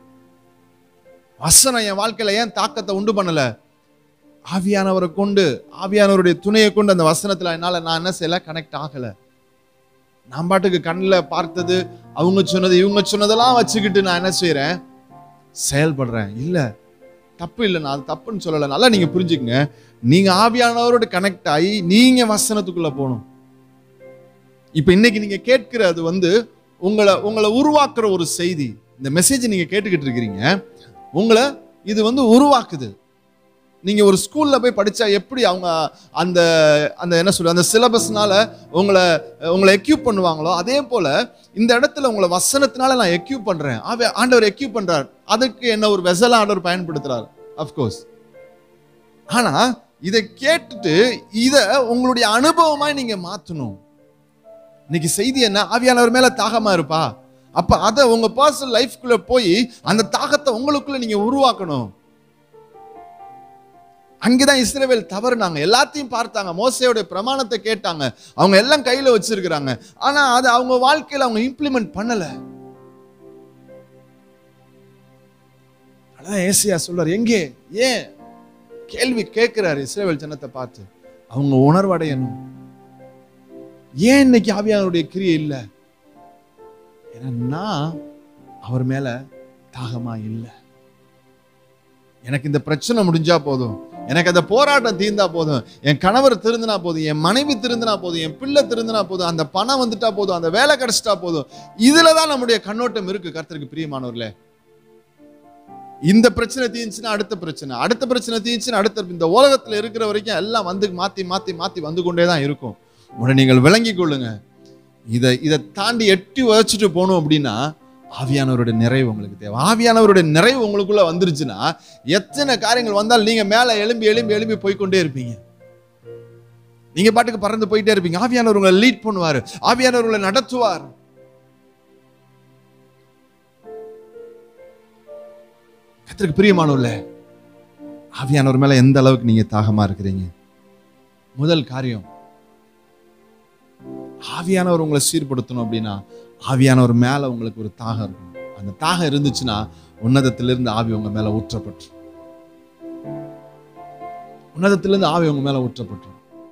வசனம் என் வாழ்க்கையில ஏன் தாக்கத்தை உண்டு பண்ணல ஆவியானவரை கொண்டு ஆவியானவருடைய துணையை கொண்டு அந்த வசனத்துல என்னால நான் என்ன செய்யல கனெக்ட் ஆகல நான் பாட்டுக்கு கண்ணில் பார்த்தது அவங்க சொன்னது இவங்க சொன்னதெல்லாம் வச்சுக்கிட்டு நான் என்ன செய்றேன் செயல்படுறேன் இல்ல தப்பு இல்லை நான் அது தப்புன்னு சொல்லலை நல்லா நீங்க புரிஞ்சுக்கங்க நீங்க ஆவியானவரோட கனெக்ட் ஆகி நீங்க வசனத்துக்குள்ள போகணும் இப்ப இன்னைக்கு நீங்க கேட்கிறது வந்து உங்களை உங்களை உருவாக்குற ஒரு செய்தி இந்த மெசேஜ் நீங்க கேட்டுக்கிட்டு இருக்கிறீங்க உங்களை இது வந்து உருவாக்குது நீங்க ஒரு ஸ்கூல்ல போய் படிச்சா எப்படி அவங்க அந்த அந்த என்ன சொல்ற அந்த சிலபஸ்னால உங்களை உங்களை எக்யூப் பண்ணுவாங்களோ அதே போல இந்த இடத்துல உங்களை வசனத்தினால நான் எக்யூப் பண்றேன் ஆவே- ஆண்டவர் எக்யூப் பண்றார் அதுக்கு என்ன ஒரு வெசலா ஆண்டவர் பயன்படுத்துறார் அஃப்கோர்ஸ் ஆனா இதை கேட்டுட்டு இதை உங்களுடைய அனுபவமா நீங்க மாத்தணும் இன்னைக்கு செய்தி என்ன ஆவியானவர் மேல தாகமா இருப்பா அப்ப அதை உங்க பர்சனல் லைஃப்குள்ள போய் அந்த தாகத்தை உங்களுக்குள்ள நீங்க உருவாக்கணும் அங்கதான் இஸ்ரவேல் தவறுனாங்க எல்லாத்தையும் பார்த்தாங்க மோசையோட பிரமாணத்தை கேட்டாங்க அவங்க எல்லாம் கையில வச்சிருக்கிறாங்க ஆனா அது அவங்க வாழ்க்கையில அவங்க இம்ப்ளிமெண்ட் பண்ணல அதான் ஏசியா சொல்றாரு எங்கே ஏன் கேள்வி கேட்கிறாரு இஸ்ரவேல் ஜனத்தை பார்த்து அவங்க உணர்வடையணும் ஏன் இன்னைக்கு ஆவியானவருடைய கிரியை இல்லை ஏன்னா நான் அவர் மேல தாகமா இல்லை எனக்கு இந்த பிரச்சனை முடிஞ்சா போதும் எனக்கு அந்த போராட்டம் தீர்ந்தா போதும் என் கணவர் திருந்தினா போதும் என் மனைவி திருந்தினா போதும் என் பிள்ளை திருந்தினா போதும் அந்த பணம் வந்துட்டா போதும் அந்த வேலை கிடைச்சிட்டா போதும் இதுல தான் நம்முடைய கண்ணோட்டம் இருக்கு கர்த்தருக்கு பிரியமானவர்களே இந்த பிரச்சனை தீர்ந்துச்சுன்னா அடுத்த பிரச்சனை அடுத்த பிரச்சனை தீர்ந்துச்சுன்னா அடுத்த இந்த உலகத்துல இருக்கிற வரைக்கும் எல்லாம் வந்து மாத்தி மாத்தி மாத்தி வந்து கொண்டே தான் இருக்கும் உடனே நீங்கள் விளங்கிக் கொள்ளுங்க இதை இதை தாண்டி எட்டி உதச்சிட்டு போகணும் அப்படின்னா ஆவியானவருடைய நிறைவு உங்களுக்கு தேவை ஆவியானவருடைய நிறைவு உங்களுக்குள்ள வந்துருச்சுன்னா எத்தனை காரியங்கள் வந்தால் நீங்க மேல எழும்பி எழும்பி எழும்பி போய்க்கொண்டே இருப்பீங்க நீங்க பாட்டுக்கு பறந்து போயிட்டே இருப்பீங்க ஆவியானவர் உங்களை லீட் பண்ணுவார் ஆவியானவர் உங்களை நடத்துவார் கத்திற்கு பிரியமானவர்ல ஆவியானவர் மேல எந்த அளவுக்கு நீங்க தாகமா இருக்கிறீங்க முதல் காரியம் ஆவியானவர் உங்களை சீர்படுத்தணும் அப்படின்னா ஆவியானவர் மேல உங்களுக்கு ஒரு தாகம் இருக்கணும் அந்த தாகம் இருந்துச்சுன்னா உன்னதத்திலிருந்து ஆவி உங்க மேல ஊற்றப்பட்டு உன்னதத்திலிருந்து ஆவி உங்க மேல ஊற்றப்பட்டு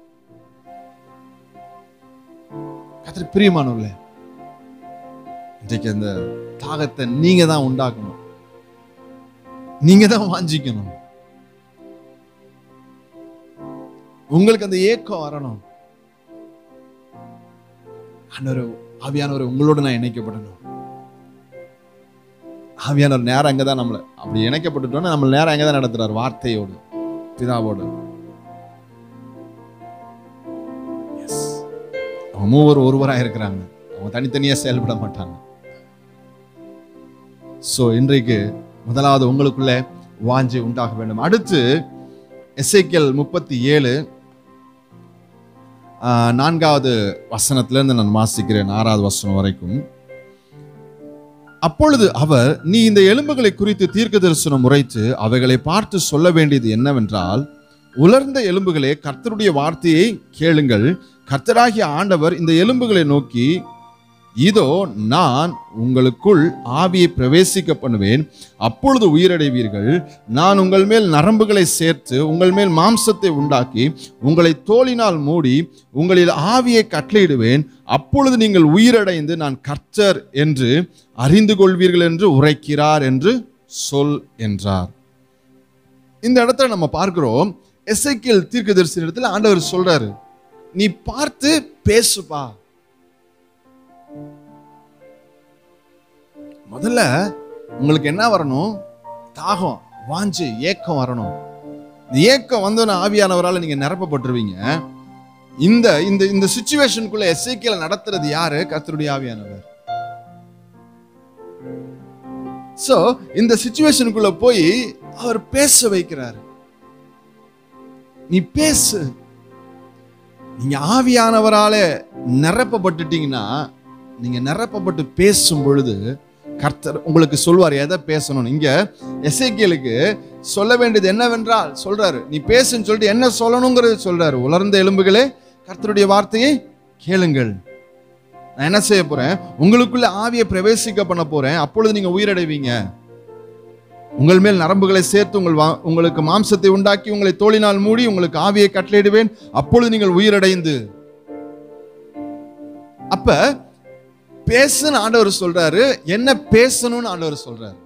கத்திரி பிரியமானவர்களே இன்றைக்கு அந்த தாகத்தை நீங்க தான் உண்டாக்கணும் நீங்க தான் வாஞ்சிக்கணும் உங்களுக்கு அந்த ஏக்கம் வரணும் ஆண்டவர் ஆவியானவர் உங்களோட நான் இணைக்கப்படணும் ஆவியானவர் நேரம் அங்கதான் நம்மள அப்படி இணைக்கப்பட்டுட்டோம்னா நம்ம நேரம் அங்கதான் நடத்துறாரு வார்த்தையோடு பிதாவோடு Yes. அவங்க மூவர் ஒருவராக இருக்கிறாங்க அவங்க தனித்தனியா செயல்பட மாட்டாங்க சோ இன்றைக்கு முதலாவது உங்களுக்குள்ள வாஞ்சை உண்டாக வேண்டும் அடுத்து எஸ்ஐக்கியல் முப்பத்தி ஏழு நான்காவது வசனத்திலிருந்து நான் வாசிக்கிறேன் ஆறாவது வசனம் வரைக்கும் அப்பொழுது அவர் நீ இந்த எலும்புகளை குறித்து தீர்க்க தரிசனம் உரைத்து அவைகளை பார்த்து சொல்ல வேண்டியது என்னவென்றால் உலர்ந்த எலும்புகளே கர்த்தருடைய வார்த்தையை கேளுங்கள் கர்த்தராகிய ஆண்டவர் இந்த எலும்புகளை நோக்கி இதோ நான் உங்களுக்குள் ஆவியை பிரவேசிக்க பண்ணுவேன் அப்பொழுது உயிரடைவீர்கள் நான் உங்கள் மேல் நரம்புகளை சேர்த்து உங்கள் மேல் மாம்சத்தை உண்டாக்கி உங்களை தோலினால் மூடி உங்களில் ஆவியை கட்டளையிடுவேன் அப்பொழுது நீங்கள் உயிரடைந்து நான் கர்த்தர் என்று அறிந்து கொள்வீர்கள் என்று உரைக்கிறார் என்று சொல் என்றார் இந்த இடத்துல நம்ம பார்க்கிறோம் எஸ்ஐக்கியல் தீர்க்கதரிசி இடத்துல ஆண்டவர் சொல்றாரு நீ பார்த்து பேசுப்பா முதல்ல உங்களுக்கு என்ன வரணும் தாகம் வாஞ்சு ஏக்கம் வரணும் இந்த ஏக்கம் வந்தோன்னு ஆவியானவரால நீங்க நிரப்பப்பட்டுருவீங்க இந்த இந்த இந்த சுச்சுவேஷனுக்குள்ள எஸ்ஐக்கியல நடத்துறது யாரு கர்த்தருடைய ஆவியானவர் சோ இந்த சுச்சுவேஷனுக்குள்ள போய் அவர் பேச வைக்கிறாரு நீ பேசு நீங்க ஆவியானவரால நிரப்பப்பட்டுட்டீங்கன்னா நீங்க நிரப்பப்பட்டு பேசும் பொழுது கர்த்தர் உங்களுக்கு சொல்வார் எதை பேசணும் இங்க எஸ்ஐக்கியலுக்கு சொல்ல வேண்டியது என்னவென்றால் சொல்றாரு நீ பேசுன்னு சொல்லிட்டு என்ன சொல்லணுங்கிறது சொல்றாரு உலர்ந்த எலும்புகளே கர்த்தருடைய வார்த்தையை கேளுங்கள் நான் என்ன செய்ய போறேன் உங்களுக்குள்ள ஆவியை பிரவேசிக்க பண்ண போறேன் அப்பொழுது நீங்க உயிரடைவீங்க உங்கள் மேல் நரம்புகளை சேர்த்து உங்கள் வா- உங்களுக்கு மாம்சத்தை உண்டாக்கி உங்களை தோளினால் மூடி உங்களுக்கு ஆவியை கட்டளையிடுவேன் அப்பொழுது நீங்கள் உயிரடைந்து அப்ப பேசுன்னு ஆண்டவர் சொல்றாரு என்ன பேசணும்னு ஆண்டவர் சொல்றாரு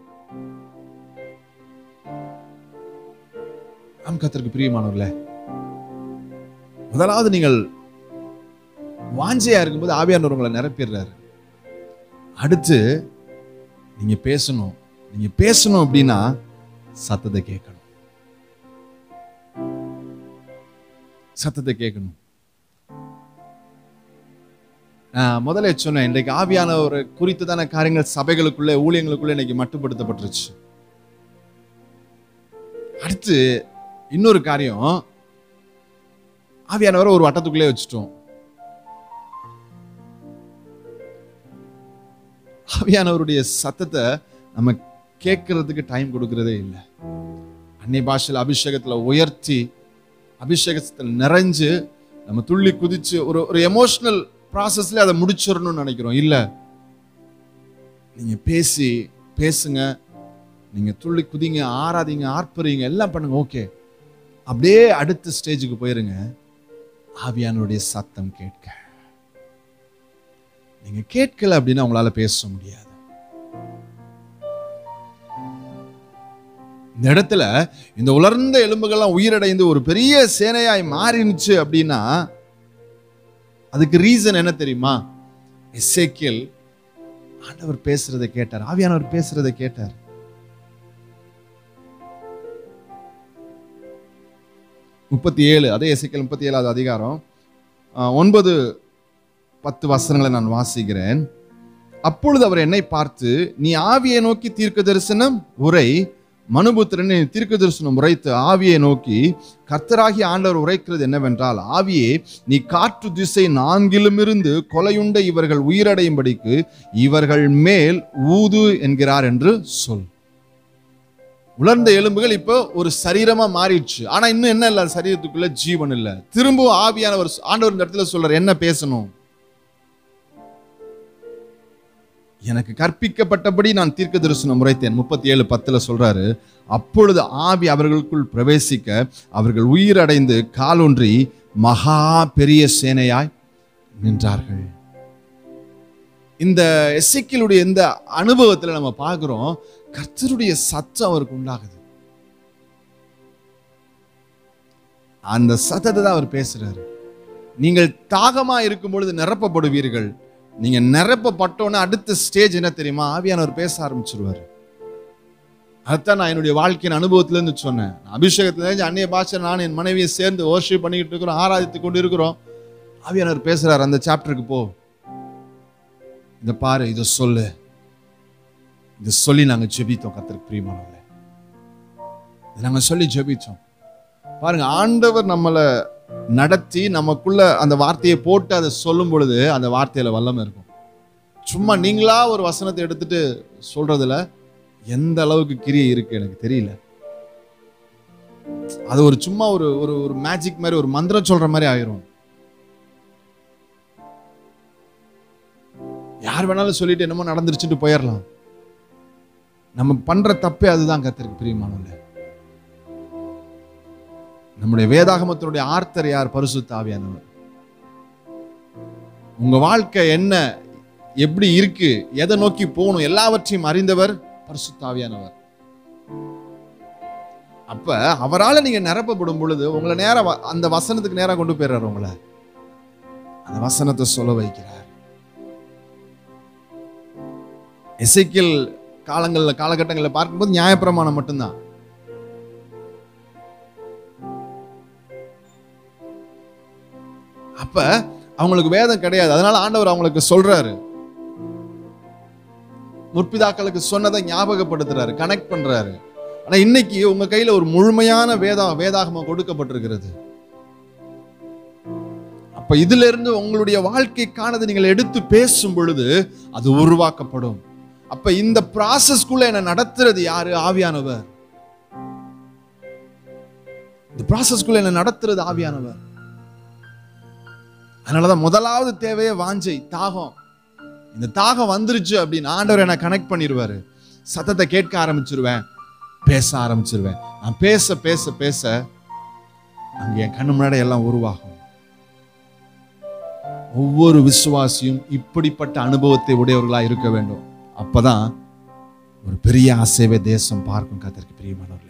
நம் கத்திற்கு பிரியமானவர்களே முதலாவது நீங்கள் வாஞ்சையா இருக்கும்போது ஆவியானவர் உங்களை நிரப்பிடுறாரு அடுத்து நீங்க பேசணும் நீங்க பேசணும் அப்படின்னா சத்தத்தை கேட்கணும் சத்தத்தை கேட்கணும் நான் முதல்ல சொன்னேன் இன்றைக்கு ஆவியானவர் குறித்ததான காரியங்கள் சபைகளுக்குள்ள ஊழியங்களுக்குள்ள இன்னைக்கு மட்டுப்படுத்தப்பட்டுருச்சு அடுத்து இன்னொரு காரியம் ஆவியானவரை ஒரு வட்டத்துக்குள்ளே வச்சுட்டோம் ஆவியானவருடைய சத்தத்தை நம்ம கேட்கறதுக்கு டைம் கொடுக்கறதே இல்லை அன்னை பாஷையில் அபிஷேகத்துல உயர்த்தி அபிஷேகத்தில் நிறைஞ்சு நம்ம துள்ளி குதிச்சு ஒரு ஒரு எமோஷனல் ப்ராசஸ்ல அதை முடிச்சிடணும்னு நினைக்கிறோம் இல்ல நீங்க பேசி பேசுங்க நீங்க துள்ளி குதிங்க ஆறாதீங்க ஆர்ப்பறீங்க எல்லாம் பண்ணுங்க ஓகே அப்படியே அடுத்த ஸ்டேஜுக்கு போயிருங்க ஆவியானுடைய சத்தம் கேட்க நீங்க கேட்கல அப்படின்னா உங்களால பேச முடியாது இந்த இடத்துல இந்த உலர்ந்த எலும்புகள்லாம் உயிரடைந்து ஒரு பெரிய சேனையாய் மாறினுச்சு அப்படின்னா அதுக்கு ரீசன் என்ன தெரியுமா எசேக்கியல் ஆண்டவர் பேசுறதை கேட்டார் ஆவியானவர் பேசுறதை கேட்டார் முப்பத்தி ஏழு அதே எசேக்கியல் முப்பத்தி ஏழாவது அதிகாரம் ஆஹ், ஒன்பது பத்து வசனங்களை நான் வாசிக்கிறேன் அப்பொழுது அவர் என்னை பார்த்து நீ ஆவியை நோக்கி தீர்க்க தரிசனம் உரை மனுபுத்திரன் தீர்க்க தரிசனம் உரைத்து ஆவியை நோக்கி கர்த்தராகி ஆண்டவர் உரைக்கிறது என்னவென்றால் ஆவியே நீ காற்று திசை நான்கிலுமிருந்து கொலையுண்ட இவர்கள் உயிரடையும்படிக்கு இவர்கள் மேல் ஊது என்கிறார் என்று சொல் உலர்ந்த எலும்புகள் இப்போ ஒரு சரீரமா மாறிடுச்சு ஆனா இன்னும் என்ன இல்ல சரீரத்துக்குள்ள ஜீவன் இல்ல திரும்பவும் ஆவியானவர் ஆண்டவர் இந்த இடத்துல சொல்றார் என்ன பேசணும் எனக்கு கற்பிக்கப்பட்டபடி நான் தீர்க்க தரிசனம் உரைத்தேன் முப்பத்தி ஏழு பத்துல சொல்றாரு அப்பொழுது ஆவி அவர்களுக்குள் பிரவேசிக்க அவர்கள் உயிரடைந்து காலொன்றி மகா பெரிய சேனையாய் நின்றார்கள் இந்த எசைக்கிளுடைய இந்த அனுபவத்துல நம்ம பார்க்கிறோம் கர்த்தருடைய சத்தம் அவருக்கு உண்டாகுது அந்த சத்தத்தை தான் அவர் பேசுறாரு நீங்கள் தாகமா இருக்கும் பொழுது நிரப்பப்படுவீர்கள் நீங்க நிரப்பப்பட்டோன்னு அடுத்த ஸ்டேஜ் என்ன தெரியுமா ஆவியானவர் பேச ஆரம்பிச்சிருவாரு அதான் நான் என்னுடைய வாழ்க்கையின் அனுபவத்துல இருந்து சொன்னேன் அபிஷேகத்துல இருந்து அந்நிய பாஷை நான் என் மனைவியை சேர்ந்து worship பண்ணிக்கிட்டு இருக்கிறோம் ஆராதித்து கொண்டு இருக்கிறோம் ஆவியானவர் பேசுறாரு அந்த சாப்டருக்கு போ இந்த பாரு இதை சொல்லு இதை சொல்லி நாங்க ஜெபித்தோம் கர்த்தருக்கு பிரியமானவர்களே இதை நாங்க சொல்லி ஜெபித்தோம் பாருங்க ஆண்டவர் நம்மளை நடத்தி நமக்குள்ள அந்த வார்த்தையை போட்டு அதை சொல்லும் பொழுது அந்த வார்த்தையில வல்லமை இருக்கும் சும்மா நீங்களா ஒரு வசனத்தை எடுத்துட்டு சொல்றதுல எந்த அளவுக்கு கிரியை இருக்கு எனக்கு தெரியல அது ஒரு சும்மா ஒரு ஒரு ஒரு மேஜிக் மாதிரி ஒரு மந்திரம் சொல்ற மாதிரி ஆயிரும் யார் வேணாலும் சொல்லிட்டு என்னமோ நடந்துருச்சுட்டு போயிடலாம் நம்ம பண்ற தப்பே அதுதான் கத்திற்கு பிரியமானவர்களே நம்முடைய வேதாகமத்தினுடைய ஆர்த்தர் யார் பரிசுத்த ஆவியானவர் உங்க வாழ்க்கை என்ன எப்படி இருக்கு எதை நோக்கி போகணும் எல்லாவற்றையும் அறிந்தவர் பரிசுத்த ஆவியானவர் அப்ப அவரால நீங்க நிரப்பப்படும் பொழுது உங்களை நேரா வ- அந்த வசனத்துக்கு நேரா கொண்டு போயிடுறாரு உங்களை அந்த வசனத்தை சொல்ல வைக்கிறார் எசைக்கியல் காலங்கள்ல காலகட்டங்களில் பார்க்கும்போது நியாயப்பிரமாணம் மட்டும்தான் அப்ப அவங்களுக்கு வேதம் கிடையாது அதனால ஆண்டவர் அவங்களுக்கு சொல்றாரு முற்பிதாக்களுக்கு சொன்னதை ஞாபகப்படுத்துறாரு கனெக்ட் பண்றாரு ஆனா இன்னைக்கு உங்க கையில ஒரு முழுமையான வேதா வேதாகமம் கொடுக்கப்பட்டிருக்கிறது அப்ப இதுல இருந்து உங்களுடைய வாழ்க்கைக்கானது நீங்கள் எடுத்து பேசும் பொழுது அது உருவாக்கப்படும் அப்ப இந்த ப்ராசஸ்க்குள்ள என்ன நடத்துறது யாரு ஆவியானவர் இந்த ப்ராசஸ்க்குள்ள என்ன நடத்துறது ஆவியானவர் அதனாலதான் முதலாவது தேவையே வாஞ்சை தாகம் இந்த தாகம் வந்துருச்சு அப்படின்னு ஆண்டவர் என்ன கனெக்ட் பண்ணிடுவாரு சத்தத்தை கேட்க ஆரம்பிச்சிருவேன் பேச ஆரம்பிச்சிருவேன் நான் பேச பேச பேச அங்க என் கண்ணு முன்னாடி எல்லாம் உருவாகும் ஒவ்வொரு விசுவாசியும் இப்படிப்பட்ட அனுபவத்தை உடையவர்களா இருக்க வேண்டும் அப்பதான் ஒரு பெரிய அசைவை தேசம் பார்க்கும் கத்திற்கு பிரியமானவர்களே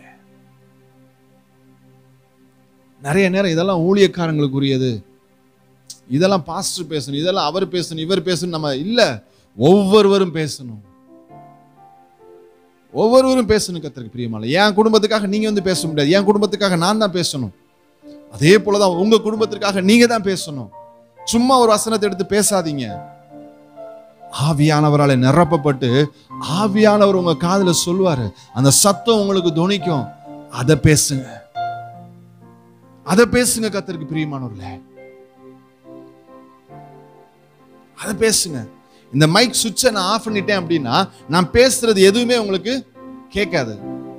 நிறைய நேரம் இதெல்லாம் ஊழியக்காரங்களுக்குரியது இதெல்லாம் பாஸ்டர் பேசணும் இதெல்லாம் அவர் பேசணும் இவர் பேசணும் நம்ம இல்ல ஒவ்வொருவரும் பேசணும் ஒவ்வொருவரும் பேசணும் கத்திற்கு பிரியமான என் குடும்பத்துக்காக நீங்க வந்து பேச முடியாது என் குடும்பத்துக்காக நான் தான் பேசணும் அதே போலதான் உங்க குடும்பத்திற்காக நீங்க தான் பேசணும் சும்மா ஒரு வசனத்தை எடுத்து பேசாதீங்க ஆவியானவரால நிரப்பப்பட்டு ஆவியானவர் உங்க காதுல சொல்லுவாரு அந்த சத்தம் உங்களுக்கு துணிக்கும் அதை பேசுங்க அதை பேசுங்க கத்திற்கு பிரியமானவர்களே அதை பேசுங்க இந்த மைக் சுவிட்சை நான் ஆஃப் பண்ணிட்டேன் அப்படின்னா நான் பேசுறது எதுவுமே உங்களுக்கு கேட்காது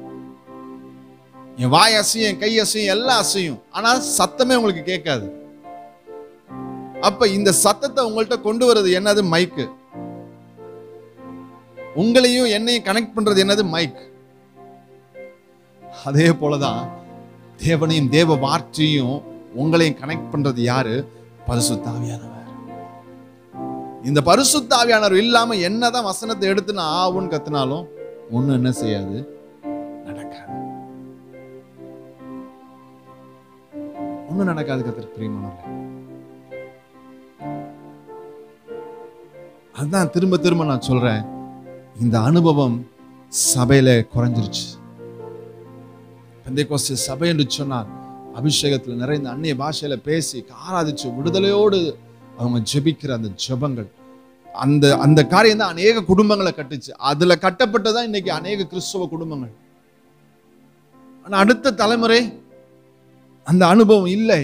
என் வாய் அசையும் என் கை அசையும் எல்லாம் அசையும் ஆனா சத்தமே உங்களுக்கு கேட்காது அப்ப இந்த சத்தத்தை உங்கள்கிட்ட கொண்டு வர்றது என்னது மைக்கு உங்களையும் என்னையும் கனெக்ட் பண்றது என்னது மைக் அதே போலதான் தேவனையும் தேவ வார்த்தையும் உங்களையும் கனெக்ட் பண்றது யாரு பரிசுத்தாவியானவர் இந்த பரிசுத்தாவியானவர் இல்லாம என்னதான் வசனத்தை எடுத்து நான் ஆவுன்னு கத்துனாலும் ஒண்ணு என்ன செய்யாது நடக்காது ஒண்ணும் நடக்காது கத்திற்கு பிரியமானவர்களே அதுதான் திரும்ப திரும்ப நான் சொல்றேன் இந்த அனுபவம் சபையில குறைஞ்சிருச்சு பெந்தைக்கோஸ்து சபை என்று சொன்னார் அபிஷேகத்துல நிறைந்த அந்நிய பாஷையில பேசி ஆராதிச்சு விடுதலையோடு அவங்க ஜெபிக்கிற அந்த ஜெபங்கள் அந்த அந்த காரியம் தான் அநேக குடும்பங்களை கட்டுச்சு அதுல கட்டப்பட்டதான் இன்னைக்கு அநேக கிறிஸ்தவ குடும்பங்கள் ஆனா அடுத்த தலைமுறை அந்த அனுபவம் இல்லை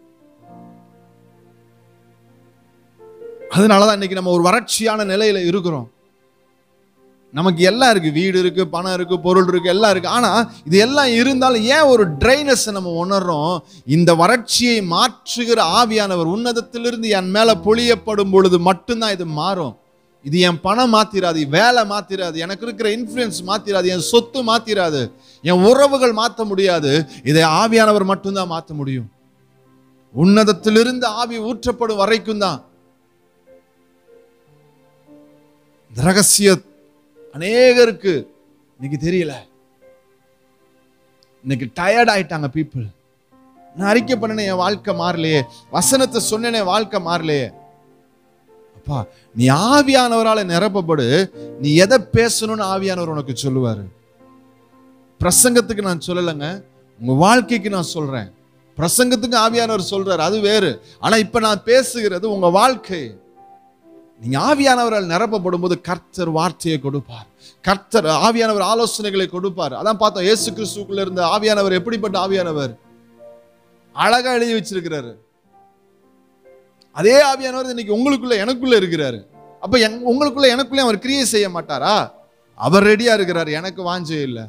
அதனாலதான் இன்னைக்கு நம்ம ஒரு வறட்சியான நிலையில இருக்கிறோம் நமக்கு எல்லாம் இருக்கு வீடு இருக்கு பணம் இருக்கு பொருள் இருக்கு எல்லாம் இருக்கு ஆனா இது எல்லாம் இருந்தாலும் ஏன் ஒரு ட்ரைனஸ் நம்ம உணர்றோம் இந்த வறட்சியை மாற்றுகிற ஆவியானவர் உன்னதத்திலிருந்து என் மேல பொழியப்படும் பொழுது மட்டும்தான் இது மாறும் இது என் பணம் மாத்திராது வேலை மாத்திராது எனக்கு இருக்கிற இன்ஃப்ளூயன்ஸ் மாத்திராது என் சொத்து மாத்திராது என் உறவுகள் மாற்ற முடியாது இதை ஆவியானவர் மட்டும்தான் மாற்ற முடியும் உன்னதத்திலிருந்து ஆவி ஊற்றப்படும் வரைக்கும் தான் இந்த ரகசிய அநேகருக்கு இன்னைக்கு தெரியல இன்னைக்கு டயர்ட் ஆயிட்டாங்க பீப்புள் நான் அறிக்கை பண்ணனே என் வாழ்க்கை மாறலையே வசனத்தை சொன்னேனே வாழ்க்கை மாறலையே அப்பா நீ ஆவியானவரால நிரப்பப்படு நீ எதை பேசணும்னு ஆவியானவர் உனக்கு சொல்லுவாரு பிரசங்கத்துக்கு நான் சொல்லலைங்க உங்க வாழ்க்கைக்கு நான் சொல்றேன் பிரசங்கத்துக்கு ஆவியானவர் சொல்றாரு அது வேறு ஆனா இப்ப நான் பேசுகிறது உங்க வாழ்க்கை நீங்க ஆவியானவரால் நிரப்பப்படும் போது கர்த்தர் வார்த்தையை கொடுப்பார் கர்த்தர் ஆவியானவர் ஆலோசனைகளை கொடுப்பார் அதான் பார்த்தோம் இயேசு கிறிஸ்துக்குள்ள இருந்த ஆவியானவர் எப்படிப்பட்ட ஆவியானவர் அழகா எழுதி வச்சிருக்கிறாரு அதே ஆவியானவர் இன்னைக்கு உங்களுக்குள்ள எனக்குள்ள இருக்கிறாரு அப்ப என்- உங்களுக்குள்ள எனக்குள்ள அவர் கிரியை செய்ய மாட்டாரா அவர் ரெடியா இருக்கிறாரு எனக்கு வாஞ்சே இல்லை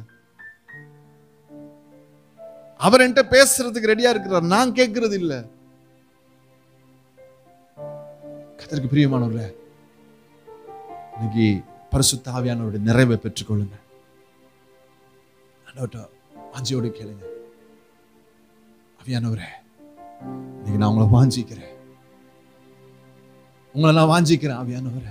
அவர் என்கிட்ட பேசுறதுக்கு ரெடியா இருக்கிறார் நான் கேட்கறது இல்ல கத்தருக்கு பிரியமானவர்களே இன்னைக்கு பரிசுத்த ஆவியானவருடைய நிறைவை பெற்றுக்கொள்ளுங்க ஆண்டவர்ட்ட வாஞ்சியோடு கேளுங்க ஆவியானவரே இன்னைக்கு நான் உங்களை வாஞ்சிக்கிறேன் உங்களை நான் வாஞ்சிக்கிறேன் ஆவியானவரே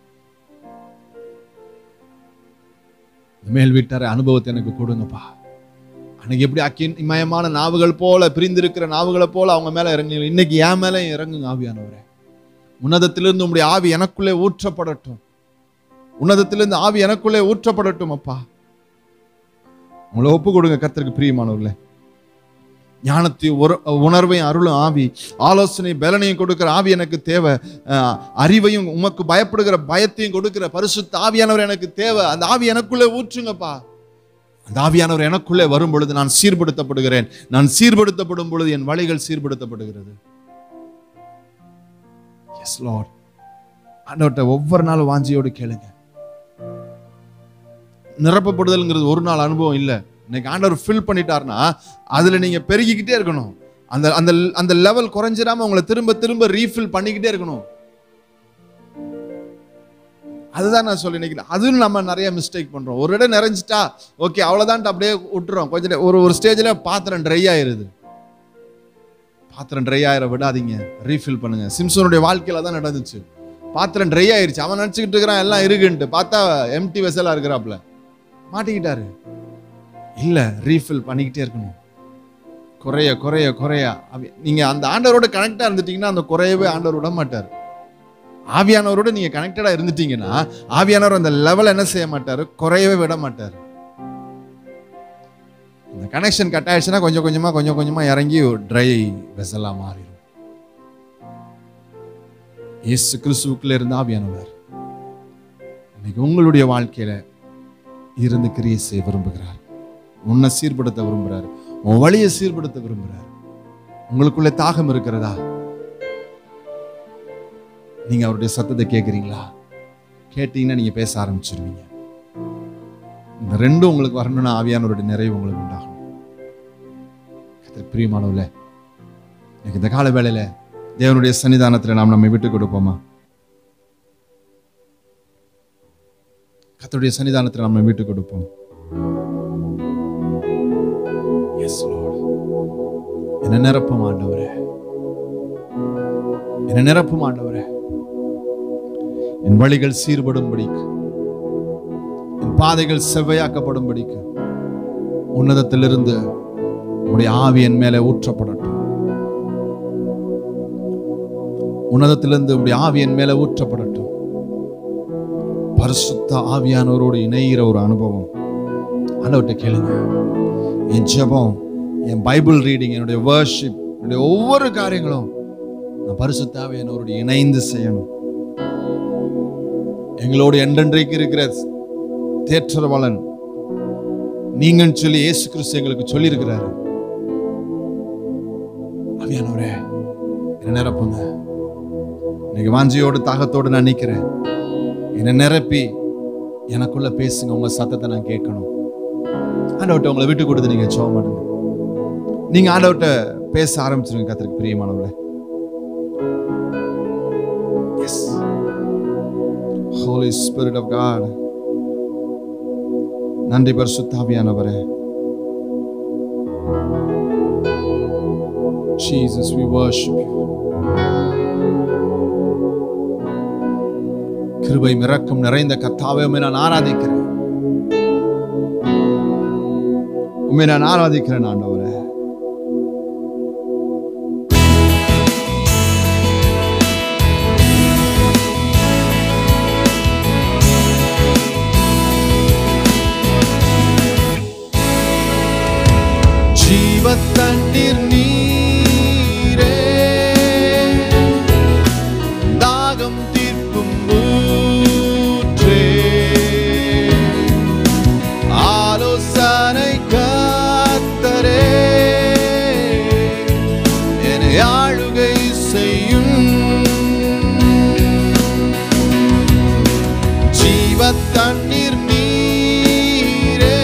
இந்த மேல் வீட்டார அனுபவத்தை எனக்கு கொடுங்கப்பா அன்னைக்கு எப்படி அக்கின் மயமான நாவுகள் போல பிரிந்திருக்கிற நாவுகளை போல அவங்க மேல இறங்குங்க இன்னைக்கு என் மேல இறங்குங்க ஆவியானவரே உன்னதத்திலிருந்து உங்களுடைய ஆவி எனக்குள்ளே ஊற்றப்படட்டும் உன்னதத்திலிருந்து ஆவி எனக்குள்ளே ஊற்றப்படட்டும் அப்பா உங்களை ஒப்பு கொடுங்க கர்த்தருக்கு பிரியமானவர்களே ஞானத்தையும் உர- உணர்வையும் அருளும் ஆவி ஆலோசனை பலனையும் கொடுக்கிற ஆவி எனக்கு தேவை அஹ், அறிவையும் உமக்கு பயப்படுகிற பயத்தையும் கொடுக்கிற பரிசுத்த ஆவியானவர் எனக்கு தேவை அந்த ஆவி எனக்குள்ளே ஊற்றுங்கப்பா அந்த ஆவியானவர் எனக்குள்ளே வரும் பொழுது நான் சீர்படுத்தப்படுகிறேன் நான் சீர்படுத்தப்படும் பொழுது என் வழிகள் சீர்படுத்தப்படுகிறது எஸ் லார்ட் ஆண்டவர்கிட்ட ஒவ்வொரு நாளும் வாஞ்சியோடு கேளுங்க நிரப்பப்படுதல்ங்கிறது ஒரு நாள் அனுபவம் இல்லை இன்னைக்கு ஆண்டவர் ஃபில் பண்ணிட்டாருன்னா அதுல நீங்க பெருகிக்கிட்டே இருக்கணும் அந்த அந்த அந்த லெவல் குறைஞ்சிராம உங்களை திரும்ப திரும்ப ரீஃபில் பண்ணிக்கிட்டே இருக்கணும் அதுதான் நான் சொல்லி நினைக்கிறேன் அதுவும் நம்ம நிறைய மிஸ்டேக் பண்றோம் ஒரு இடம் நிறைஞ்சிட்டா ஓகே அவ்வளவுதான் அப்படியே விட்டுறோம் கொஞ்ச நே- ஒரு ஒரு ஸ்டேஜ்ல பாத்திரம் ட்ரை ஆயிருது பாத்திரம் ட்ரை ஆயிர விடாதீங்க ரீஃபில் பண்ணுங்க சிம்சனுடைய வாழ்க்கையில தான் நடந்துச்சு பாத்திரம் ட்ரை ஆயிருச்சு அவன் நினச்சிக்கிட்டு இருக்கிறான் எல்லாம் இருக்குன்ட்டு பார்த்தா எம்டி வெசலா இருக்கிறாப்ல மாட்டிக்கிட்டாரு இல்ல ரீஃபில் பண்ணிக்கிட்டே இருக்கணும் குறைய குறைய குறைய அப்படி- நீங்க அந்த ஆண்டவரோட கனெக்டா இருந்துட்டீங்கன்னா அந்த குறையவே ஆண்டவர் விட மாட்டார் ஆவியானவரோட நீங்க கனெக்டடா இருந்துட்டீங்கன்னா ஆவியானவர் அந்த லெவல் என்ன செய்ய மாட்டாரு குறையவே விட மாட்டார் இந்த கனெக்ஷன் கட் ஆயிடுச்சுன்னா கொஞ்சம் கொஞ்சமா கொஞ்சம் கொஞ்சமா இறங்கி ட்ரை வெசலா மாறிடும் இயேசு கிறிஸ்துவுக்குள்ள இருந்த ஆவியானவர் இன்னைக்கு உங்களுடைய வாழ்க்கையில இருந்து கிரியை செய்ய விரும்புகிறார் உன்னை சீர்படுத்த விரும்புகிறார் உன் வழியை சீர்படுத்த விரும்புகிறார் உங்களுக்குள்ள தாகம் இருக்கிறதா நீங்க அவருடைய சத்தத்தை கேட்குறீங்களா கேட்டீங்கன்னா நீங்க பேச ஆரம்பிச்சிருவீங்க இந்த ரெண்டும் உங்களுக்கு வரணும்னா ஆவியானவருடைய நிறைவு உங்களுக்கு உண்டாகணும் கர்த்தருக்கு பிரியமானவர்களே இன்னைக்கு இந்த கால வேளையில தேவனுடைய சன்னிதானத்துல நாம் நம்மை விட்டு கொடுப்போமா கர்த்தருடைய சன்னிதானத்துல நம்ம விட்டு கொடுப்போம் Yes, Lord. என்னை நிரப்பும் ஆண்டவரே என்னை நிரப்பும் ஆண்டவரே என் வழிகள் சீர்படும்படிக்கு என் பாதைகள் செவ்வையாக்கப்படும்படிக்கு உன்னதத்திலிருந்து உடைய ஆவி என் மேலே ஊற்றப்படட்டும் உன்னதத்திலிருந்து உடைய ஆவி என் மேலே ஊற்றப்படட்டும் பரிசுத்த ஆவியானவரோடு இணைகிற ஒரு அனுபவம் ஆண்டவர்கிட்ட கேளுங்க என் ஜெபம் என் பைபிள் ரீடிங் என்னுடைய வர்ஷிப் என்னுடைய ஒவ்வொரு காரியங்களும் நான் பரிசுத்த ஆவியானவரோடு இணைந்து செய்யணும் எங்களோடு என்றென்றைக்கு இருக்கிற தேற்றரவாளன் நீங்கன்னு சொல்லி இயேசு கிறிஸ்து எங்களுக்கு சொல்லியிருக்கிறாரு ஆவியானவரே என்ன நிரப்புங்க இன்னைக்கு வாஞ்சியோடு தாகத்தோடு நான் நிற்கிறேன் என்னை நிரப்பி எனக்குள்ள பேசுங்க உங்க சத்தத்தை நான் கேட்கணும் ஆண்டவர்கிட்ட உங்களை விட்டு கொடுத்து நீங்க சோக மாட்டுங்க நீங்க ஆண்டவர்கிட்ட பேச ஆரம்பிச்சிருங்க கத்திரிக்கு பிரியமானவர்களே yes Holy Spirit of God நன்றி பரிசுத்தாவியானவரே Jesus, we worship you. கிருபை மிரக்கம் நிறைந்த கர்த்தாவே உம்மை நான் ஆராதிக்கிறேன் உம்மை நான் ஆராதிக்கிறேன் ஆண்டவரே ஜீவத்தண்ணீர் நீரே தாகம் தீர்க்கும் ஊற்றே ஆலோசனை கத்தரே என்னை ஆளுகை செய்யும் ஜீவத்தண்ணீர் நீரே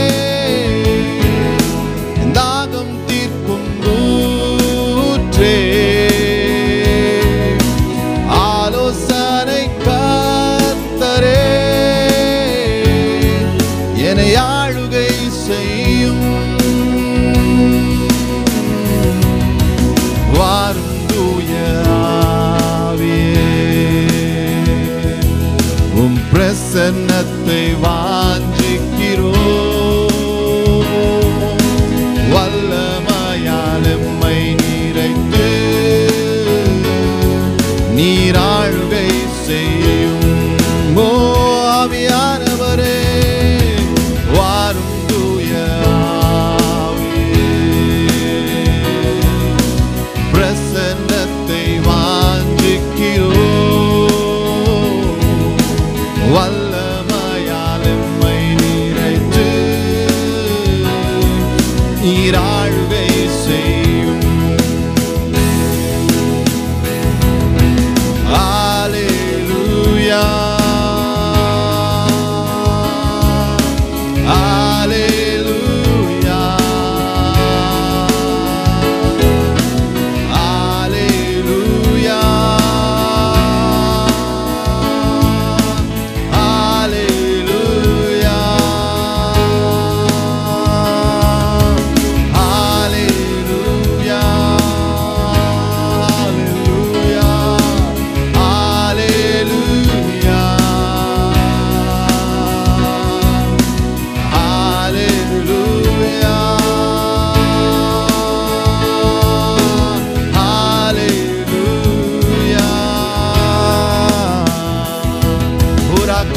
என் தாகம் தீர்க்கும் ஊற்றே ஆலோசனை கர்த்தரே என்னை ஆளுகை செய்யும் வாரும் தூய ஆவியே உம் பிரசன்னத்தை வாஞ்சிக்கிறோம் வல்லமையால் எம்மை நிறைந்து நீராழுகை செய்யும் ஓ ஆவியானவரே வாரும் தூய ஆவியே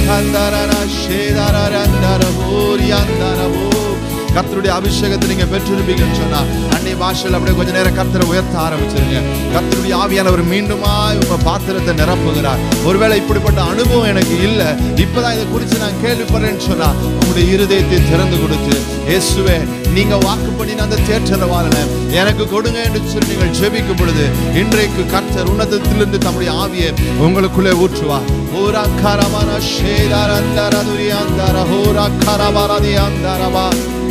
கந்தரன ஷேதரரந்தரபூரியாந்தரபூ கர்த்தருடைய அபிஷேகத்தை நீங்க பெற்றிருப்பீங்கன்னு சொன்னா அன்னை பாஷையில் அப்படியே கொஞ்ச நேரம் கர்த்தரை உயர்த்த ஆரம்பிச்சிருங்க கர்த்தருடைய ஆவியானவர் மீண்டுமா உங்க பாத்திரத்தை நிரப்புகிறார் ஒருவேளை இப்படிப்பட்ட அனுபவம் எனக்கு இல்லை இப்பதான் இதை குறித்து நான் கேள்விப்படுறேன்னு சொன்னா உங்களுடைய இருதயத்தை திறந்து கொடுத்து இயேசுவே நீங்க வாக்கு பண்ணின அந்த தேற்றரவாளனை எனக்கு கொடுங்க என்று சொல்லி நீங்கள் ஜெபிக்கும் பொழுது இன்றைக்கு கர்த்தர் உன்னதத்திலிருந்து தம்முடைய ஆவியை உங்களுக்குள்ளே ஊற்றுவார் ஓரா கரமான ஷேதரந்தரதுரி அந்தர Hora கரவரதி அந்தரவா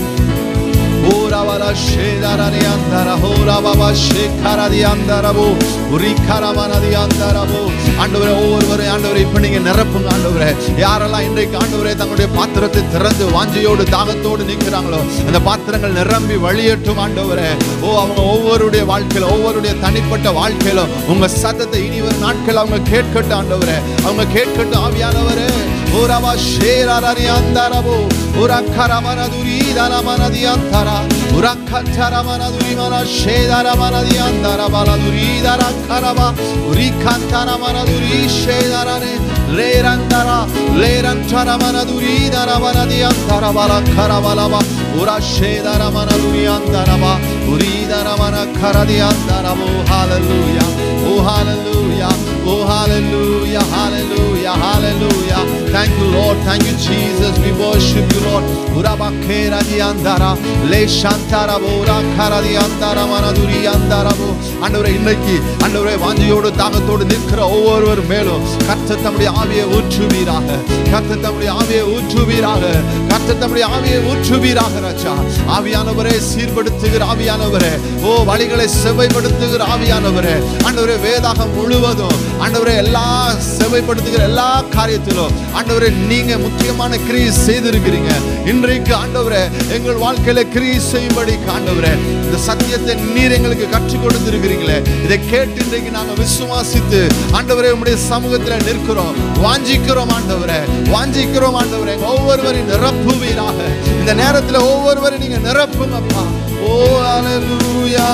Ora shedara di andara hora baba shekara di andarabu urikara mana di andarabu ஆண்டவரே ஒவ்வொருவரை ஆண்டவரே இப்ப நீங்க நிரப்புங்க ஆண்டவரே யாரெல்லாம் இன்றைக்கு ஆண்டவரே தங்களுடைய பாத்திரத்தை திறந்து வாஞ்சையோடு தாகத்தோடு நிற்கிறாங்களோ அந்த பாத்திரங்கள் நிரம்பி வழியட்டும் ஆண்டவரே ஓ அவங்க ஒவ்வொருடைய வாழ்க்கையில ஒவ்வொருடைய தனிப்பட்ட வாழ்க்கையில உங்க சத்தத்தை இனி வரும் நாட்கள் அவங்க கேட்கட்டும் ஆண்டவரே அவங்க கேட்கட்டும் ஆவியானவரே ஓரவா ஷேரரி அந்தரபு உரக்கரமனதுரி தனமனதி அந்தரா உரக்கச்சரமனதுரி மன ஷேதரமனதி அந்தர பலதுரி தரக்கரவா உரிக்கந்தரமனதுரி ஷேதரனே லேரந்தரா லேரந்தரமனதுரி தரமனதி அந்தர பலக்கரவலவா உர ஷேதரமனதுரி அந்தரவா உரிதரமன கரதி அந்தரபோ ஹalleluya ஓ ஹalleluya ஓ hallelujah hallelujah hallelujah thank you lord thank you jesus we worship you lord urabakera di andara le shantara bora kara di andara manaduri andara bo ஆண்டவரே இன்னைக்கு ஆண்டவரே வாஞ்சியோடு தாகத்தோடு நிற்கிற ஒவ்வொருவர் மேலும் கர்த்தர் தம்முடைய ஆவியை ஊற்றுவீராக கர்த்தர் தம்முடைய ஆவியை ஊற்றுவீராக கர்த்தர் தம்முடைய ஆவியை ஊற்றுவீராக ராஜா ஆவியானவரே சீர்படுத்துகிற ஆவியானவரே ஓ வழிகளை செவ்வைப்படுத்துகிற ஆவியானவரே ஆண்டவரே வேதாகம் முழுவதும் ஆண்டவரே எல்லா செவ்வைப்படுத்துகிற எல்லா காரியத்திலும் ஆண்டவரே நீங்க முக்கியமான கிரியை செய்திருக்கிறீங்க இன்றைக்கு ஆண்டவரே எங்கள் வாழ்க்கையில கிரியை செய்யும்படி ஆண்டவரே இந்த சத்தியத்தை நீர் எங்களுக்கு கற்றுக் கொடுத்திருக்கிறீங்களே இதை கேட்டு இன்றைக்கு நாங்க விசுவாசித்து ஆண்டவரே உம்முடைய சமூகத்துல நிற்கிறோம் வாஞ்சிக்கிறோம் ஆண்டவரே வாஞ்சிக்கிறோம் ஆண்டவரே எங்க ஒவ்வொருவரையும் நிரப்புவீராக இந்த நேரத்துல ஒவ்வொருவரையும் நீங்க நிரப்புங்கப்பா ஓ அல்லேலூயா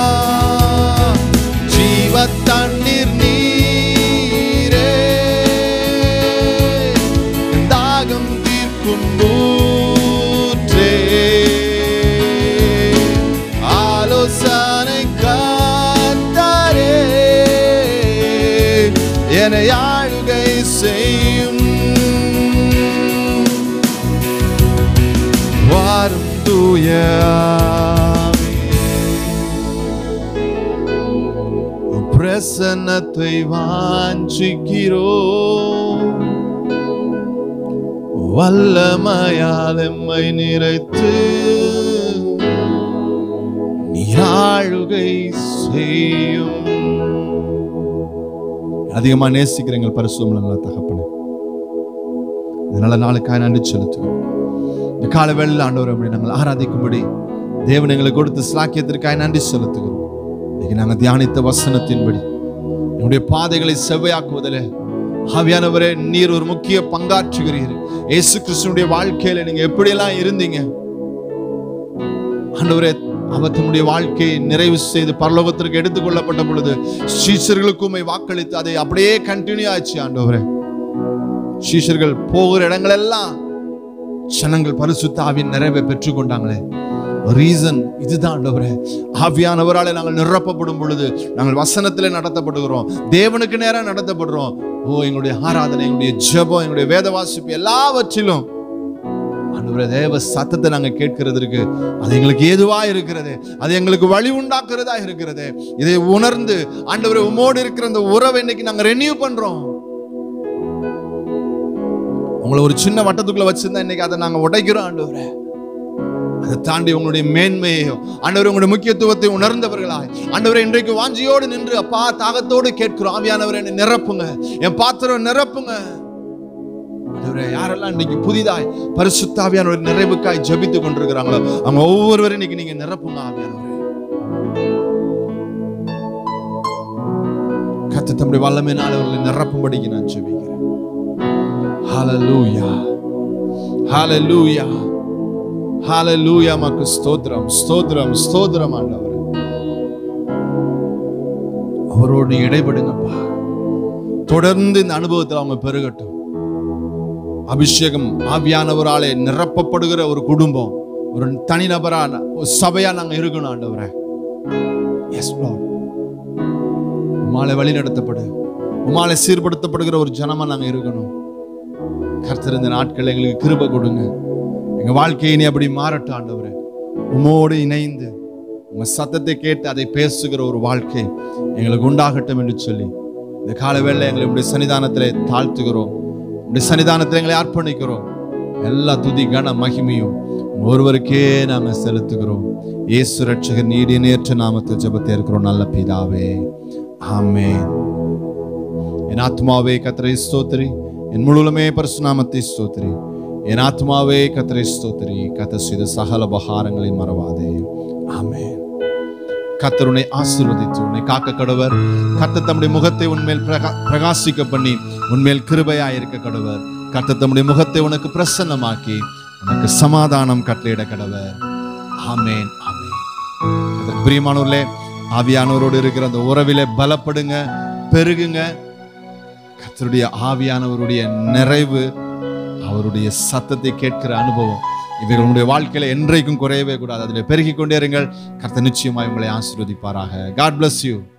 ஜீவ தண்ணீர் நீரே தாகம் தீர்க்கும் ஊற்றே ஆலோசனை காத்தாரே என்னை ஆளுகை செய்யும் வாரும் தூய பிரசன்னத்தை வாஞ்சிக்கிறோ வல்லமையால் எம்மை நிறைத்து நீராழுகை செய்யும் அதிகமா நேசிக்கிற எங்கள் பரிசுத்தம் நல்ல தகப்பனே இந்த நல்ல நாளுக்காக நன்றி செலுத்துகிறோம் இந்த கால வேளையில் ஆண்டவர் அப்படி நாங்கள் ஆராதிக்கும்படி தேவன் எங்களுக்கு கொடுத்த ஸ்லாக்கியத்திற்காக நன்றி செலுத்துகிறோம் இன்னைக்கு நாங்கள் தியானித்த வசனத்தின்படி என்னுடைய பாதைகளை செவ்வையாக்குவதில் ஆவியானவரே நீர் ஒரு முக்கிய பங்காற்றுகிறீர் இயேசு கிறிஸ்துனுடைய வாழ்க்கையில நீங்க எப்படியெல்லாம் இருந்தீங்க ஆண்டவரே அவர் தம்முடைய வாழ்க்கையை நிறைவு செய்து பரலோகத்திற்கு எடுத்துக்கொள்ளப்பட்ட பொழுது சீஷர்களுக்கு உம்மை வாக்களித்து அதை அப்படியே கண்டினியூ ஆச்சு ஆண்டவரே சீஷர்கள் போகிற இடங்கள் எல்லாம் ஜனங்கள் பரிசுத்த ஆவியின் நிறைவை பெற்றுக்கொண்டாங்களே ரீசன் இதுதான் ஆண்டவரே ஆவியானவராலே நாங்கள் நிரப்பப்படும் பொழுது நாங்கள் வசனத்திலே நடத்தப்படுகிறோம் தேவனுக்கு நேரம் நடத்தப்படுறோம் ஓ எங்களுடைய ஆராதனை எங்களுடைய ஜெபம் எங்களுடைய வேத வாசிப்பு எல்லாவற்றிலும் ஆண்டவரே தேவ சத்தத்தை நாங்க கேட்கிறதற்கு அது எங்களுக்கு ஏதுவா இருக்கிறது அது எங்களுக்கு வழி உண்டாக்குறதா இருக்கிறது இதை உணர்ந்து ஆண்டவரே உமோடு இருக்கிற அந்த உறவை இன்னைக்கு நாங்க ரெனியூ பண்றோம் உங்களை ஒரு சின்ன வட்டத்துக்குள்ள வச்சிருந்தா இன்னைக்கு அதை நாங்க உடைக்கிறோம் ஆண்டவரே அதை தாண்டி உங்களுடைய மேன்மையையும் ஆண்டவர் உங்களுடைய முக்கியத்துவத்தை உணர்ந்தவர்களாய் ஆண்டவரை இன்றைக்கு வாஞ்சியோடு நின்று அப்பா தாகத்தோடு கேட்கிறோம் ஆவியானவரை என்னை நிரப்புங்க என் பாத்திரம் நிரப்புங்க ஆண்டவரே யாரெல்லாம் இன்னைக்கு புதிதாய் பரிசுத்தாவியான ஒரு நிறைவுக்காய் ஜபித்து கொண்டிருக்கிறாங்களோ அவங்க ஒவ்வொருவரும் இன்னைக்கு நீங்க நிரப்புங்க ஆவியானவரே கத்த தம்முடைய வல்லமையினால் அவர்களை நிரப்பும்படிக்கு நான் ஜெபிக்கிறேன் ஹalleluya ஹalleluya ஹalleluya மக்கு ஸ்தோத்திரம் ஸ்தோத்திரம் ஸ்தோத்திரம் ஆண்டவரே அவரோடு இடைபடுங்கப்பா தொடர்ந்து இந்த அனுபவத்தில் அவங்க பெருகட்டும் அபிஷேகம் ஆவியானவராலே நிரப்பப்படுகிற ஒரு குடும்பம் ஒரு தனிநபரா ஒரு சபையா நாங்க இருக்கணும் ஆண்டவரே எஸ் லார்ட் உமாலை வழி நடத்தப்படு உமாலை சீர்படுத்தப்படுகிற ஒரு ஜனமா நாங்க இருக்கணும் கர்த்தர் இந்த நாட்கள் எங்களுக்கு கிருபை கொடுங்க எங்க வாழ்க்கையை இனி அப்படி மாறட்டும் ஆண்டவரே உமோடு இணைந்து உங்க சத்தத்தை கேட்டு அதை பேசுகிற ஒரு வாழ்க்கை எங்களுக்கு உண்டாகட்டும் என்று சொல்லி இந்த கால வேளை எங்களை உடைய சன்னிதானத்திலே தாழ்த்துகிறோம் உடைய சன்னிதானத்தில் எங்களை அர்ப்பணிக்கிறோம் எல்லா துதி கன மகிமையும் உங்க ஒருவருக்கே நாங்க செலுத்துகிறோம் இயேசு ரட்சகர் நீடிய நேற்று நாமத்தில் ஜெபத்தை இருக்கிறோம் நல்ல பிதாவே ஆமென் என் ஆத்மாவே கத்தரை ஸ்தோத்திரி என் முழுவலுமே பரிசுநாமத்தை ஸ்தோத்திரி என் ஆத்மாவே கத்தரை ஸ்தோத்திரி கத்த செய்த சகல பகாரங்களை மறவாதே ஆமென் கத்தர் உன்னை ஆசீர்வதித்து உன்னை காக்க கடவர் கர்த்தர் தம்முடைய முகத்தை உன்மேல் பிரகா பிரகாசிக்க பண்ணி உன்மேல் கிருபையா இருக்க கடவர் கர்த்தர் தம்முடைய முகத்தை உனக்கு பிரசன்னமாக்கி உனக்கு சமாதானம் கட்டளையிட கடவர் ஆமென் ஆமென் கர்த்தருக்கு பிரியமானவர்களே ஆவியானவரோடு இருக்கிற அந்த உறவிலே பலப்படுங்க பெருகுங்க கர்த்தருடைய ஆவியானவருடைய நிறைவு அவருடைய சத்தத்தை கேட்கிற அனுபவம் இவர்களுடைய வாழ்க்கையில என்றைக்கும் குறையவே கூடாது அதில் பெருகிக் கொண்டே இருங்கள் கர்த்தர் நிச்சயமாய் உங்களை ஆசீர்வதிப்பாராக காட் bless யூ